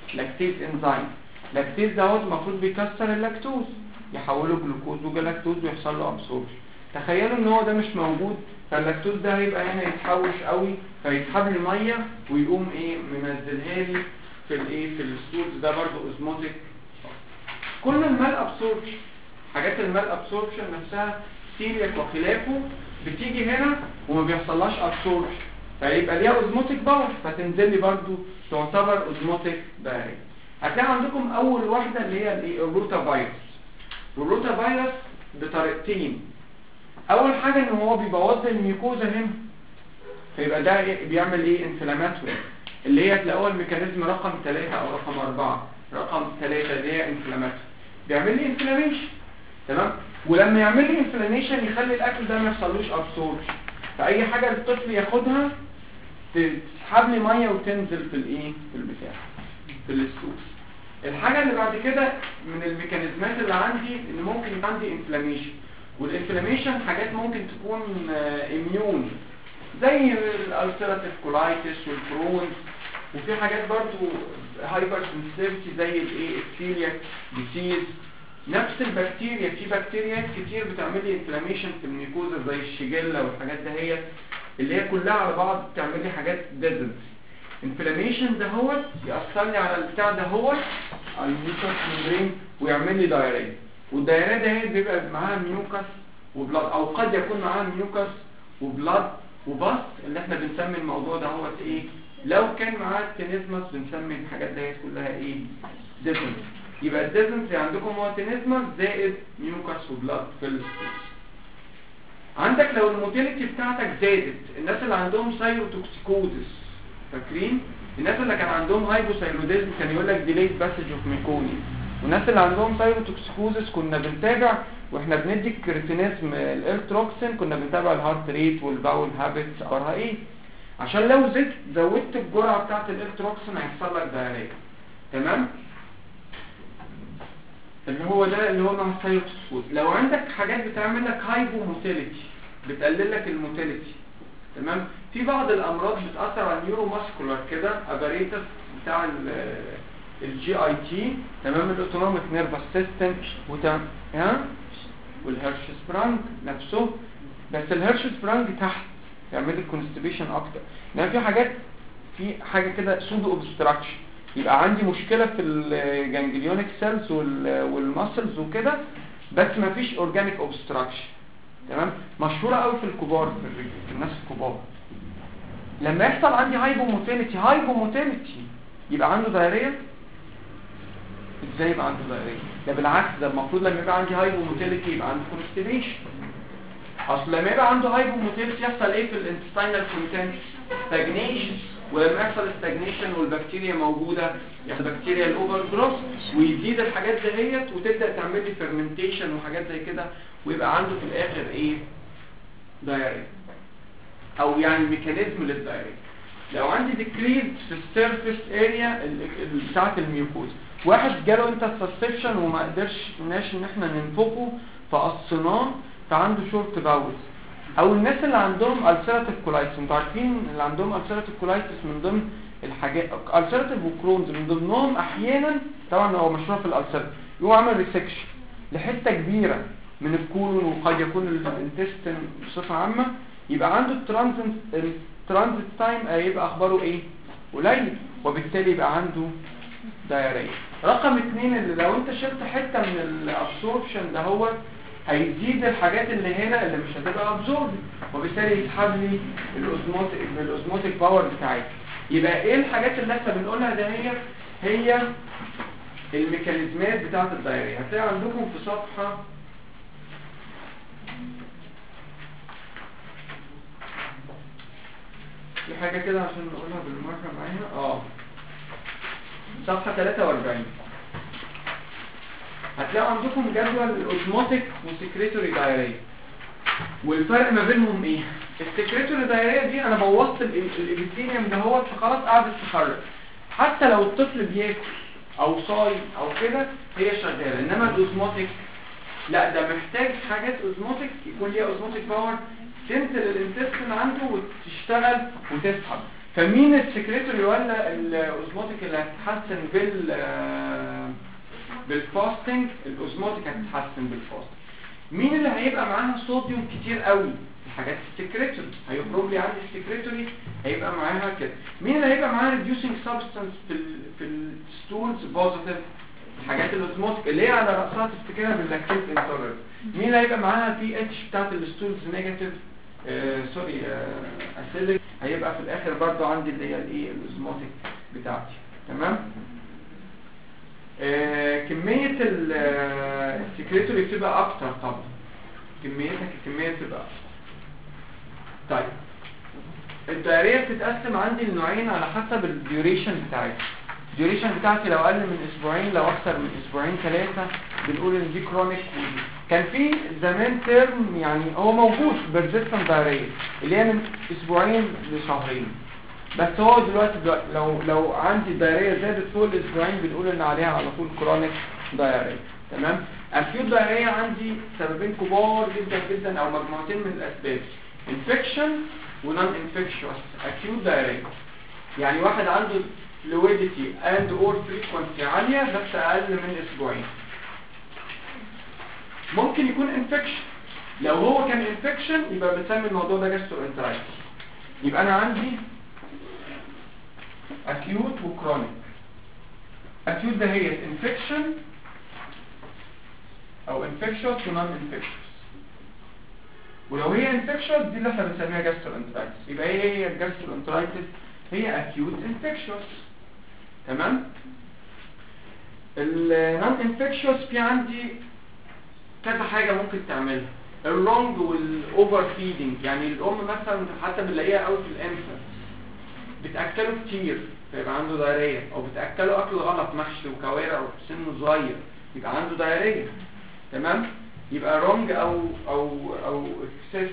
لاكتيز انزيم لاكتيز دوت المفروض بيكسر اللاكتوز يحوله جلوكوز وجلاكتوز ويحصل له ابسوربشن تخيلوا ان هو ده مش موجود فاللاكتوز ده هيبقى هنا يتحوش قوي فيسحب لي ميه ويقوم ايه منزلها لي في الايه في الستولز ده برضو اوزموتيك كل المال ابسوربشن حاجات المال ابسوربشن نفسها سيريك وخلافه بتيجي هنا وما بيحصلهاش ابسوربشن فيبقى ليها اوزموتيك باور فتنزل لي برضو تعتبر اوزموتيك دايركت هتلاقي عندكم اول واحده اللي هي الايه الروتا فيروس والروتا فيروس بطريقتين اول حاجه ان هو بيبوظ الميوكوزا هنا فيبقى ده إيه؟ بيعمل ايه انفلاماتوري اللي هي تلاقوها الميكانيزم رقم 3 او رقم 4 رقم 3 اللي هي انفلاماتوري بيعمل لي انفلاميشن تمام ولما يعمل لي انفلاميشن يخلي الاكل ده ما يحصلوش ابسوربشن فاي حاجه الطفل ياخدها تسحب لي ميه وتنزل في الايه في البتاع في السوس الحاجه اللي بعد كده من الميكانيزمات اللي عندي ان ممكن يبقى عندي انفلاميشن والانفلاميشن حاجات ممكن تكون اميون زي الالسيراتيف كولايتس والكرونز وفي حاجات برضو هايبر سنسيتيفيتي زي الايه السيلياك ديسيز نفس البكتيريا في بكتيريات كتير بتعمل لي انفلاميشن في الميكوزا زي الشيجيلا والحاجات دهيت اللي هي كلها على بعض بتعمل لي حاجات ديزنت انفلاميشن ده هو يأثر لي على البتاع ده هو على الميوكس ممبرين ويعمل لي دايريا والدايريا ده هي بيبقى معاها ميوكس وبلاد او قد يكون معاها ميوكس وبلاد وباص اللي احنا بنسمي الموضوع ده هو ايه لو كان معاه تينيزمس بنسمي الحاجات ديت كلها ايه ديزنت يبقى الديزنتري عندكم هو تينيزمس زائد ميوكس وبلاد في السبيس عندك لو الموتيليتي بتاعتك زادت الناس اللي عندهم سايروتوكسيكوزس فاكرين الناس اللي كان عندهم هايبوثايروديزم كان يقول لك ديليد باسج اوف ميكوني والناس اللي عندهم سايروتوكسيكوزس كنا بنتابع واحنا بندي الكريتينيزم الالتروكسين كنا بنتابع الهارت ريت والباول هابتس اخبارها ايه عشان لو زدت زودت الجرعه بتاعت الالتروكسين هيحصل لك دايريا تمام اللي هو ده اللي هو مع السايروتوكسيكوز لو عندك حاجات بتعمل لك هايبوموتيليتي بتقلل لك الموتيليتي تمام في بعض الامراض بتاثر على النيورو ماسكولار كده اباريتس بتاع الجي اي تي تمام الاوتونوميك نيرفس سيستم وتمام ها والهيرش سبرانج نفسه بس الهيرش سبرانج تحت يعمل لك كونستيبيشن اكتر لان في حاجات في حاجه كده سودو اوبستراكشن يبقى عندي مشكله في الجانجليونيك سيلز والماسلز وكده بس ما فيش اورجانيك اوبستراكشن تمام مشهوره قوي في الكبار في, الرجل في الناس الكبار لما يحصل عندي هايبوموتيليتي هايبوموتيليتي يبقى عنده دايريه ازاي يبقى عنده دايريه ده بالعكس ده المفروض لما يبقى عندي هايبوموتيليتي يبقى عنده كونستيبيشن اصل لما يبقى عنده هايبوموتيليتي يحصل ايه في الانتستينال كونتنت ستاجنيشن ولما يحصل ستاجنيشن والبكتيريا موجوده يحصل بكتيريا الاوفر جروث ويزيد الحاجات دهيت وتبدا تعمل لي فيرمنتيشن وحاجات زي كده ويبقى عنده في الاخر ايه دايريا او يعني ميكانيزم للدايريا لو عندي ديكريز في السيرفيس اريا بتاعه الميوكوز واحد جاله انت سسبشن وما قدرش ناش ان احنا ننفخه فقصناه فعنده شورت باول او الناس اللي عندهم السيراتيف كولايتس انتوا عارفين اللي عندهم السيراتيف كولايتس من ضمن الحاجات السيراتيف وكرونز من ضمنهم احيانا طبعا هو مشروع في الالسيراتيف يقوم عامل ريسكشن لحته كبيره من الكولون وقد يكون الانتستين بصفه عامه يبقى عنده الترانزيت الترانزيت تايم هيبقى اخباره ايه قليل وبالتالي يبقى عنده دايريه رقم اتنين اللي لو انت شلت حته من الابسوربشن ده هو هيزيد الحاجات اللي هنا اللي مش هتبقى ابزورب وبالتالي يسحب لي الاوزموتيك الاوزموتيك باور بتاعتي يبقى ايه الحاجات اللي احنا بنقولها ده هي هي الميكانيزمات بتاعه الدايريه هتلاقي عندكم في صفحه في حاجه كده عشان نقولها بالمره معايا اه صفحه 43 هتلاقوا عندكم جدول الاوزموتيك والسكريتوري دايريه والفرق ما بينهم ايه السكريتوري دايريه دي انا بوظت الابيثيليوم ده هو فخلاص قاعد تتخرج حتى لو الطفل بياكل او صايم او كده هي شغاله انما الاوزموتيك لا ده محتاج حاجات اوزموتيك يكون ليها اوزموتيك باور تنزل الانتستين عنده وتشتغل وتسحب فمين السكريتوري ولا الاوزموتيك اللي هتتحسن بال آه، بالفاستنج الاوزموتيك هتتحسن بالفاستنج مين اللي هيبقى معاها صوديوم كتير قوي الحاجات السكريتوري هيخرج لي عندي السكريتوري هيبقى معاها كده مين اللي هيبقى معاها ريديوسينج سبستانس في ال في الستولز بوزيتيف الحاجات الاوزموتيك اللي هي على راسها تفتكرها باللاكتيت انتولرنس مين اللي هيبقى معاها بي اتش بتاعت الستولز نيجاتيف آه سوري آه اسيليك هيبقى في الاخر برضو عندي اللي هي الايه الاوزموتيك بتاعتي تمام آه كمية ال- آه، السكريتوري بتبقى اكتر طبعا كميتها الكمية بتبقى اكتر طيب الدائرية بتتقسم عندي لنوعين على حسب الديوريشن بتاعتي الديوريشن بتاعتي لو اقل من اسبوعين لو اكتر من اسبوعين ثلاثة بنقول ان دي كرونيك كان في زمان ترم يعني هو موجود بيرزيستنت دايرية اللي هي من اسبوعين لشهرين بس هو دلوقتي, دلوقتي لو لو عندي دايرية زادت فوق الاسبوعين بنقول ان عليها على طول كرونيك دايرية تمام اكيوت دايرية عندي سببين كبار جدا جدا او مجموعتين من الاسباب انفكشن ونون انفكشوس اكيوت دايرية يعني واحد عنده fluidity and or frequency عالية بس اقل من اسبوعين ممكن يكون انفكشن لو هو كان انفكشن يبقى بنسمي الموضوع ده جاسترو يبقى انا عندي acute وكرونيك acute ده هي infection او infectious ونون infectious ولو هي infectious دي اللي احنا بنسميها gastroenteritis يبقى ايه هي الجاسترونترايتس هي acute infectious تمام النون infectious في عندي كذا حاجة ممكن تعملها الرونج والاوفر فيدنج يعني الام مثلا حتى بنلاقيها قوي في الانفنت بتاكله كتير فيبقى عنده دايريه او بتاكله اكل غلط محشي وكوارع وسنه صغير يبقى عنده دايريه تمام يبقى رونج او او او اكسس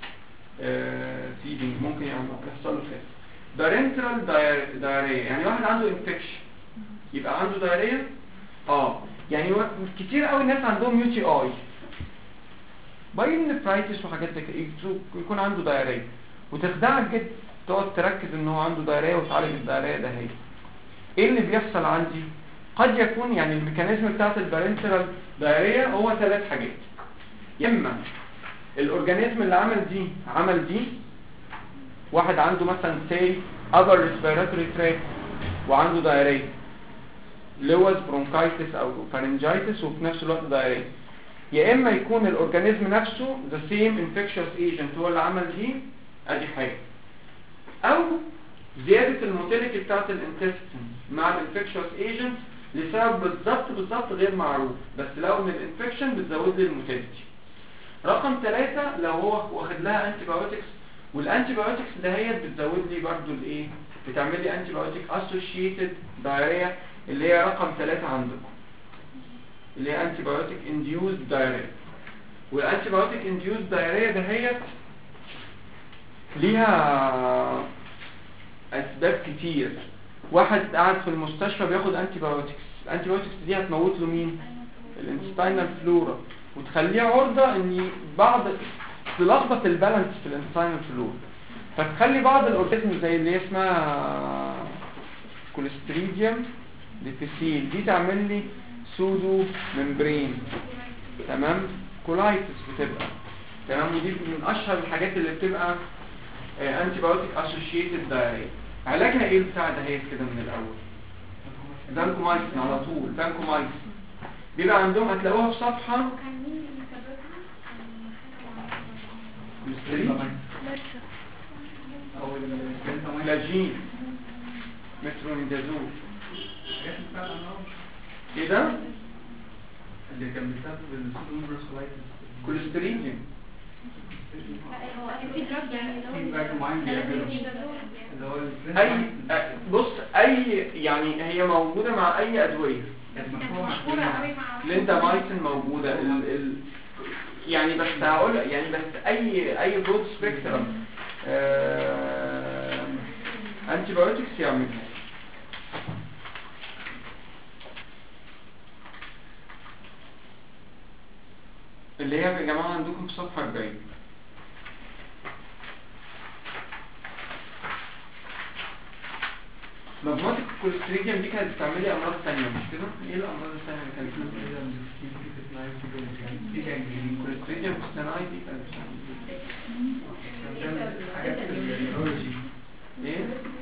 فيدنج ممكن يعني يحصل له كده بارنترال دايريه يعني واحد عنده انفكشن يبقى عنده دايريه اه يعني و- كتير قوي الناس عندهم يو تي اي باين نفرايتس وحاجات زي كده يكتو- يكون عنده دايريه وتخدعك جدا تقعد تركز ان هو عنده دايريه وتعالج الدايريه ده هي ايه اللي بيحصل عندي قد يكون يعني الميكانيزم بتاعت البارنترال دايريه هو ثلاث حاجات يا اما الاورجانيزم اللي عمل دي عمل دي واحد عنده مثلا سي upper respiratory tract وعنده دايريه لوز برونكايتس او فارنجايتس وفي نفس الوقت دايريه يا اما يكون الاورجانيزم نفسه the same infectious agent هو اللي عمل دي ادي حاجه او زيادة الموتيليتي بتاعت الانتستين مع الانفكشوس ايجنت لسبب بالظبط بالظبط غير معروف بس لو ان الانفكشن بتزود لي الموتيليتي رقم ثلاثة لو هو واخد لها انتي بايوتكس والانتي بايوتكس دهيت بتزود لي برضو الايه بتعمل لي انتي بايوتيك اسوشيتد دايريا اللي هي رقم ثلاثة عندكم اللي هي انتي بايوتيك انديوزد دايريا والانتي بايوتيك انديوزد دايريا دهيت ليها اسباب كتير واحد قاعد في المستشفى بياخد انتي بايوتكس الانتي بايوتكس دي هتموت له مين الانستاينال فلورا وتخليه عرضة ان بعض تلخبط البالانس في الانستاينال فلورا فتخلي بعض الاورجانيزم زي اللي هي اسمها كوليستريديوم ديفيسيل دي تعمل لي سودو ممبرين تمام كولايتس بتبقى تمام ودي من اشهر الحاجات اللي بتبقى انتي بايوتيك اسوشيتد دايريا علاجها ايه بتاع ده هي كده من الاول فانكومايسين على طول فانكومايسين بيبقى عندهم هتلاقوها في صفحه وكان مين اللي سببها؟ كوليسترول او البنتامين فلاجين مترونيدازول حاجات بتاع الأمراض ايه ده اللي كان بيسبب السودوموناس كولايتس كوليستريديوم هو في دراج يعني في دراج معين بيعمله اللي هو اي البنتامين أ- بص اي يعني هي موجوده مع اي ادويه كانت كانت مشهورة مشهورة قوي مع ليندا مايسن موجودة ال ال يعني بس هقول يعني بس اي اي برود سبيكترم انتي بايوتكس يعملها اللي هي يا جماعة عندكم في صفحة 40 مجموعة الكوليستريديوم دي كانت بتعمل لي امراض ثانية مش كده؟ ايه الامراض الثانية اللي كانت بتعمل في جانجرين الكوليستريديوم كوستاناي دي كانت بتعمل بتعمل حاجات في النيورولوجي ايه؟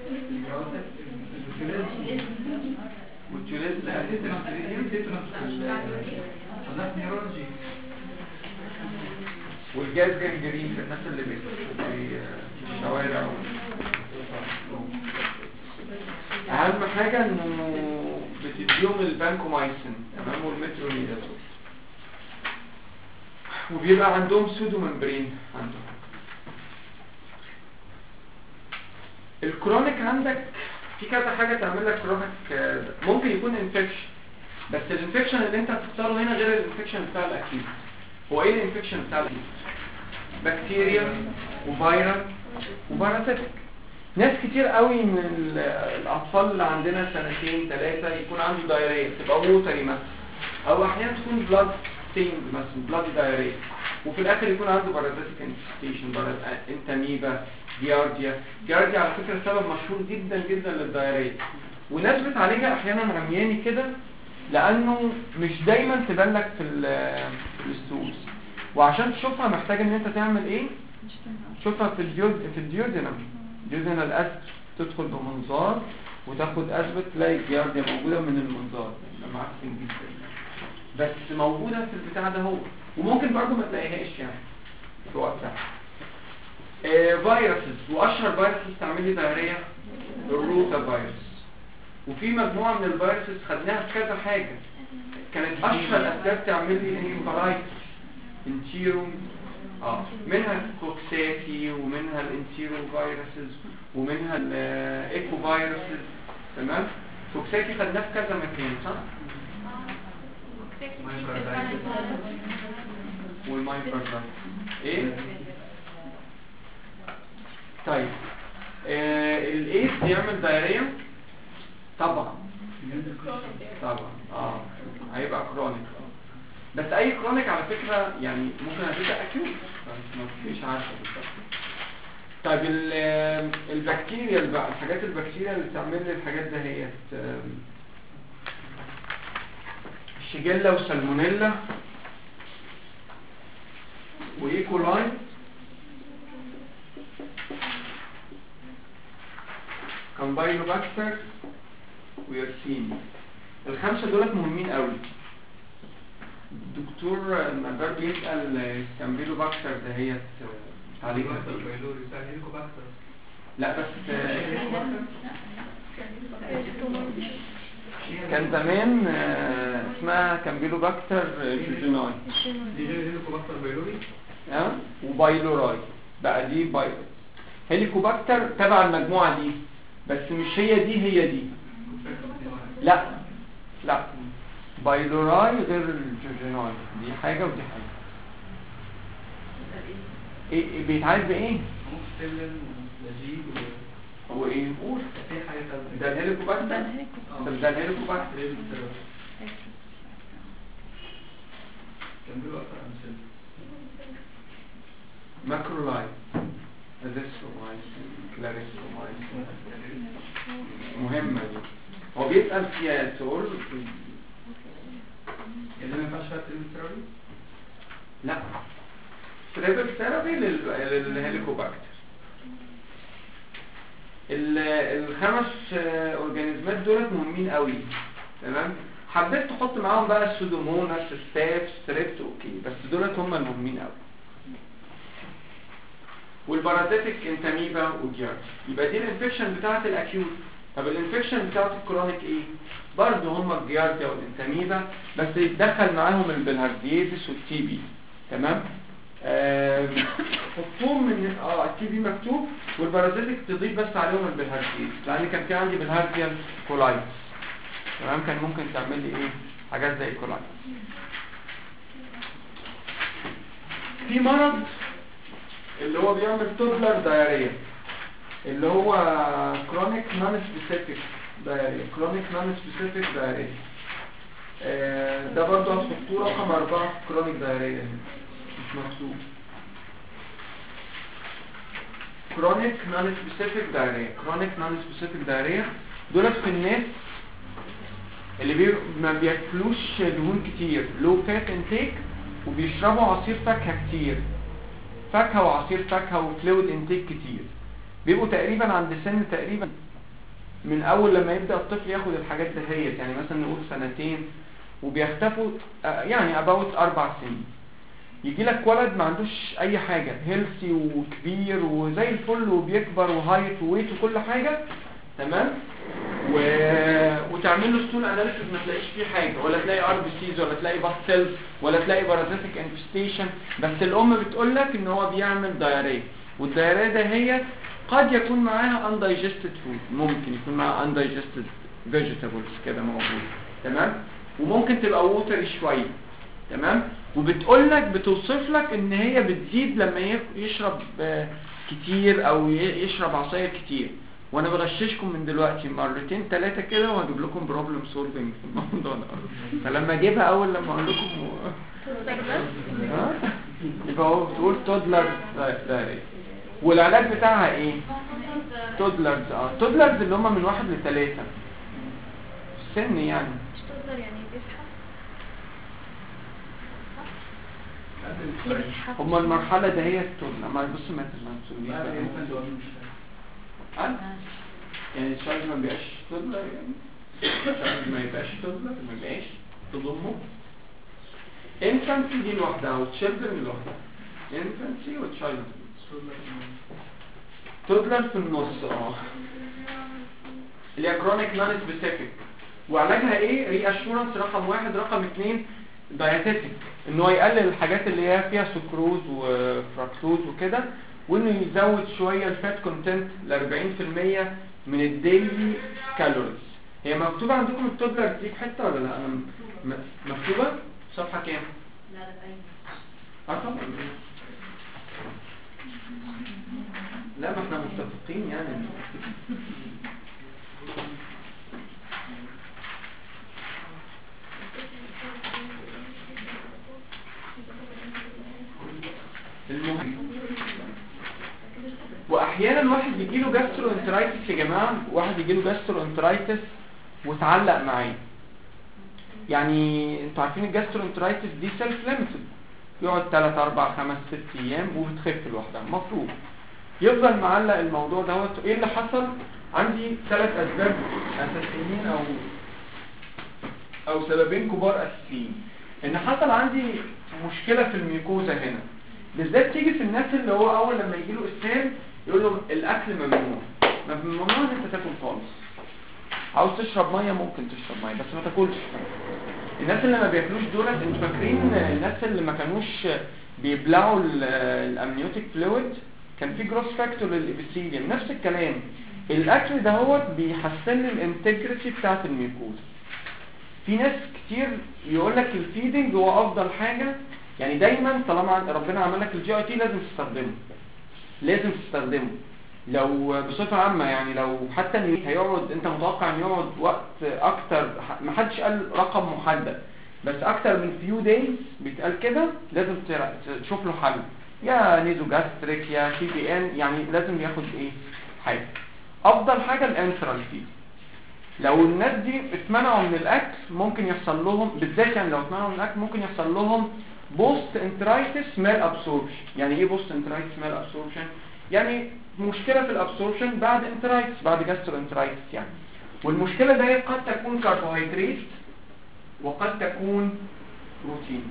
والتوليز نيورولوجي والجاز جنجرين في الناس اللي بت في الشوارع اهم حاجة انه بتديهم البانكومايسين تمام والمترونيدازول وبيبقى عندهم سودو ممبرين عندهم الكرونيك عندك في كذا حاجة تعمل لك كرونيك آه، ممكن يكون انفكشن بس الانفكشن اللي انت بتختاره هنا غير الانفكشن بتاع الاكيد هو ايه الانفكشن بتاع الاكيد بكتيريا وفيروس وباراسيتك ناس كتير قوي من ال- الاطفال اللي عندنا سنتين ثلاثة يكون عنده دايريا تبقى ووتري مثلا او احيانا تكون بلاد ستين مثلا بلاد دايريا وفي الاخر يكون عنده بارازيتك انفستيشن انتاميبا جيارديا جيارديا على فكرة سبب مشهور جدا جدا للدايريا وناس بتعالجها احيانا عمياني كده لانه مش دايما تبان لك في ال- في السوس وعشان تشوفها محتاج ان انت تعمل ايه شوفها في الديود في الديودينم ديودينال اسد تدخل بمنظار وتاخد اثبت تلاقي الجيارديا موجوده من المنظار ده معفن جدا بس موجوده في البتاع ده هو وممكن برضه ما تلاقيهاش يعني في وقتها آه فيروسز واشهر فيروسز تعمل لي دايريه الروتا فيروس وفي مجموعه من الفيروسز خدناها في كذا حاجه كانت اشهر اسباب تعمل لي انفلايتس انتيرو اه منها الكوكساتي ومنها الانتيرو فيروسز ومنها الايكو فيروسز تمام كوكساتي خدناه في كذا مكان صح والمايكروزايت ايه طيب آه الايد بيعمل دايريا طبعا طبعا اه هيبقى كرونيك اه بس اي كرونيك على فكرة يعني ممكن هتبقى اكيوت بس ما فيش عارفة بالظبط طيب ال- البكتيريا بقى الحاجات البكتيريا اللي بتعمل لي الحاجات ده هي شيجيلا وسالمونيلا وايكولاي كامبايلوباكتر ويرسين الخمسة دولت مهمين قوي الدكتور النجار بيسأل كامبيلو باكتر دهيت تعليقها ايه لا بس كان زمان آه، اسمها كامبيلو باكتر جوجيناي دي غير هيليكوباكتر بيلوري اه وبايلوراي بقى دي بايلو هيليكوباكتر تبع المجموعة دي بس مش هي دي هي دي لا لا بايلوراي غير الجوجيناي دي حاجة ودي حاجة ايه إيه بيتعالج بايه ممكن لجيج هو ايه قول في حاجة تالتة ده الهيليكوباكتر ده ده الهيليكوباكتر ليه بالسبب كان بيقولوا أكتر عن سلسل ماكرولايت ازيثرومايسين كلاريسرومايسين مهمة دي هو بيسأل فيها تقول اللي ما ينفعش فيها تلميثرابي لا تريبل ثيرابي للهيليكوباكتر ال- الخمس آه، اورجانيزمات دولت مهمين قوي تمام حبيت تحط معاهم بقى السودوموناس ستاف ستريبت اوكي بس دولت هم المهمين قوي والبارازيتك انتاميبا وجيارد يبقى دي الانفكشن بتاعت الاكيوت طب الانفكشن بتاعت الكرونيك ايه برضه هم الجيارديا والانتاميبا بس يتدخل معاهم البلهارديزيس والتي بي تمام آم، حطوهم من اه التي بي مكتوب والبارازيتك تضيف بس عليهم البلهارديزيس لان كان في عندي بالهارديال كولايتس تمام كان ممكن تعمل لي ايه حاجات زي كولايتس في مرض اللي هو بيعمل توبلر دايريا اللي هو كرونيك نون سبيسيفيك دايريا كرونيك نون سبيسيفيك دايريا ده برضه هتحطوه رقم أربعة كرونيك دايريا مش مكتوب كرونيك نون سبيسيفيك دايريا كرونيك نون سبيسيفيك دايريا دولت في الناس اللي بي... ما بياكلوش دهون كتير لو فات انتيك وبيشربوا عصير فاكهه كتير فاكهه وعصير فاكهه وفلويد انتيك كتير بيبقوا تقريبا عند سن تقريبا من اول لما يبدا الطفل ياخد الحاجات دهيت يعني مثلا نقول سنتين وبيختفوا آه، يعني about اربع سنين يجي لك ولد ما عندوش اي حاجه هيلثي وكبير وزي الفل وبيكبر وهايت وويت وكل حاجه تمام و... وتعمل له ستول اناليسيس ما تلاقيش فيه حاجه ولا تلاقي ار بي سيز ولا تلاقي باست سيلز ولا تلاقي بارازيتك انفستيشن بس الام بتقول لك ان هو بيعمل دايريه والدايريه ده هي قد يكون معاها undigested food ممكن يكون معاها undigested vegetables كده موجود تمام وممكن تبقى ووتري شويه تمام وبتقول لك بتوصف لك ان هي بتزيد لما ي- يشرب آه، كتير او ي- يشرب عصاير كتير وانا بغششكم من دلوقتي مرتين ثلاثه كده وهجيب لكم بروبلم سولفنج في الموضوع ده فلما اجيبها اول لما اقول لكم ها؟ يبقى هو بتقول تودلر دايري والعلاج بتاعها ايه تودلرز اه تودلرز اللي هم من واحد لثلاثة سن يعني مش تقدر يعني بيسحب هم المرحلة ده هي التودلر ما بص ما تسمعش لا الانفنت هو مش فاهم. يعني الشايب ما بيبقاش تودلر يعني الشايب ما يبقاش تودلر ما يبقاش تضمه انفانسي دي لوحدها وتشيلدرن لوحدها انفانسي وتشايلد تودلر في النص اه اللي هي كرونيك نون سبيسيفيك وعلاجها ايه ري اشورنس رقم واحد رقم اتنين دايتيتك ان هو يقلل الحاجات اللي هي فيها سكروز وفراكتوز وكده وانه يزود شويه الفات كونتنت ل 40% من الديلي كالوريز هي مكتوبه عندكم التودلر دي في حته ولا لا انا م- م- مكتوبه صفحه كام لا ده باين اه طبعا لا ما احنا متفقين يعني المهم واحيانا واحد يجيله جاسترو انترايتس يا جماعه واحد يجيله جاسترو انترايتس وتعلق معاه يعني انتوا عارفين الجاسترو انترايتس دي سيلف ليميتد يقعد 3 4 5 6 ايام وبتخف لوحدها المفروض يفضل معلق الموضوع دوت ايه اللي حصل عندي ثلاث اسباب اساسيين او او سببين كبار اساسيين ان حصل عندي مشكله في الميوكوزا هنا بالذات تيجي في الناس اللي هو اول لما يجي له اسهال يقول له الاكل ممنوع ما ممنوع ان انت تاكل خالص عاوز تشرب ميه ممكن تشرب ميه بس ما تاكلش الناس اللي ما بياكلوش دولت انتوا فاكرين الناس اللي ما كانوش بيبلعوا ال- الامنيوتيك فلويد كان في جروس فاكتور للابيثيليوم نفس الكلام الاكل دهوت بيحسن الانتجريتي بتاعت الميوكوزا في ناس كتير يقول لك الفيدنج هو افضل حاجه يعني دايما طالما ربنا عمل لك الجي اي تي لازم تستخدمه لازم تستخدمه لو بصفة عامة يعني لو حتى ان هيقعد انت متوقع ان يقعد وقت اكتر ما حدش قال رقم محدد بس اكتر من فيو دايز بيتقال كده لازم تر- تشوف له حل يا نيزو جاستريك يا سي بي ان يعني لازم ياخد ايه حاجة افضل حاجة الانترال فيد لو الناس دي اتمنعوا من الاكل ممكن يحصل لهم بالذات يعني لو اتمنعوا من الاكل ممكن يحصل لهم بوست انترايتس مال ابسوربشن يعني ايه بوست انترايتس مال ابسوربشن يعني مشكلة في الابسوربشن بعد انترايتس بعد جاسترو انترايتس يعني والمشكلة دي قد تكون كربوهيدرات وقد تكون بروتين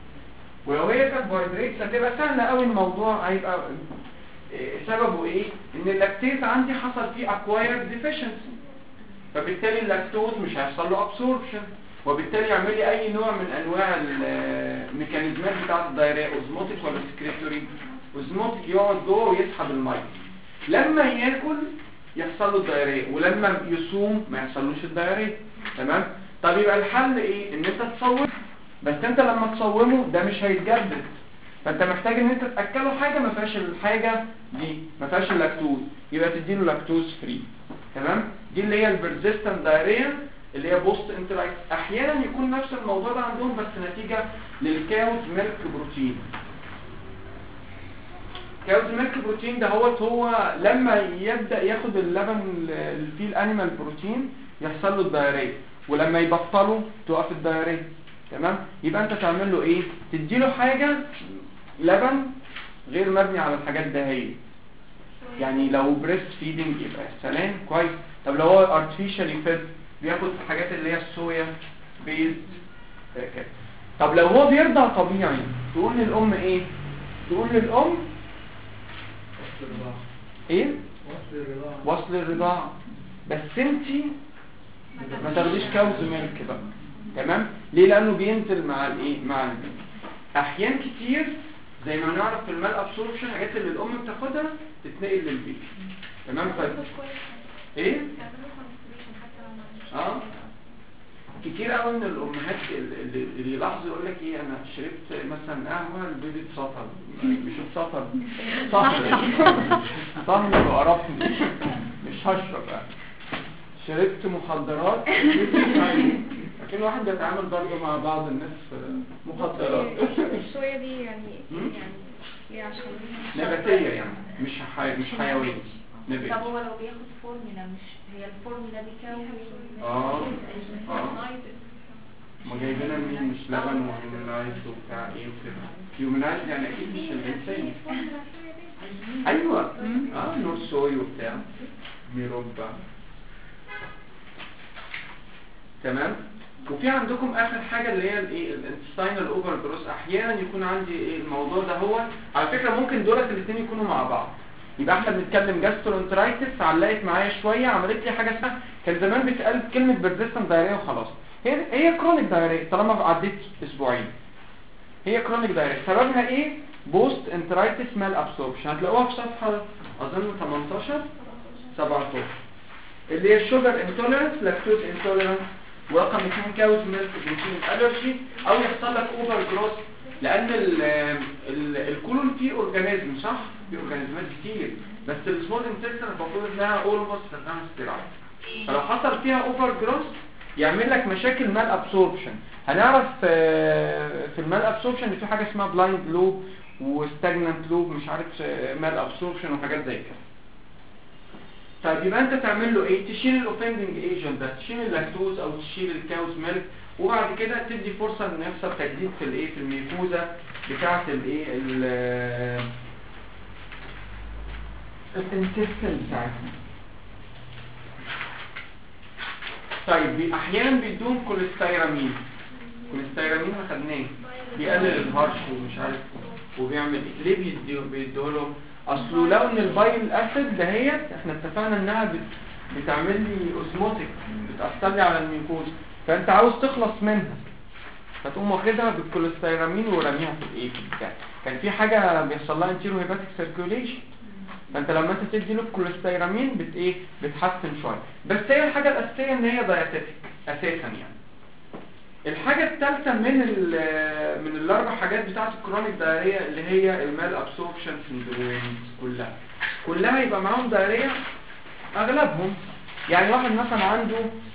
ولو هي كربوهيدرات هتبقى سهلة قوي الموضوع هيبقى إيه، سببه ايه ان اللاكتيز عندي حصل فيه acquired deficiency فبالتالي اللاكتوز مش هيحصل له ابسوربشن وبالتالي يعمل لي اي نوع من انواع الميكانيزمات بتاعه الدايريه اوزموتيك ولا سكريتوري اوزموتيك يقعد جوه ويسحب الميه لما ياكل يحصل له الدايريه ولما يصوم ما يحصلوش الدايريه تمام طب يبقى الحل ايه ان انت تصوم بس انت لما تصومه ده مش هيتجدد فانت محتاج ان انت تاكله حاجه ما فيهاش الحاجه دي ما فيهاش اللاكتوز يبقى تديله لاكتوز فري تمام دي اللي هي البرزيستنت دايريا اللي هي بوست انترايت احيانا يكون نفس الموضوع ده عندهم بس نتيجه للكاوز ميلك بروتين كاوز ميلك بروتين ده هو هو لما يبدا ياخد اللبن اللي فيه الانيمال بروتين يحصل له الدايريه ولما يبطله تقف الدايريه تمام يبقى انت تعمل له ايه تدي له حاجه لبن غير مبني على الحاجات ده هي يعني لو بريست فيدنج يبقى سلام كويس طب لو هو ارتفيشالي فيد بياخد الحاجات اللي هي الصويا بيز كده طب لو هو بيرضع طبيعي تقول للام ايه تقول للام وصل الرضاعة ايه وصل الرضاعة وصل الرضاعه بس انتي ما تاخديش كاوز ميلك بقى تمام ليه لانه بينزل مع الايه مع البيبي احيان كتير زي ما نعرف في المال ابسوربشن الحاجات اللي الام بتاخدها تتنقل للبيبي تمام طيب ايه بيعملوا constipation حتى لو ما عندوش اه كتير قوي من الامهات اللي, اللي يلاحظوا يقول لك ايه انا شربت مثلا قهوه البيبي اتسطر مش اتسطر صهر صهر وقرفني مش هشرب يعني شربت مخدرات لكن واحد بيتعامل برضه مع بعض الناس في مخدرات الشوية دي يعني مم؟ يعني ليه عشان نباتيه يعني مش حي... مش حيويه طب نبات هو لو بياخد فورمولا مش هي الفورمولا دي كام اه اه ما جايبينها منين مش لبن وهيومنايز وبتاع ايه وكده هيومنايز يعني اكيد مش الانسان ايوه اه نور صوي وبتاع ميروبا تمام وفي عندكم اخر حاجه اللي هي الايه الانتستينال اوفر جروس احيانا يكون عندي ايه الموضوع ده هو على فكره ممكن دولت الاثنين يكونوا مع بعض يبقى احنا بنتكلم جاسترونترايتس علقت معايا شويه عملت لي حاجه اسمها كان زمان بتقال كلمه بيرزيستنت دايريه وخلاص هي هي كرونيك دايريه طالما عديت اسبوعين هي كرونيك دايريه سببها ايه بوست انترايتس مال ابسوربشن هتلاقوها في صفحه اظن 18 17 اللي هي الشوجر انتوليرنس لاكتوز انتوليرنس ورقم 2 كاوز ميلك بروتين الرجي او يحصل لك اوفر جروث لان ال ال الكولون فيه اورجانيزم صح فيه اورجانيزمات كتير بس السمول انتستين المفروض انها اولموست انها ستيرايد فلو حصل فيها اوفر جروث يعمل لك مشاكل مال ابسوربشن هنعرف آه، في المال ابسوربشن ان في حاجه اسمها بلايند لوب وستاجنانت لوب مش عارف مال ابسوربشن وحاجات زي كده طيب يبقى انت تعمل له ايه تشيل الاوفندنج ايجنت ده تشيل اللاكتوز او تشيل الكاوز ميلك وبعد كده تدي فرصه ان يحصل تجديد في الايه في الميكوزا بتاعه الايه ال الانتستين بتاعتنا طيب بي- احيانا بيدوهم كوليستيرامين كوليستيرامين ما خدناه بيقلل الهرش ومش عارف وبيعمل ايه ليه بيديه بيديه لهم اصله لو ان البايل اسيد دهيت احنا اتفقنا انها بت- بتعمل لي اوزموتيك بتاثر لي على الميكوز فانت عاوز تخلص منها فتقوم واخدها بالكوليستيرامين ورميها في الايه في البتاع كان في حاجه بيحصل لها انتيرو هيباتيك سيركيوليشن فانت لما انت تدي له الكوليستيرامين بت ايه بتحسن شويه بس هي الحاجه الاساسيه ان هي دايتيتك اساسا يعني الحاجة الثالثة من ال من الأربع حاجات بتاعة الكرونيك دايرية اللي هي المال ابسوربشن سندروم كلها كلها يبقى معاهم دايرية أغلبهم يعني واحد مثلا عنده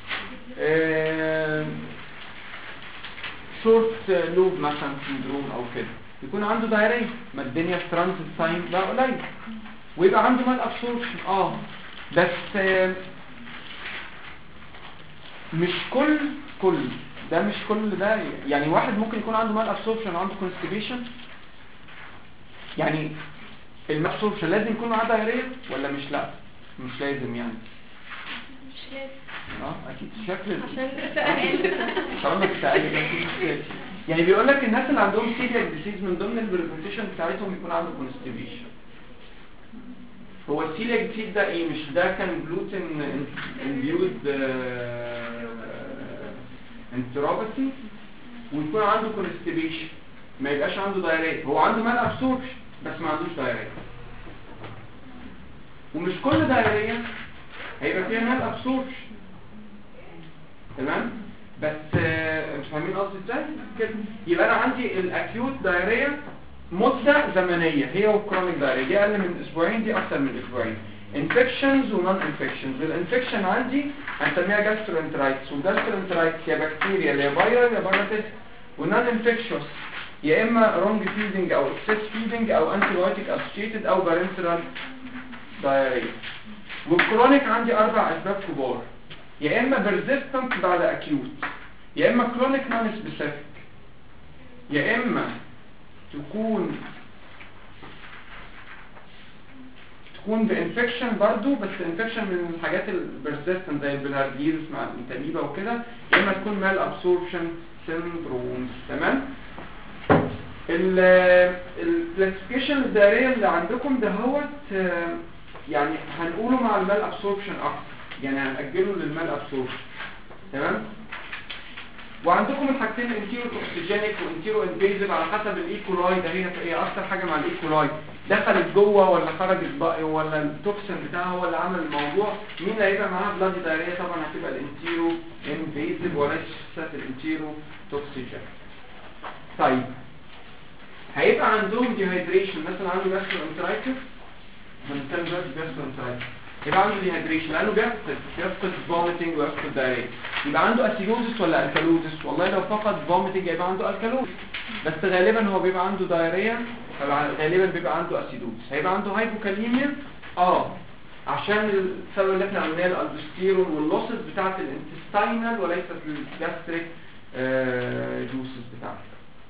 شورت لوب مثلا سندروم أو كده يكون عنده دايرية ما الدنيا ترانزيت تايم ده قليل ويبقى عنده مال ابسوربشن اه بس آه، مش كل كل ده مش كل ده يعني واحد ممكن يكون عنده مال ابسوربشن وعنده كونستيبيشن يعني المال ابسوربشن لازم يكون معاه دايريه ولا مش لا مش لازم يعني مش لازم اه اكيد شكل عشان تسأل طالما تسألني ده أكيد. يعني بيقول لك الناس اللي عندهم سيريال ديسيز من ضمن البريزنتيشن بتاعتهم يكون عنده كونستيبيشن هو السيلياك ديسيز ده ايه مش ده كان جلوتين انديود انتروباثي ويكون عنده كونستيبيشن ما يبقاش عنده دايريه هو عنده مال ابسوربشن بس ما عندوش دايريه ومش كل دايريه هيبقى فيها مال ابسوربشن تمام بس آه، مش فاهمين قصدي ازاي كده يبقى انا عندي الاكيوت دايريه مده زمنيه هي والكرونيك دايريه دي اقل من اسبوعين دي اكتر من اسبوعين انفكشنز ونون انفكشنز الانفكشن عندي هنسميها جاسترونترايتس والجاسترونترايتس يا بكتيريا يا فيروس يا فيروس ونون انفكشوس يا اما رونج فيدنج او اكسس فيدنج او انتيبيوتيك اسوشيتد او بارنترال دايريا والكرونيك عندي اربع اسباب كبار يا اما بيرزيستنت بعد اكيوت يا اما كرونيك نون سبيسيفيك يا اما تكون تكون بانفكشن برضو بس انفكشن من الحاجات البرزيستنت زي البلهارديز مع الانتاميبا وكده يا اما تكون مال ابسوربشن سيندروم تمام الكلاسيفيكيشن الدائريه اللي عندكم ده هو يعني هنقوله مع المال ابسوربشن اكتر يعني هنأجله للمال ابسوربشن تمام وعندكم الحاجتين انتيرو توكسيجينيك وانتيرو انفيزيف على حسب الايكولاي ده هي هي اكتر حاجه مع الايكولاي دخلت جوه ولا خرجت بقى ولا التوكسين بتاعها هو اللي عمل الموضوع مين اللي هيبقى معاها بلادي دايريه طبعا هتبقى الانتيرو انفيزيف وليس الانتيرو توكسيجينيك طيب هيبقى عندهم ديهايدريشن مثلا عنده جاسترونترايتس هنتكلم دلوقتي جاسترونترايتس يبقى عنده ديهايدريشن لانه بيفقد بيفقد فوميتنج ويفقد دايريا يبقى عنده اسيدوزس ولا الكالوزس والله لو فقد فوميتنج يبقى عنده الكالوز بس غالبا هو بيبقى عنده دايريا غالبا بيبقى عنده اسيدوزس هيبقى عنده هايبوكاليميا اه عشان السبب اللي احنا قلناه الالدوستيرون واللوسز بتاعت الانتستينال وليست الجاستريك جوسز بتاعتك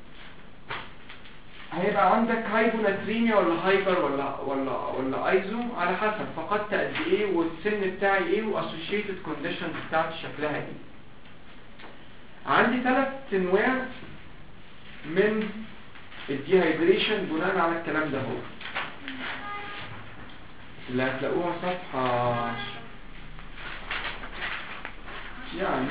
هيبقى عندك هايبوناتريميا ولا هايبر ولا ولا ولا ايزو على حسب فقدت قد ايه والسن بتاعي ايه واسوشيتد كونديشنز بتاعتي شكلها ايه عندي ثلاث انواع من الديهايدريشن بناء على الكلام ده هو اللي هتلاقوها صفحة يعني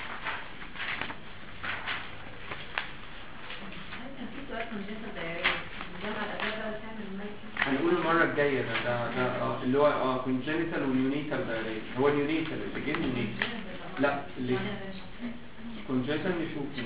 هنقول المرة الجاية ده ده, ده آه اللي هو اه congenital واليونيتال diarrhea هو اليونيتال اللي جاي يونيتال لا اللي congenital نشوف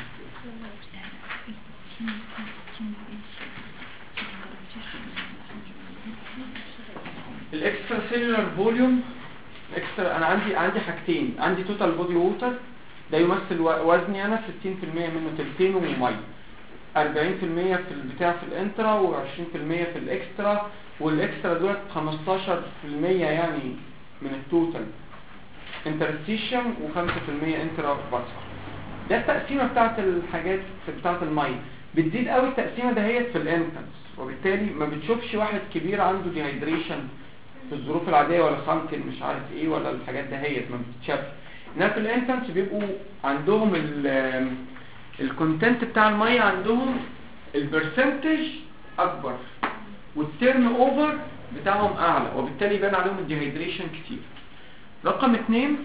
الاكسترا سيلولار فوليوم اكسترا انا عندي عندي حاجتين عندي توتال بودي ووتر ده يمثل وزني انا 60% منه تلتين وميه 40% في البتاع في الانترا و20% في الاكسترا والاكسترا دولت 15% يعني من التوتال انترستيشن و5% انترا باسكر ده التقسيمه بتاعت الحاجات بتاعت الميه بتزيد قوي التقسيمه دهيت في الانتنس وبالتالي ما بتشوفش واحد كبير عنده ديهايدريشن في الظروف العاديه ولا سانكن مش عارف ايه ولا الحاجات دهيت ما بتتشافش انما في الانتنس بيبقوا عندهم ال الكونتنت بتاع الميه عندهم البرسنتج اكبر والتيرن اوفر بتاعهم اعلى وبالتالي يبان عليهم الديهايدريشن كتير رقم اتنين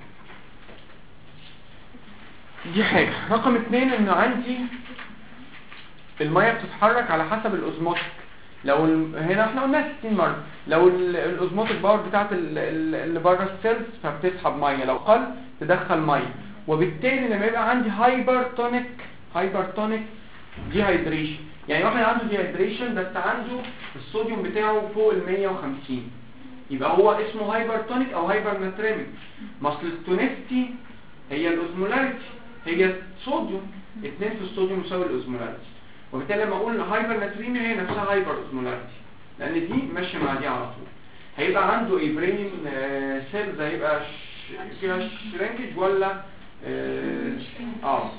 دي حاجة رقم اتنين ان عندي المية بتتحرك على حسب الاوزموتيك لو ال... هنا احنا قلناها 60 مرة لو ال- الاوزموتيك باور بتاعت ال- ال- اللي بره السيلز فبتسحب مية لو قل تدخل مية وبالتالي لما يبقى عندي هايبرتونيك هايبرتونيك ديهايدريشن يعني واحد عنده ديهايدريشن بس عنده الصوديوم بتاعه فوق ال 150 يبقى هو اسمه هايبرتونيك او هايبر ناتريميك ما اصل التونستي هي الاوزمولاريتي هي صوديوم اتنين في الصوديوم يساوي الاوزمولاريتي وبالتالي لما اقول هايبر ناتريميا هي نفسها هايبر اوزمولاريتي لان دي ماشيه مع دي على طول هيبقى عنده ايه برين سيلز هيبقى ش... فيها شرينكج ولا اه, آه.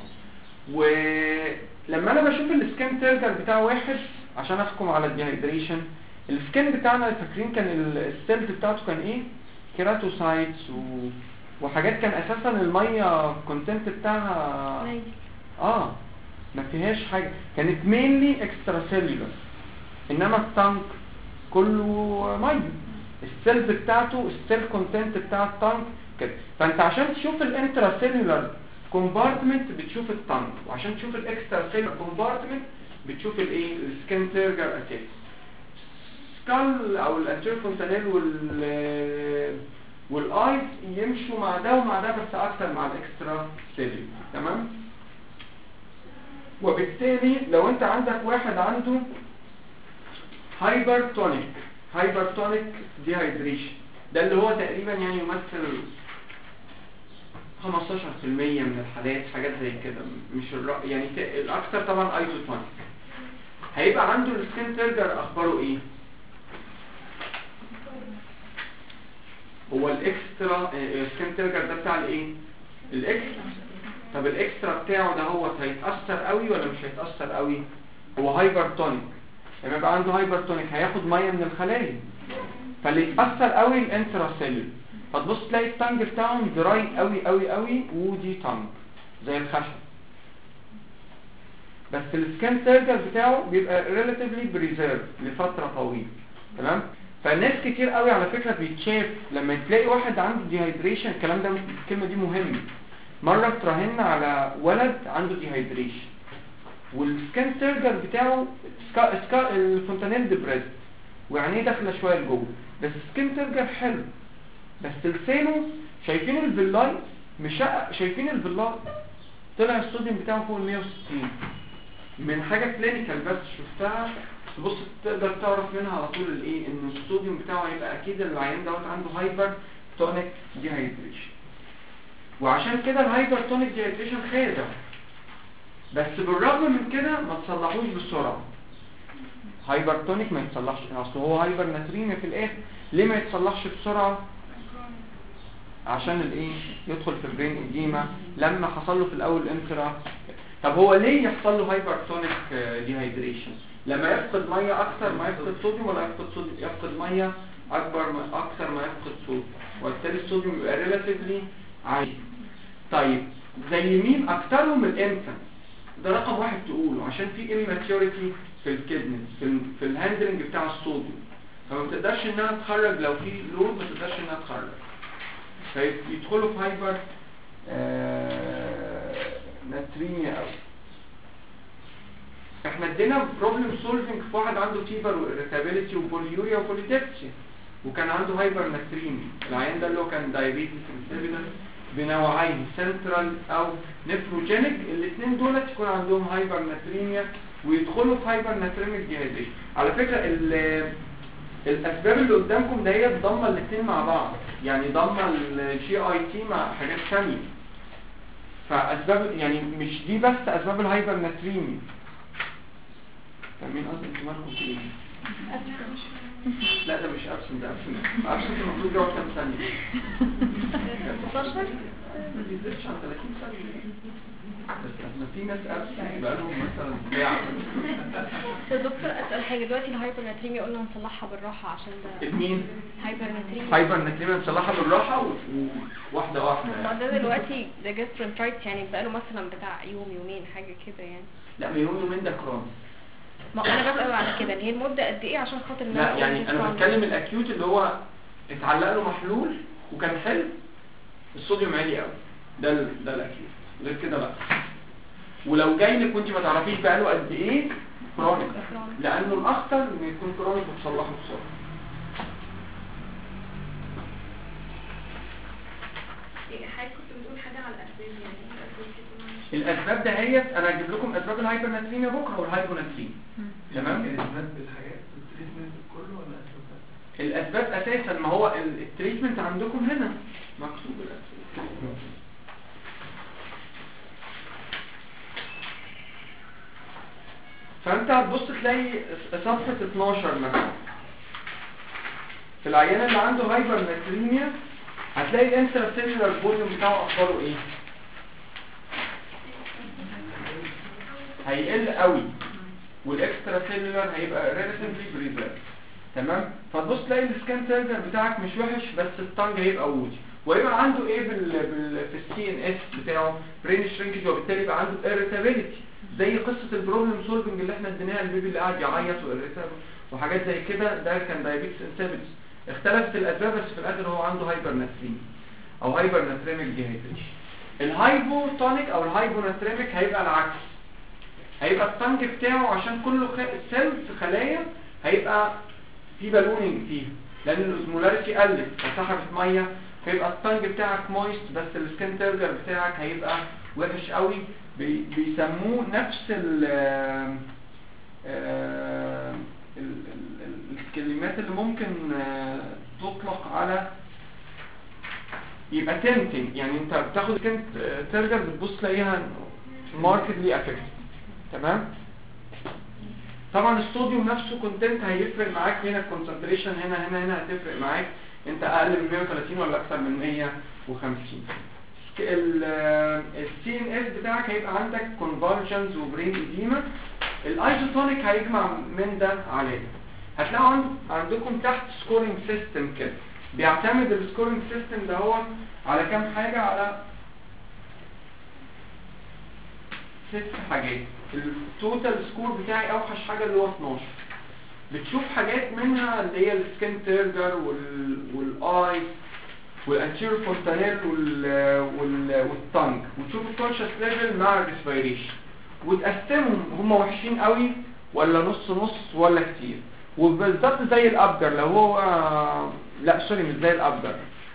ولما انا بشوف السكان تيرجر بتاع واحد عشان احكم على الديهايدريشن السكان بتاعنا فاكرين كان ال- السيلز بتاعته كان ايه كيراتوسايتس و... وحاجات كان اساسا الميه الكونتنت بتاعها اه ما فيهاش حاجه كانت مينلي اكسترا سيلولر انما التانك كله ميه السيلز بتاعته السيل كونتنت بتاع التانك كده فانت عشان تشوف الانترا سيلولر كومبارتمنت بتشوف التانك وعشان تشوف الاكسترا سيلولر كومبارتمنت بتشوف الايه السكين تيرجر اتاك سكال او الانتير فونتانيل وال والايز يمشوا مع ده ومع ده بس اكتر مع الاكسترا سيلولر تمام وبالتالي لو انت عندك واحد عنده هايبرتونيك هايبرتونيك ديهايدريشن ده اللي هو تقريبا يعني يمثل 15% من الحالات حاجات زي كده مش الر... يعني ك- الاكثر طبعا ايزوتونيك هيبقى عنده السكين تيرجر اخباره ايه هو الاكسترا السكين تيرجر ده بتاع الايه الاكسترا طب الاكسترا بتاعه ده هو هيتاثر قوي ولا مش هيتاثر قوي هو هايبرتونيك لما يبقى عنده هايبرتونيك هياخد ميه من الخلايا فاللي يتاثر قوي الانترا سيلول فتبص تلاقي التانج بتاعهم دراي قوي قوي قوي ودي تانج زي الخشب بس السكان سيركل بتاعه بيبقى ريلاتيفلي بريزيرف لفتره طويله تمام فالناس كتير قوي على فكره بيتشاف لما تلاقي واحد عنده ديهايدريشن الكلام ده الكلمه دي مهمه مره اتراهنا على ولد عنده ديهايدريشن والسكان سيرجر بتاعه سكا سكا الفونتانيل ديبريس وعينيه داخله شويه لجوه بس السكين سيرجر حلو بس لسانه شايفين الفيلاي مش شايفين الفيلاي طلع الصوديوم بتاعه فوق ال 160 من حاجه كلينيكال بس شفتها تبص تقدر تعرف منها على طول الايه ان الصوديوم بتاعه هيبقى اكيد العيان دوت عنده هايبر تونيك ديهايدريشن وعشان كده الهايبر تونيك ديهايدريشن خادع بس بالرغم من كده ما تصلحوش بسرعه هايبر تونيك ما يتصلحش اصل هو هايبر ناتريميا في الاخر ليه ما يتصلحش بسرعه عشان الايه يدخل في البرين اديما لما حصل له في الاول انترا طب هو ليه يحصل له هايبر تونيك ديهايدريشن لما يفقد ميه اكتر ما يفقد صوديوم ولا يفقد صوديوم يفقد ميه اكبر ما اكثر ما يفقد صوديوم وبالتالي الصوديوم بيبقى ريلاتيفلي عالي طيب زي مين اكترهم الانفانت ده رقم واحد تقوله عشان في immaturity في الكدنس في, ال في الهاندلنج بتاع الصوديوم فما بتقدرش انها تخرج لو في لود ما تقدرش انها تخرج فيدخلوا في هايبر آه ناتريميا قوي احنا ادينا بروبلم سولفنج في واحد عنده فيبر واريتابيليتي وبوليوريا وبوليدكسيا وكان عنده هايبر ناتريميا العيان ده اللي هو كان دايابيتس انسيبيدس بنوعين سنترال او نفروجينيك الاثنين دول يكون عندهم هايبر ناتريميا ويدخلوا في هايبر ناتريميك ديهايدريشن على فكره الاسباب اللي قدامكم ده هي ضمه الاثنين مع بعض يعني ضمه الجي اي تي مع حاجات ثانيه فاسباب يعني مش دي بس اسباب الهايبر ناتريميا فاهمين قصدي انتوا مالكم في ايه لا ده مش ابسن ده ابسن ابسن المفروض يقعد كام ثانيه 16 ما بيزيدش عن 30 ثانيه بس احنا في ناس ابسن بقى لهم مثلا ساعه يا دكتور اسال حاجه دلوقتي الهايبر ناتريميا قلنا هنصلحها بالراحه عشان ده اتنين هايبر ناتريميا هايبر ناتريميا نصلحها بالراحه وواحده واحده ما يعني. ده دلوقتي ده جاسترنترايت يعني بقاله مثلا بتاع يوم يومين حاجه كده يعني لا من يوم يومين ده كرونز ما انا بسال على كده اللي هي المده قد ايه عشان خاطر ان لا أقول يعني انا جاسترون- بتكلم الاكيوت اللي هو اتعلق له محلول وكان حلو الصوديوم عالي قوي ده ال... ده الاكيوت غير كده لا ولو جاي لك وانت ما تعرفيش بقى له قد ايه كرونيك لانه الاخطر انه يكون كرونيك وتصلحه بسرعه حضرتك كنت بتقول حاجة على الأسباب يعني ايه الأسباب دي كلها مش- الاسباب دهيت انا هجيب لكم اسباب الهايبرناتريميا بكره والهايبوناتريميا تمام الاسباب بالحاجات التريتمنت كله ولا اسباب الاسباب اساسا ما هو ال- التريتمنت عندكم هنا مكتوب الاسباب فانت هتبص تلاقي صفحة 12 مثلا في العيان اللي عنده هايبر ناتريميا هتلاقي الانترا سيلولار فوليوم بتاعه اخباره ايه هيقل قوي والاكسترا سيلولار هيبقى ريلاتيفلي بريزيرف تمام فتبص تلاقي السكان سيرجر بتاعك مش وحش بس التانج هيبقى وودي ويبقى عنده ايه بال... بال... في السي ان اس بتاعه برين شرينكج وبالتالي يبقى عنده irritability زي قصه البروبلم سولفنج اللي احنا اديناها البيبي اللي قاعد يعيط وirritable وحاجات زي كده ده كان دايابيتس انسيبيتس اختلفت الاسباب بس في الاخر هو عنده هايبر ناتريميا او هايبر ناتريميك ديهايدريشن الهايبوتونيك او الهايبوناتريميك هيبقى العكس هيبقى التانك بتاعه عشان كل خ- سيل في خلايا هيبقى في بالونينج فيه لان الاوزمولاريتي قلت فسحبت ميه فيبقى التانج بتاعك مويست بس السكين تيرجر بتاعك هيبقى وحش قوي بي بيسموه نفس ال آه، ال- ال- ال- الكلمات اللي ممكن آه، تطلق على يبقى تنتنج يعني انت بتاخد كنت ترجر بتبص تلاقيها ماركتلي افكتد تمام طبعا الصوديوم نفسه كونتنت هيفرق معاك هنا الكونسنتريشن هنا هنا هنا هتفرق معاك انت اقل من 130 ولا اكثر من 150 السي ان اس بتاعك هيبقى عندك كونفرجنز وبرين اديما الايزوتونيك هيجمع من ده على ده هتلاقوا عند عندكم تحت سكورينج سيستم كده بيعتمد السكورينج سيستم ده هو على كام حاجة على ست حاجات التوتال سكور بتاعي اوحش حاجة اللي هو 12 بتشوف حاجات منها اللي هي السكين تيرجر وال والاي والانتيرو فونتانيل وال وال والتانج وتشوف الكونشس ليفل مع الريسبيريشن وتقسمهم هم وحشين قوي ولا نص نص ولا كتير وبالظبط زي الابجر لو هو لا سوري مش زي الابجر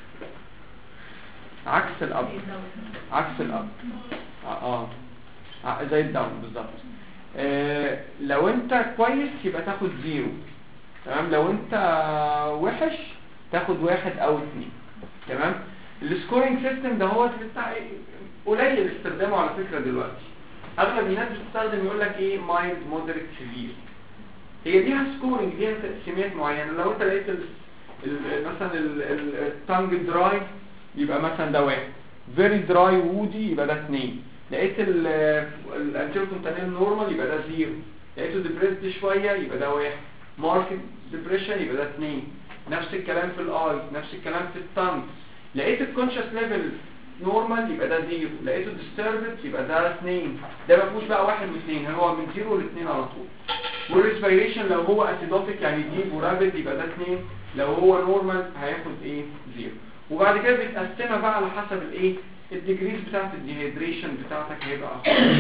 عكس الابجر عكس الابجر اه اه زي الداون بالظبط آه لو انت كويس يبقى تاخد زيرو تمام لو انت وحش تاخد واحد او اتنين تمام السكورينج سيستم ده هو بتاع قليل استخدامه على فكرة دلوقتي اغلب الناس بتستخدم يقول لك ايه مايلد مودريت سيفير هي ليها سكورنج ليها تقسيمات معينه لو انت لقيت ال ال مثلا التانج دراي يبقى مثلا ده واحد فيري دراي وودي يبقى ده اثنين لقيت الانتيرو كونتانيل نورمال يبقى ده زيرو لقيته ديبريسد شويه يبقى ده واحد ماركت ديبريشن يبقى ده اثنين نفس الكلام في الاي نفس الكلام في التانج لقيت الكونشس ليفل نورمال يبقى ده زيرو لقيته ديستربد يبقى ده اثنين ده ما فيهوش بقى واحد واثنين هو من زيرو لاثنين على طول والريسبيريشن لو هو اسيدوتيك يعني ديب ورابد يبقى ده اثنين لو هو نورمال هياخد ايه زيرو وبعد كده بتقسمها بقى على حسب الايه الديجريز بتاعت الديهيدريشن بتاعتك هيبقى أخبار.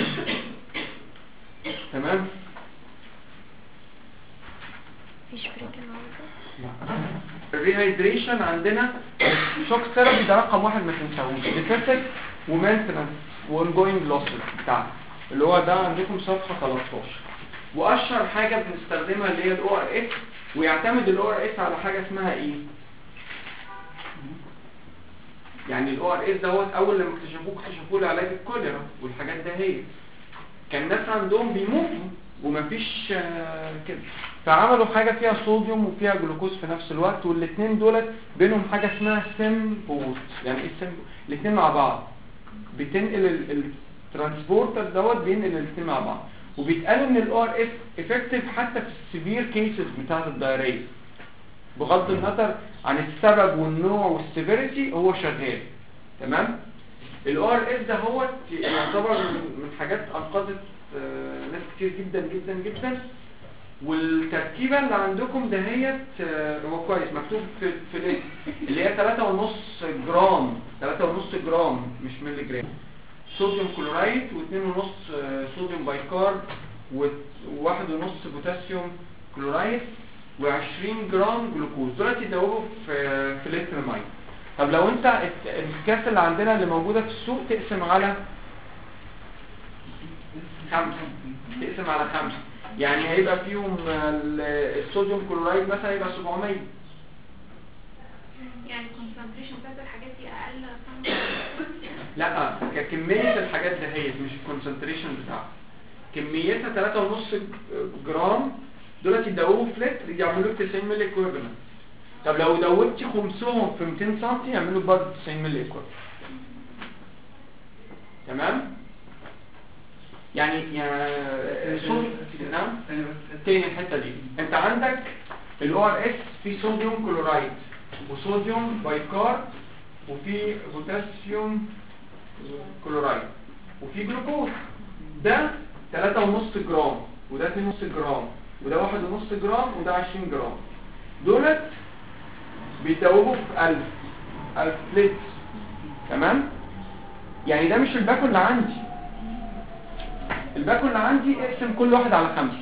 تمام مفيش بريك النهارده الريهيدريشن عندنا شوك ثيرابي ده رقم واحد ما تنساهوش ديفيسك ومينتنس وانجوينج لوسز بتاعته اللي هو ده عندكم صفحه 13 واشهر حاجه بنستخدمها اللي هي الاو ار اس ويعتمد الاو ار اس على حاجه اسمها ايه يعني الاو ار اس دوت اول لما اكتشفوه اكتشفوه لعلاج الكوليرا والحاجات ده هي كان ناس عندهم بيموتوا ومفيش آه، كده فعملوا حاجة فيها صوديوم وفيها جلوكوز في نفس الوقت والاثنين دولت بينهم حاجة اسمها سيمبورت يعني ايه سيمبورت الاثنين مع بعض بتنقل الترانسبورتر دوت بينقل الاثنين مع بعض وبيتقال ان الاو ار اس افكتيف حتى في السيفير كيسز بتاعت الدايريه بغض النظر عن السبب والنوع والسيفيريتي هو شغال تمام الاو ار اس ده هو يعتبر من حاجات انقذت آه، ناس كتير جدا جدا جدا والتركيبة اللي عندكم دهيت آه، هو كويس مكتوب في في الاسم اللي هي 3.5 جرام 3.5 جرام مش ملي جرام صوديوم كلورايد و2.5 آه، صوديوم بايكارب و1.5 بوتاسيوم كلورايد و20 جرام جلوكوز دول يدوبوا في في لتر ميه طب لو انت الت- الكاس اللي عندنا اللي موجوده في السوق تقسم على خمسة تقسم على خمسة يعني هيبقى فيهم ال- الصوديوم كلورايد مثلا يبقى 700 يعني الكونسنتريشن بتاعت الحاجات دي اقل مثلا لا ككمية الحاجات دهيت مش الكونسنتريشن بتاعها كميتها 3.5 جرام دولت يدوبوا في لتر يعملوا لك 90 مللي ايكويفالنت طب لو دوبتي خمسهم في 200 سم يعملوا برضه 90 مللي ايكويفالنت تمام يعني يعني صوت نعم تاني الحته دي انت عندك الاو ار اس فيه صوديوم كلورايد وصوديوم بايكارب وفي بوتاسيوم كلورايد وفي جلوكوز ده 3.5 جرام وده 2.5 جرام وده 1.5 جرام وده 20 جرام دولت بيتوبوا في 1000 1000 لتر تمام يعني ده مش الباكو اللي عندي الباكو اللي عندي اقسم كل واحد على خمسة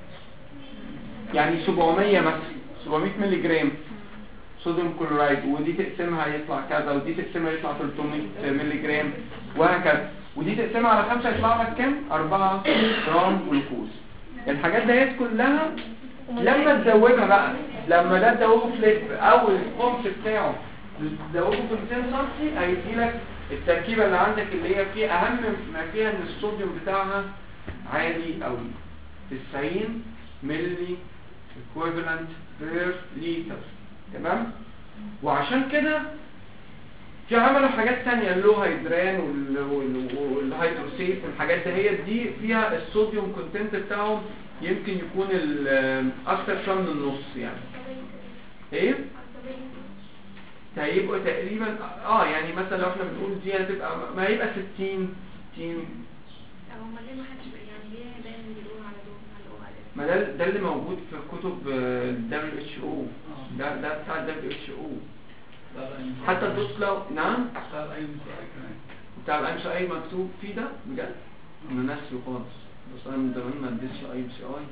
يعني 700 مثلا 700 مللي جرام صوديوم كلورايد ودي تقسمها يطلع كذا ودي تقسمها يطلع 300 مللي جرام وهكذا ودي تقسمها على خمسة يطلع لك كام 4 جرام جلوكوز الحاجات ديت كلها لما تزودها بقى لما ده تزوده في لتر او القمص بتاعه تزوده ب 200 سم هيدي لك التركيبه اللي عندك اللي هي فيها اهم ما فيها ان الصوديوم بتاعها عالي قوي 90 ملي equivalent بير لتر تمام وعشان كده في عملوا حاجات تانية اللو هيدران وال- وال- والهيدروسيت والحاجات دهيت دي فيها الصوديوم كونتنت بتاعهم يمكن يكون ال- اكتر شويه من النص يعني ايه هيبقوا تقريبا اه يعني مثلا لو احنا بنقول دي هتبقى ما هيبقى 60 60 طب هما ليه ما حدش بقى- يعني ليه دايما بيقولوا على دول على او على ما ده ده اللي موجود في كتب الدبليو اتش او ده ده بتاع الدبليو اتش او حتى الدوس لو نعم صار أي مسائل كمان بتاع الام سي اي مكتوب فيه ده بجد انا ناسي خالص بس انا من زمان ما اديتش اي سي اي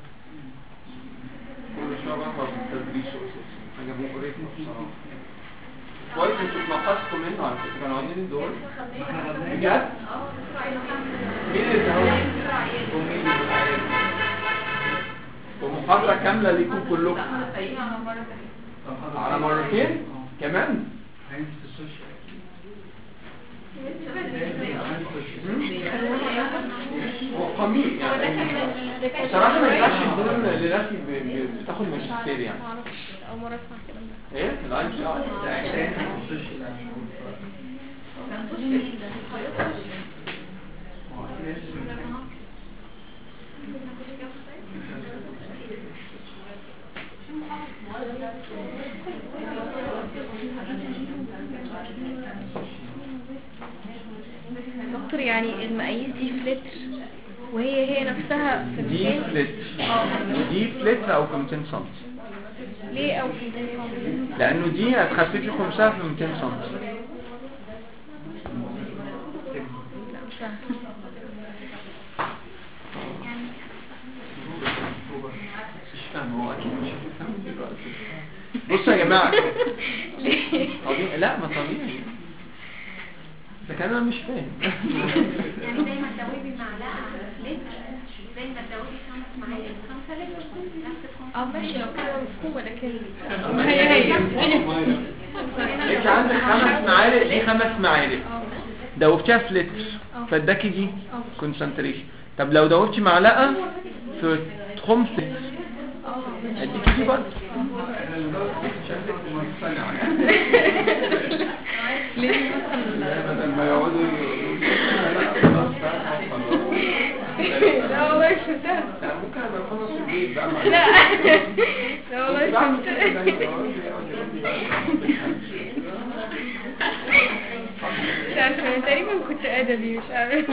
كل شويه بحفظ التدريس وأساسا. حاجه مقرفه بصراحه كويس انتوا اتنقصتوا منه على فكره كانوا عاملين الدور بجد مين اللي اداهولكم؟ ومحاضره كامله ليكم كلكم على مرتين كمان هينزل في السوشيال هو قميء يعني بصراحه ما ينفعش يكون لناس ب- ب- بتاخد ماجستير يعني معرفش اول مرة اسمع الكلام ده ايه الاي جي اي دكتور يعني المقاييس دي في لتر وهي هي نفسها في دي المكان فلت ودي فلت او 200 سم ليه او لانه دي هتخففي خمسها في 200 سم لا مش فاهمة مش فاهم هو اكيد مش هتفهم دلوقتي بصوا يا جماعه ليه طبيعي لا ما طبيعي ده كان انا مش فاهم يعني زي ما تدوبي معلقه لتر زي ما تدوبي خمس معالق خمسة لتر نفس الكونسيبت اه ماشي لو كده مفهومة لكن هي هي انت عندك خمس معالق دي خمس معالق دوبتيها في لتر فاداكي دي كونسنتريشن طب لو دوبتي معلقه في خمس لتر اديكي دي برضه شكلك مقتنعة يعني ليه مثلا بدل ما يقعدوا يقولوا لا خلاص فاهم، خلاص. لا والله مش فهمتها لا، ممكن ابقى اخلص البيت بقى مع لا لا والله مش بعمل كده فهمتها دايما، يقعد يقعد يقول لي مش عارفة أنا تقريبا كنت أدبي مش عارفة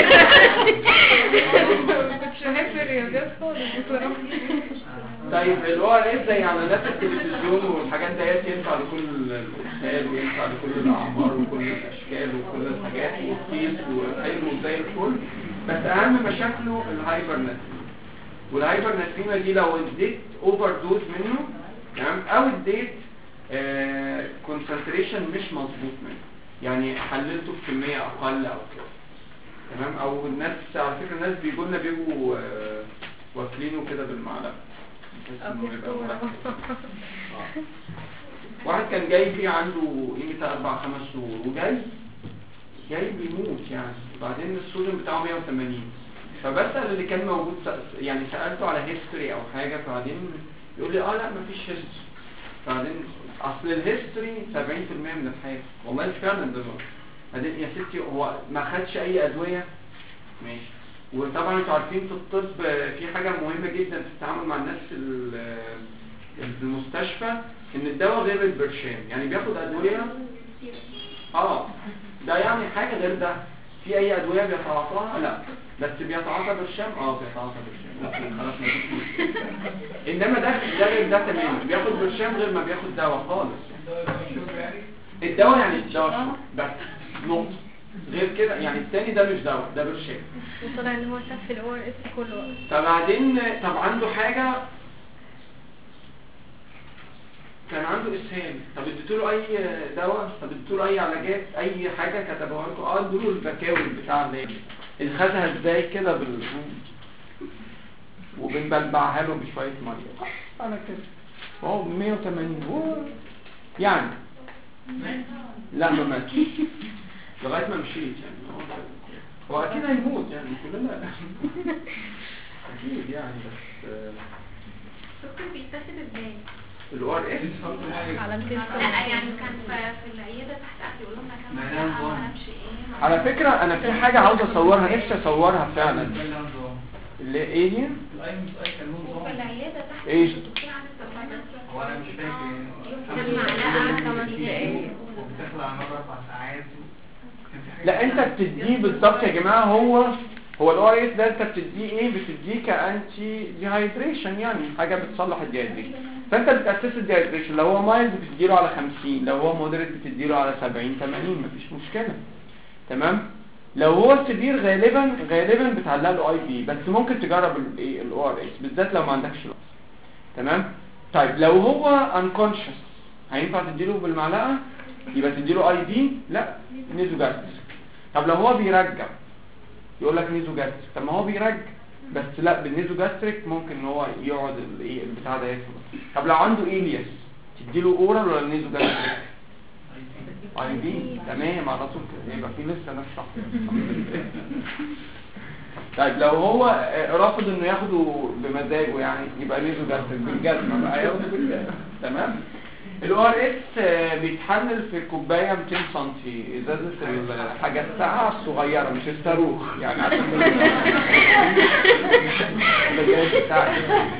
ما كنتش بحب الرياضيات خالص بصراحة طيب اللي هو ليه زي اعلانات التلفزيون والحاجات ديت ينفع لكل الاجساد وينفع لكل الاعمار وكل الاشكال وكل الحاجات والكيس وحلو زي الفل بس اهم مشاكله الهايبر ناتريما والهايبر ناتريما دي لو اديت اوفر دوز منه تمام او اديت كونسنتريشن مش مظبوط منه يعني حللته بكميه اقل او كده تمام او الناس على فكره الناس بيجوا لنا بيبقوا آه، واكلينه كده بالمعلقه بحيث إنه يبقى مركز. آه. واحد كان جاي فيه عنده قيمة أربع خمس شهور وجاي جاي بيموت يعني وبعدين الصوديوم بتاعه 180 فبسأل اللي كان موجود س- يعني سألته على هيستوري أو حاجة فبعدين يقول لي اه لا مفيش هيستوري بعدين أصل الهيستوري 70% من الحياة والله فعلا ده بعدين يا ستي هو ما خدش أي أدوية ماشي وطبعا انتوا عارفين في الطب في حاجة مهمة جدا في التعامل مع الناس ال- اللي في المستشفى ان الدواء غير البرشام يعني بياخد ادوية اه ده يعني حاجة غير ده في اي ادوية بيتعاطاها لا بس بيتعاطى برشام اه بيتعاطى برشام اوكي خلاص ما فيش مشكلة. انما ده ده غير ده تماما بياخد برشام غير ما بياخد دواء خالص الدواء يعني الدواء الشرب بس نقطة غير كده يعني التاني ده مش دواء ده برشام وطلع ان هو سف الاو ار اس كله بقى. فبعدين طب عنده حاجة كان عنده اسهال طب اديتوا له اي دواء طب اديتوا له اي علاجات اي حاجة كتبوها لكم اه ادوا له البكاوي بتاع اللي اللي خدها ازاي كده بال وبنبلبعها له بشوية مية انا كده وهو 180 هو يعني لا ما ماتش لغايه ما مشيت يعني هو اكيد هيموت يعني كلنا اكيد يعني بس السكر بيتاخد ازاي؟ الار اس علامتين لا يعني كان في- في العيادة تحت قاعد يقولوا لنا كام ما ساعة ده ما نظام. نمشي ايه ما- على فكره انا في حاجه عاوز اصورها نفسي اصورها فعلا ده اللي عنده اللي ايه هي الاي ام اس اي كان له وفي نظام العيادة تحت إيه؟ مش الدكتور عامل تفاعل. هو انا مش فاكر كان معلقة خمس دقايق. وبتخلع مرة اربع ساعات كان في حاجة لا انت بتديه بالظبط يا جماعه هو هو الار اس ده انت بتديه ايه بتديه كانتي ديهايدريشن يعني حاجه بتصلح الديهايدريشن فانت بتاسس الديهايدريشن لو هو مايلد بتديله على 50 لو هو مودريت بتديله على 70 80 مفيش مشكله تمام لو هو سيفير غالبا غالبا بتعلق له اي بي بس ممكن تجرب الايه الاو ار اس بالذات لو ما عندكش لقص تمام طيب لو هو انكونشس هينفع تديله بالمعلقه يبقى تديله اي بي لا نيزو جاستريك طب لو هو بيرجع يقول لك نيزو جاستريك طب ما هو بيرجع بس لا بالنيزو جاستريك ممكن ان هو يقعد الايه البتاع ده يخلص طب لو عنده ايلياس تديله اورال ولا نيزو جاستريك اي بي تمام على طول كده يبقى في لسه ناس صح طيب لو هو آه، رافض انه ياخده بمزاجه يعني يبقى نيزو جاستريك بالجزمه بقى ياخده بالجزمه تمام الاو ار اس بيتحلل في كوبايه 200 سم ازازه الحاجه الساقعه الصغيره مش الصاروخ يعني عشان الجهاز بتاعك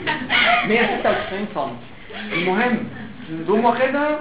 196 سم المهم تقوم واخدها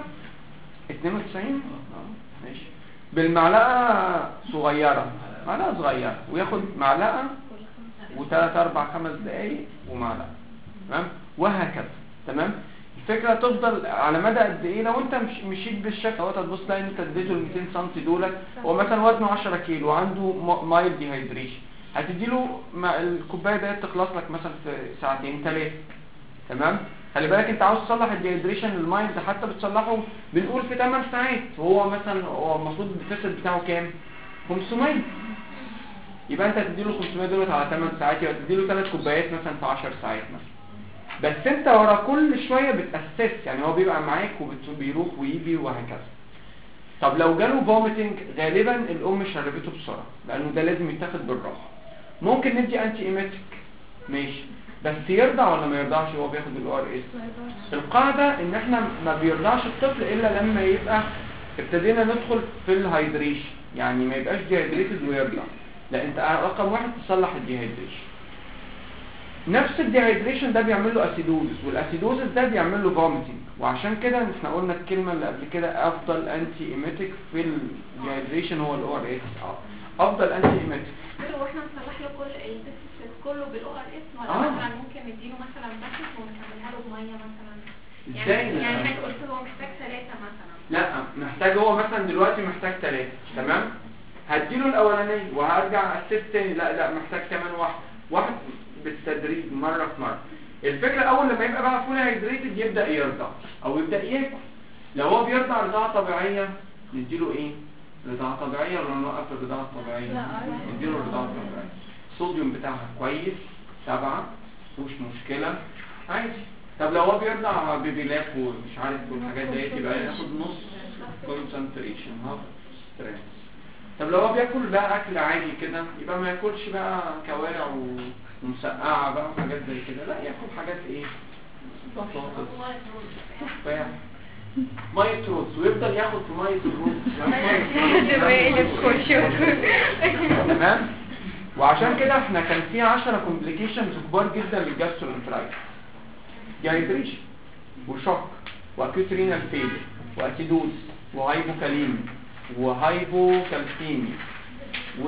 92 اه ماشي بالمعلقه صغيره معلقه صغيره وياخد معلقه وثلاث اربع خمس دقايق ومعلقه تمام وهكذا تمام الفكره تفضل على مدى قد ايه لو انت مش مشيت بالشكل دوت هتبص تلاقي ان انت اديته ال 200 سم دولت هو مثلا وزنه 10 كيلو وعنده مايل ديهايدريشن هتديله مع الكوبايه ديت تخلص لك مثلا في ساعتين ثلاثه تمام خلي بالك انت عاوز تصلح الديهايدريشن للمايل ده حتى بتصلحه بنقول في 8 ساعات هو مثلا هو المفروض الديفيسيت بتاعه كام 500 يبقى انت هتديله 500 دولار على 8 ساعات يبقى تديله 3 كوبايات مثلا في 10 ساعات مثلا بس انت ورا كل شويه بتاسس يعني هو بيبقى معاك وبيروح ويجي وهكذا طب لو جاله فوميتنج غالبا الام شربته بسرعه لانه ده لازم يتاخد بالراحه ممكن ندي انتي ايميتيك ماشي بس يرضع ولا ما يرضعش وهو بياخد الار اس القاعده ان احنا ما بيرضعش الطفل الا لما يبقى ابتدينا ندخل في الهايدريشن يعني ما يبقاش ديهايدريتد ويرضع لا انت رقم واحد تصلح الديهايدريشن نفس الديهايدريشن ده بيعمل له اسيدوزس والاسيدوزس ده بيعمل له فوميتنج وعشان كده احنا قلنا الكلمه اللي قبل كده افضل انتي ايميتيك في الديهايدريشن هو الاو ار اس افضل انتي ايميتيك هو احنا نصلح له كل الديفيسيت كله بالاو ار اس ولا آه. مثلا ممكن نديله مثلا باكت ونكملها له بميه مثلا ازاي يعني يعني نعمل؟ حضرتك قلت هو محتاج ثلاثه مثلا لا محتاج هو مثلا دلوقتي محتاج ثلاثة تمام هديله الاولاني وهرجع اسيب تاني لا لا محتاج كمان واحد واحد بالتدريج مرة في مرة الفكرة اول لما يبقى بقى فول هيدريتد يبدأ يرضع او يبدأ ياكل لو هو بيرضع رضاعة طبيعية نديله ايه رضاعة طبيعية ولا نوقف الرضاعة الطبيعية نديله الرضاعة الطبيعية الصوديوم بتاعها كويس سبعة مش مشكلة عادي طب لو هو بيرضع بيبيلات ومش عارف والحاجات ديت يبقى ياخد نص كونسنتريشن هاف ستريس طب لو هو بياكل بقى اكل عادي كده يبقى ما ياكلش بقى كوارع و- ومسقعه بقى وحاجات زي كده لا ياكل حاجات ايه بطاطس تفاح ميه روز ويفضل ياخد في ميه الروز تمام وعشان كده احنا كان في 10 كومبليكيشنز كبار جدا للجاسترونترايتس ديهايدريشن وشوك واكيوت رينال فيلر واسيدوز وهايبوكاليمي وهايبوكالسيمي و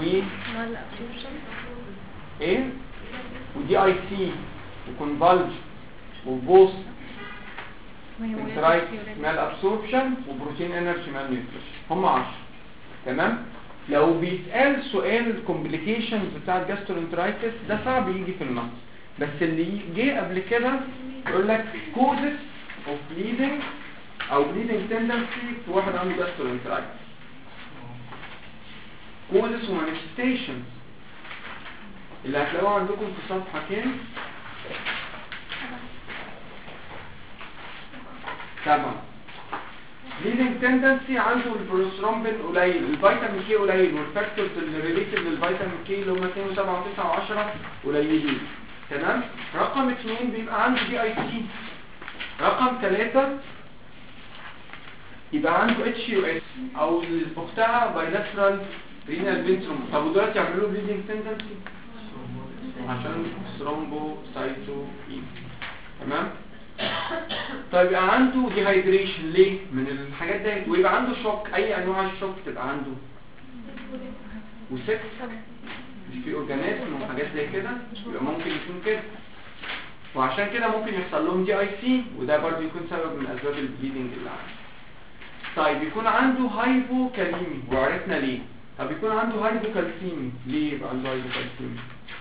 ايه ودي اي سي وكونفالج وبوست انترايت مال ابسوربشن وبروتين انرجي مال نيوتريشن هم 10 تمام لو بيتقال سؤال الكومبليكيشنز بتاع الجاسترونترايتس ده صعب يجي في النص بس اللي جه قبل كده يقول لك كوزس اوف بليدنج او بليدنج تندنسي في واحد عنده جاسترونترايتس كوزس ومانيفستيشنز اللي هتلاقوه عندكم في صفحه كام سبعة bleeding tendency عنده البروسترومبين قليل الفيتامين كي قليل والفاكتورز اللي ريليتد للفيتامين كي اللي هم 2 و7 و9 و10 قليلين تمام رقم 2 بيبقى عنده دي اي سي رقم 3 يبقى عنده اتش يو اس او اختها بايلاترال رينال بنتروم طب ودلوقتي يعملوا بليدنج تندنسي عشان ثرومبو سايتو اي تمام طيب يبقى عنده ديهايدريشن ليه من الحاجات ديت ويبقى عنده شوك اي انواع الشوك تبقى عنده وسكس مش في اورجانيزم وحاجات زي كده يبقى ممكن يكون كده وعشان كده ممكن يحصل لهم دي اي سي وده برضه يكون سبب من اسباب البليدنج اللي عنده طيب يكون عنده هايبو كاليمي وعرفنا ليه طب يكون عنده هايبو كالسيمي ليه يبقى عنده هايبو كالسيمي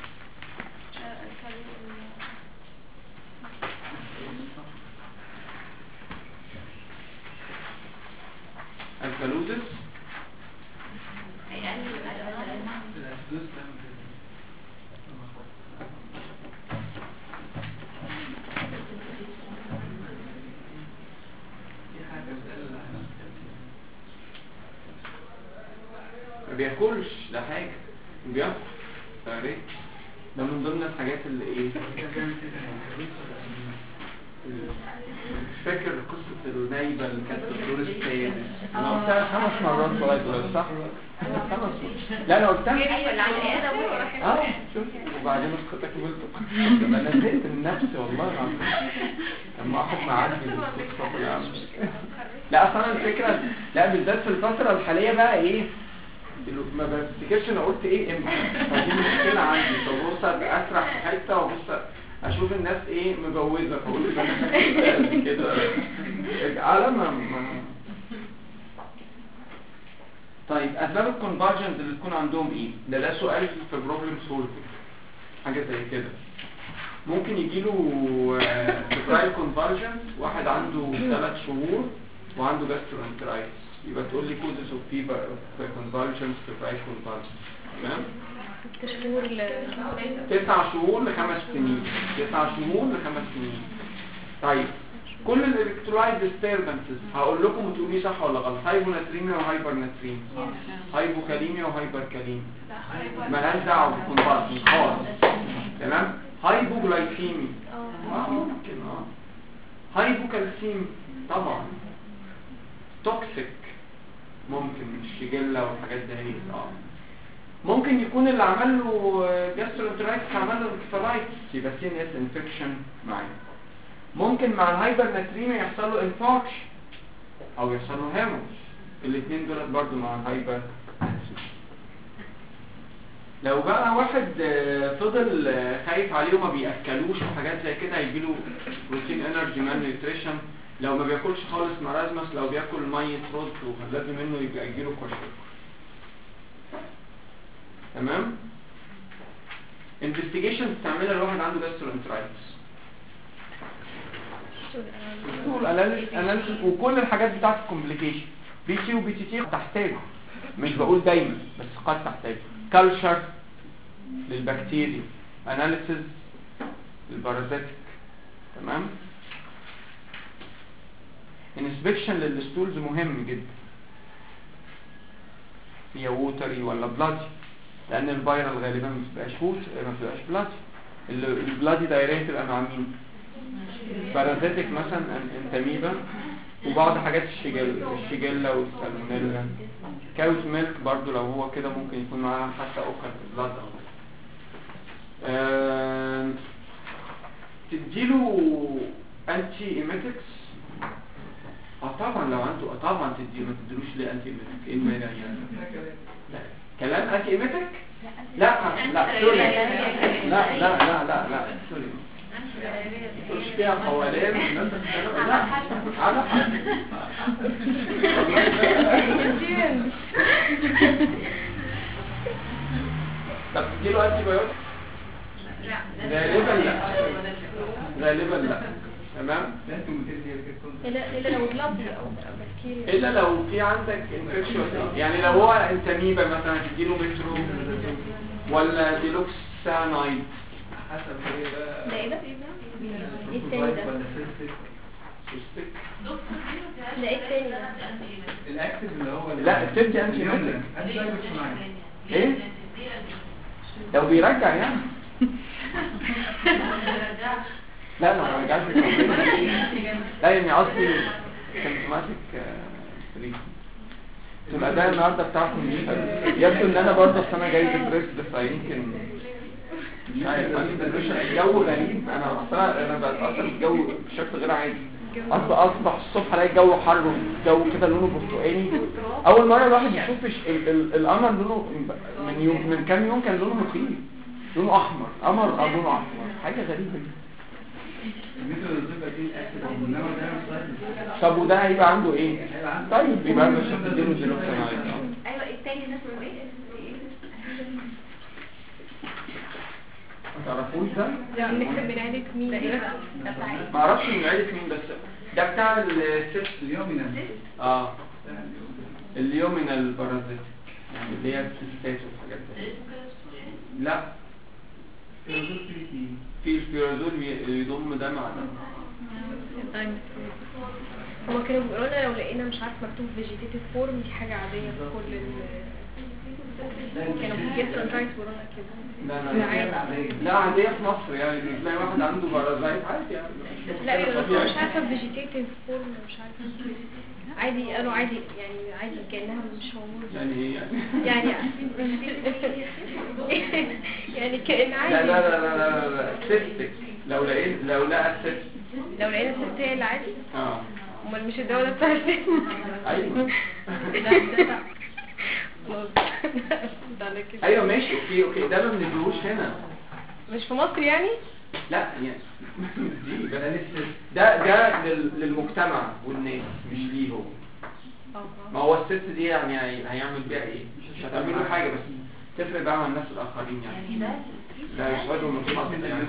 الكالوزس الأسدوس ده من كده. في حاجة بتقلل على الكالسيوم. ما بياكلش ده حاجة بياكل فريق ده من ضمن الحاجات اللي ايه كان بيعمل كده يعني كالوس ولا أسدوس؟ مش فاكر قصة النايبة اللي كانت في الدور السادس انا قلتها خمس مرات لغاية دلوقتي صح؟ خمس مرات لا انا قلتها ايوه اللي على العياده وراح اه شوف وبعدين اسقطك قلت طب انا زهقت من نفسي والله العظيم لما اخد معدي الصدفة في العمل لا اصلا الفكرة لا بالذات في الفترة الحالية بقى ايه ما بفتكرش انا قلت ايه امتى فدي مشكلة عندي فبص ابقى اسرح في حتة وابص اشوف الناس ايه مجوزة فاقول يبقى انا فاكر كده على ما ما- طيب اسباب الكونفرجنز اللي تكون عندهم ايه ده ده سؤال في بروبلم سولفنج حاجه زي كده ممكن يجيله فيبرايل كونفرجنز واحد عنده ثلاث شهور وعنده جاسترونترايتس يبقى تقول لي كوزس اوف فيبر كونفرجنز فيبرايل كونفرجنز تمام ست شهور ل تسع شهور لخمس سنين تسع شهور لخمس سنين طيب كل الالكترولايت ديستربنسز هقول لكم وتقولوا لي صح ولا غلط هايبوناتريميا وهايبرناتريميا هايبوكاليميا وهايبركاليميا مالهاش دعوه بالكونفرجن خالص تمام هايبوجلايكيمي اه ممكن اه هايبوكالسيمي طبعا توكسيك ممكن الشجله والحاجات دي هي اه ممكن يكون اللي عمل له جاسترونترايتس عمل له انكفالايتس يبقى سي ان اس انفكشن معاه ممكن مع الهايبرناتريميا يحصل له انفاركشن او يحصل له هيموج الاثنين دول برضو مع الهايبر لو بقى واحد آه، فضل آه، خايف عليه وما بياكلوش وحاجات زي كده هيجيله بروتين انرجي مان نيوتريشن لو ما بياكلش خالص مرازمس لو بياكل ميه رز ولازم منه يبقى يجيله كوشك تمام انفستيجيشن بتعملها الواحد عنده جاسترونترايتس اناليسيس وكل الحاجات بتاعت الكومبليكيشن بي سي وبي تي تي تحتاجه مش بقول دايما بس قد تحتاجه كالتشر للبكتيريا اناليسيس للبارازيتك تمام انسبكشن للستولز مهم جدا هي ووتري ولا بلادي لان الفيرال غالبا ما بتبقاش ووت ما بتبقاش بلادي ال- البلادي دايريه تبقى مع مين بارازيتك مثلا أن- انتاميبا وبعض حاجات الشجل الشجلة والسالمونيلا كاوز ميلك برضو لو هو كده ممكن يكون معاها حتى اوكر بلاد آم، تديله انتي ايميتكس اه طبعا لو عنده اه طبعا تديله ما تديلوش ليه انتي ايميتك ايه المانع يعني لا كلام انتي ايميتك لا لا سوري لا لا لا لا لا سوري مش فيها قوالين الناس بتتكلم- لا على طب تديله انتي بايوتيك غالبا لا غالبا لا تمام لازم تدي الكتكون الا الا لو بلادي او بكتيريا الا لو في عندك انفكشن يعني لو هو انتاميبا مثلا تديله مترو ولا ديلوكس سانايد حسب هي بقى ده ايه ده؟ ايه التاني بروتوزايت ده؟ ولا سيستيك ستيك دكتور دي ما فيهاش لقيت تاني ده. الاكتف اللي هو لا التبدي انتي ميديك انتي بايوتكس معايا ايه لو بيرجع يعني لا لا ما رجعش لا يعني قصدي سيمتوماتيك تريتمنت تبقى ده النهارده بتاعكم مش حلو يبدو ان انا برضه السنه جاي ديبريسد فيمكن مش عارف عندي depression. الجو غريب انا اصلا انا بتاثر بالجو بشكل غير عادي اصلا اصبح الصبح الاقي الجو حر والجو كده لونه برتقاني اول مره الواحد يشوف الش- ال- ال- القمر لونه من يوم من كام يوم كان لونه مخيف لونه احمر قمر آه، لونه احمر حاجه غريبه دي الميثود اللي بتبقى دي الاكتف انما ده مش سايكل طب وده هيبقى عنده ايه هيبقى عنده طيب يبقى مش هتديله ديلوكسينايد ايوه التاني الناس من ايه ما تعرفوش ده نكتب من عيلة مين ما اعرفش من عيله مين بس ده بتاع السيست اليومي اه اليومينال البارازيت يعني اللي هي السيستات والحاجات دي لا في الفيرازول بي- يضم ده مع ده هما كانوا بيقولوا لنا لو لقينا مش عارف مكتوب فيجيتيتيف فورم دي حاجة عادية في كل ال كانوا في جاسترونترايتس بيقولوا لنا كده لا لا لا عادية في مصر يعني تلاقي واحد عنده بارازايت عادي يعني لا بيقولوا لنا طبيعي. مش عارفة فيجيتيتيف فورم مش عارفة عادي قالوا عادي يعني عادي كأنها مش موجودة يعني ايه يعني يعني يعني كأن لا عادي لا لا لا لا لا سيستك لو لقيت لو لقى سيست لو لقينا الست هي اللي عادي اه امال مش الدواء ده بتاع الست ايوه خلاص. ده أنا كده. ايوه ماشي اوكي اوكي ده ما بندلوش هنا مش في مصر يعني لا يعني دي بس ده ده لل- للمجتمع والناس مش ليه هو ما هو الست دي يعني هي- هيعمل بيها ايه مش هتعمل له حاجه بس تفرق بقى مع الناس الاخرين يعني لا يسعدوا من حظ يعني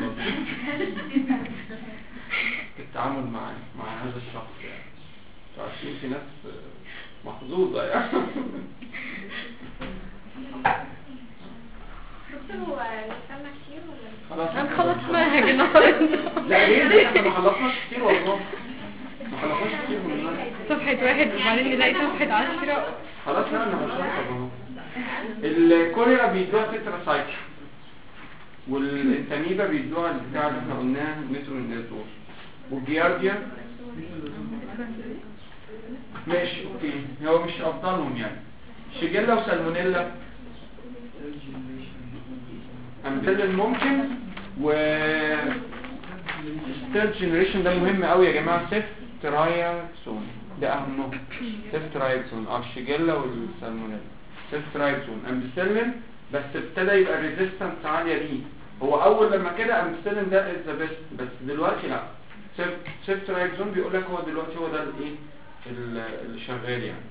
التعامل مع مع هذا الشخص يعني انتوا عارفين في ناس محظوظه يعني دكتور هو نستنى كتير ولا خلاص هنخلص منهج النهارده لا ليه ليه احنا ما خلصناش كتير والله ما خلصناش كتير والله صفحة واحد وبعدين نلاقي صفحة عشرة خلاص لا انا بشرح اهو الكوليرا بيدوها تترا سايكل والانتاميبا بيدوها البتاع اللي احنا قلناه مترونيزول والجيارديا ماشي اوكي هو مش افضلهم يعني شيجيلا وسالمونيلا امثال ممكن و ثيرد جنريشن ده مهم قوي يا جماعه سيف ترايكسون ده اهمهم سيف ترايكسون اه الشيجيلا والسالمونيلا سيف ترايكسون امبسيلين بس ابتدى يبقى ريزيستنس عاليه ليه هو اول لما كده امبسيلين ده از ذا بيست بس دلوقتي لا سيف سيف ترايكسون بيقول لك هو دلوقتي هو ده الايه ال- اللي شغال يعني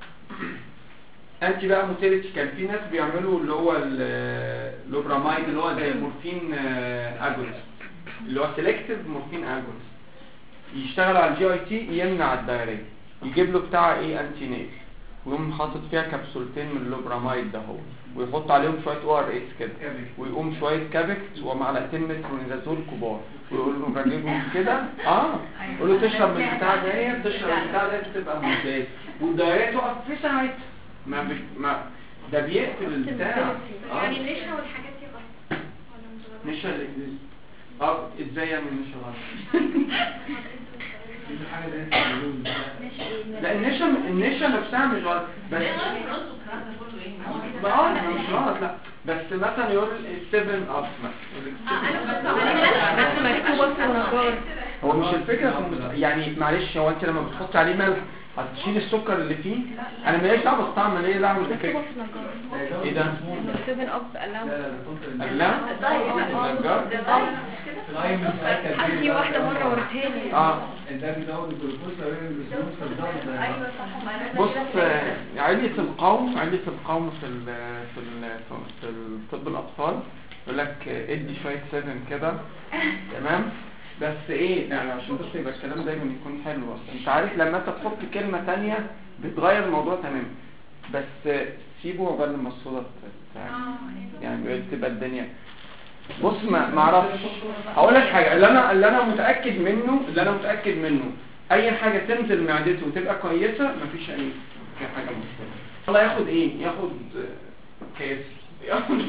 انتي بقى موتيليتي كان في ناس بيعملوا اللي هو ال- اللوبرامايد اللي هو زي المورفين اجونست اللي هو سيلكتيف مورفين اجونست يشتغل على الجي اي تي يمنع الدايريه يجيب له بتاع ايه انتي نيل ويقوم حاطط فيها كبسولتين من اللوبرامايد ده هو ويحط عليهم شويه او ار اس كده ويقوم شويه كابكس ومعلقتين مترونيزازول كبار ويقول له راجلهم كده اه يقول له تشرب من البتاع ده تشرب من البتاع ده تبقى ممتاز والدايريه تقف في ساعتها ما بي... ما ده بيقتل البتاع اه يعني النشا والحاجات دي غلط ولا مش غلط نشا ال- اه ازاي يعني نشا غلط في حاجه زي السلول ده. لا النشا النشا نفسها مش غلط بس ما اه ما مش غلط لا بس مثلا يقول 7 اب بس مكتوبة في النجار هو مش الفكره في المس... يعني معلش هو انت لما بتحط عليه ملح هتشيل السكر اللي فيه انا ماليش دعوه بالطعم انا ليه دعوه مكتوبة بالفكره في النجار ايه ده؟ 7 اب لا الاو لا ده توصل لا النجار لاين من ساعتها في واحدة مرة ورتها لي اه ده بيزود الجلوكوز لو هي الجلوكوز فالضغط ايوه صح بص آه، علة القوم علة القوم في ال في ال في طب الأطفال يقول لك آه، ادي شوية سيفن كده تمام بس ايه يعني عشان بس يبقى الكلام دايما يكون حلو بس انت عارف لما انت تحط كلمة تانية بتغير الموضوع تماما بس آه، سيبه عقبال لما الصورة تتعمل. يعني تبقى الدنيا بص ما ما اعرفش هقول لك حاجه اللي انا اللي انا متاكد منه اللي انا متاكد منه اي حاجه تنزل معدته وتبقى كويسه مفيش اي في حاجه مشكله الله ياخد ايه ياخد آه، كاس ياخد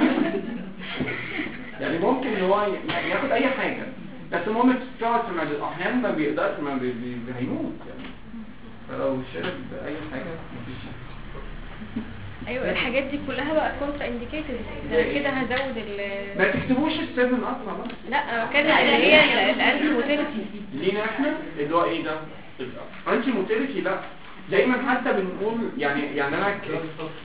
يعني ممكن ان هو ي- ياخد اي حاجه بس المهم تقعد في معدته احيانا ما بيقدرش ما بي- بي- هيموت يعني فلو شرب اي حاجه مفيش ايوه الحاجات دي كلها بقى كونترا انديكيتد كده هزود ال ما تكتبوش السيفن اصلا بقى. لا كده اللي هي الانتي موتيلتي لينا احنا اللي هو ايه ده انتي موتيليتي لا دايما حتى بنقول يعني يعني انا ك-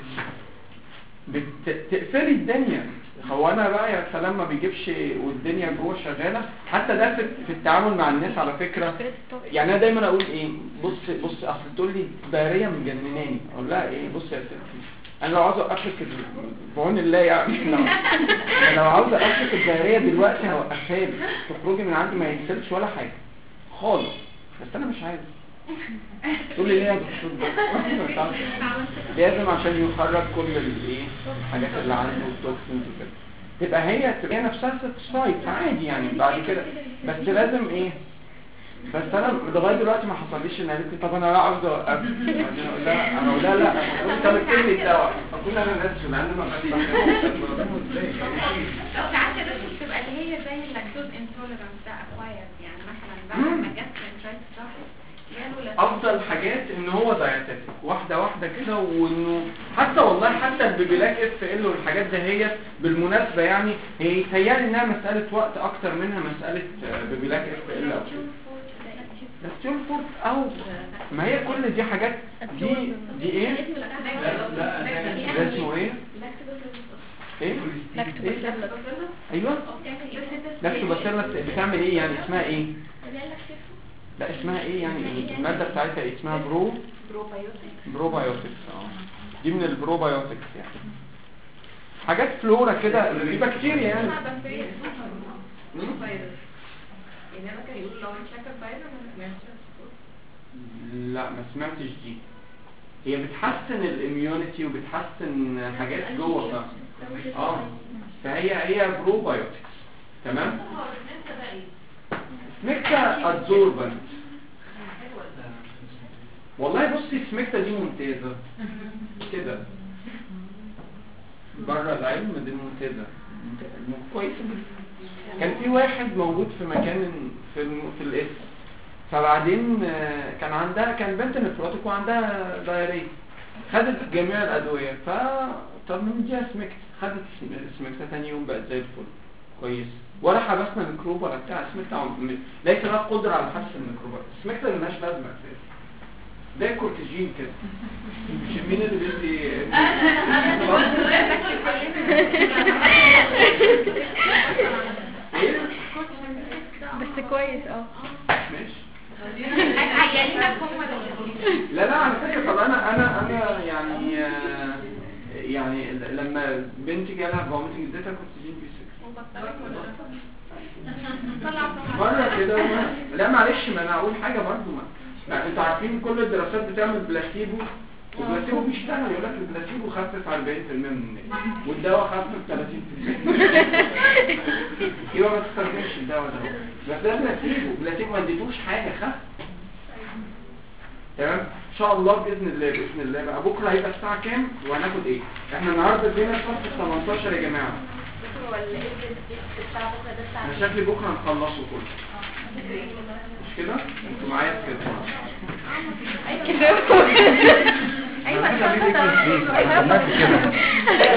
بتقفلي الدنيا هو انا بقى يا سلام ما بيجيبش والدنيا جوه شغاله حتى ده في في التعامل مع الناس على فكره يعني انا دايما اقول ايه بص بص اصل تقول لي دايريه مجنناني اقول لها ايه بص يا ستي انا لو عاوز اوقفك بعون الله يعني لو أنا لو عاوز اوقفك الدايريه دلوقتي هوقفها لك تخرجي من عندي ما يكسبش ولا حاجه خالص بس انا مش عايز تقول لي ليه يا دكتور مش عارف. لازم عشان يخرج كل الايه الحاجات اللي عنده والتوكسينز وكده تبقى هي تبقى هي نفسها ساتسفايد عادي يعني بعد كده بس لازم ايه بس انا لغايه دلوقتي ما حصليش ان قالت لي طب انا لا عاوز اوقف بعدين اقول لها انا اقول لها لا انت بتكتب لي الدواء اقول لها انا اسف لان ما ساعات يا دكتور بتبقى اللي هي زي اللاكتوز انتوليرانس ده اكوايرد يعني مثلا بعد ما جت الانترايت ظهرت جاله لاكتوز افضل حاجات ان هو دايتاتيك واحده واحده كده وانه حتى والله حتى البيبيلاك اف ال والحاجات دهيت بالمناسبه يعني هي يتهيألي انها مساله وقت اكتر منها مساله آه، بيبيلاك اف ال او كده لاكتيول فورت او ما هي كل دي حاجات دي دي ايه ده اسمه ايه ايه لاكتوباسيلس ايوه لاكتوباسيلس بتعمل ايه يعني اسمها ايه لا اسمها ايه يعني الماده بتاعتها ايه اسمها برو بروبايوتكس اه دي من البروبايوتكس يعني حاجات فلورا كده دي بكتيريا يعني يعني انا كان يقول لو مش فاكر فايروس ما سمعتش لا ما سمعتش دي هي بتحسن الاميونيتي وبتحسن حاجات جوه ف... اه فهي هي بروبايوتكس تمام هو الناس ده ايه سمكتا ادزوربنت والله بصي سمكتا دي ممتازة كده بره العلم دي ممتازة ممت- كويسة جدا. كان في واحد موجود في مكان في الم- في الاسم فبعدين آه، كان عندها كان بنت نفروتك وعندها دايريه خدت جميع الادويه ف طب نديها سمكت خدت سم- سمكتة تاني يوم بقت زي الفل كويس ولا حبسنا ميكروب ولا بتاع سمكتة عم- م- ليس لها قدرة على حبس الميكروبات السمكتة ملهاش لازمة اساسا زي الكورتيجين كده مش مين اللي بيدي ايه بس كويس اه ماشي عيالينك هم اللي لا لا على فكرة طب انا انا انا يعني آه، يعني ل- لما بنتي جالها فوميتنج اديتها كورتيجين بي 6 طلع مرة كده وما- لا معلش ما انا اقول حاجة برضو ما يعني انتوا عارفين كل الدراسات بتعمل بلاسيبو والبلاسيبو بيشتغل يقول لك البلاسيبو خفف 40% من الناس والدواء خفف 30% يبقى ما تستخدمش الدواء ده بس ده بلاسيبو بلاسيبو ما اديتوش حاجة خف تمام ان شاء الله باذن الله باذن الله بقى بكره هيبقى الساعه كام وهناخد ايه احنا النهارده ادينا الفصل 18 يا جماعه هو الايه بتاع بكره ده بتاع انا شكلي بكره نخلصه كله مش كده انتوا معايا في كده ايوه ايوه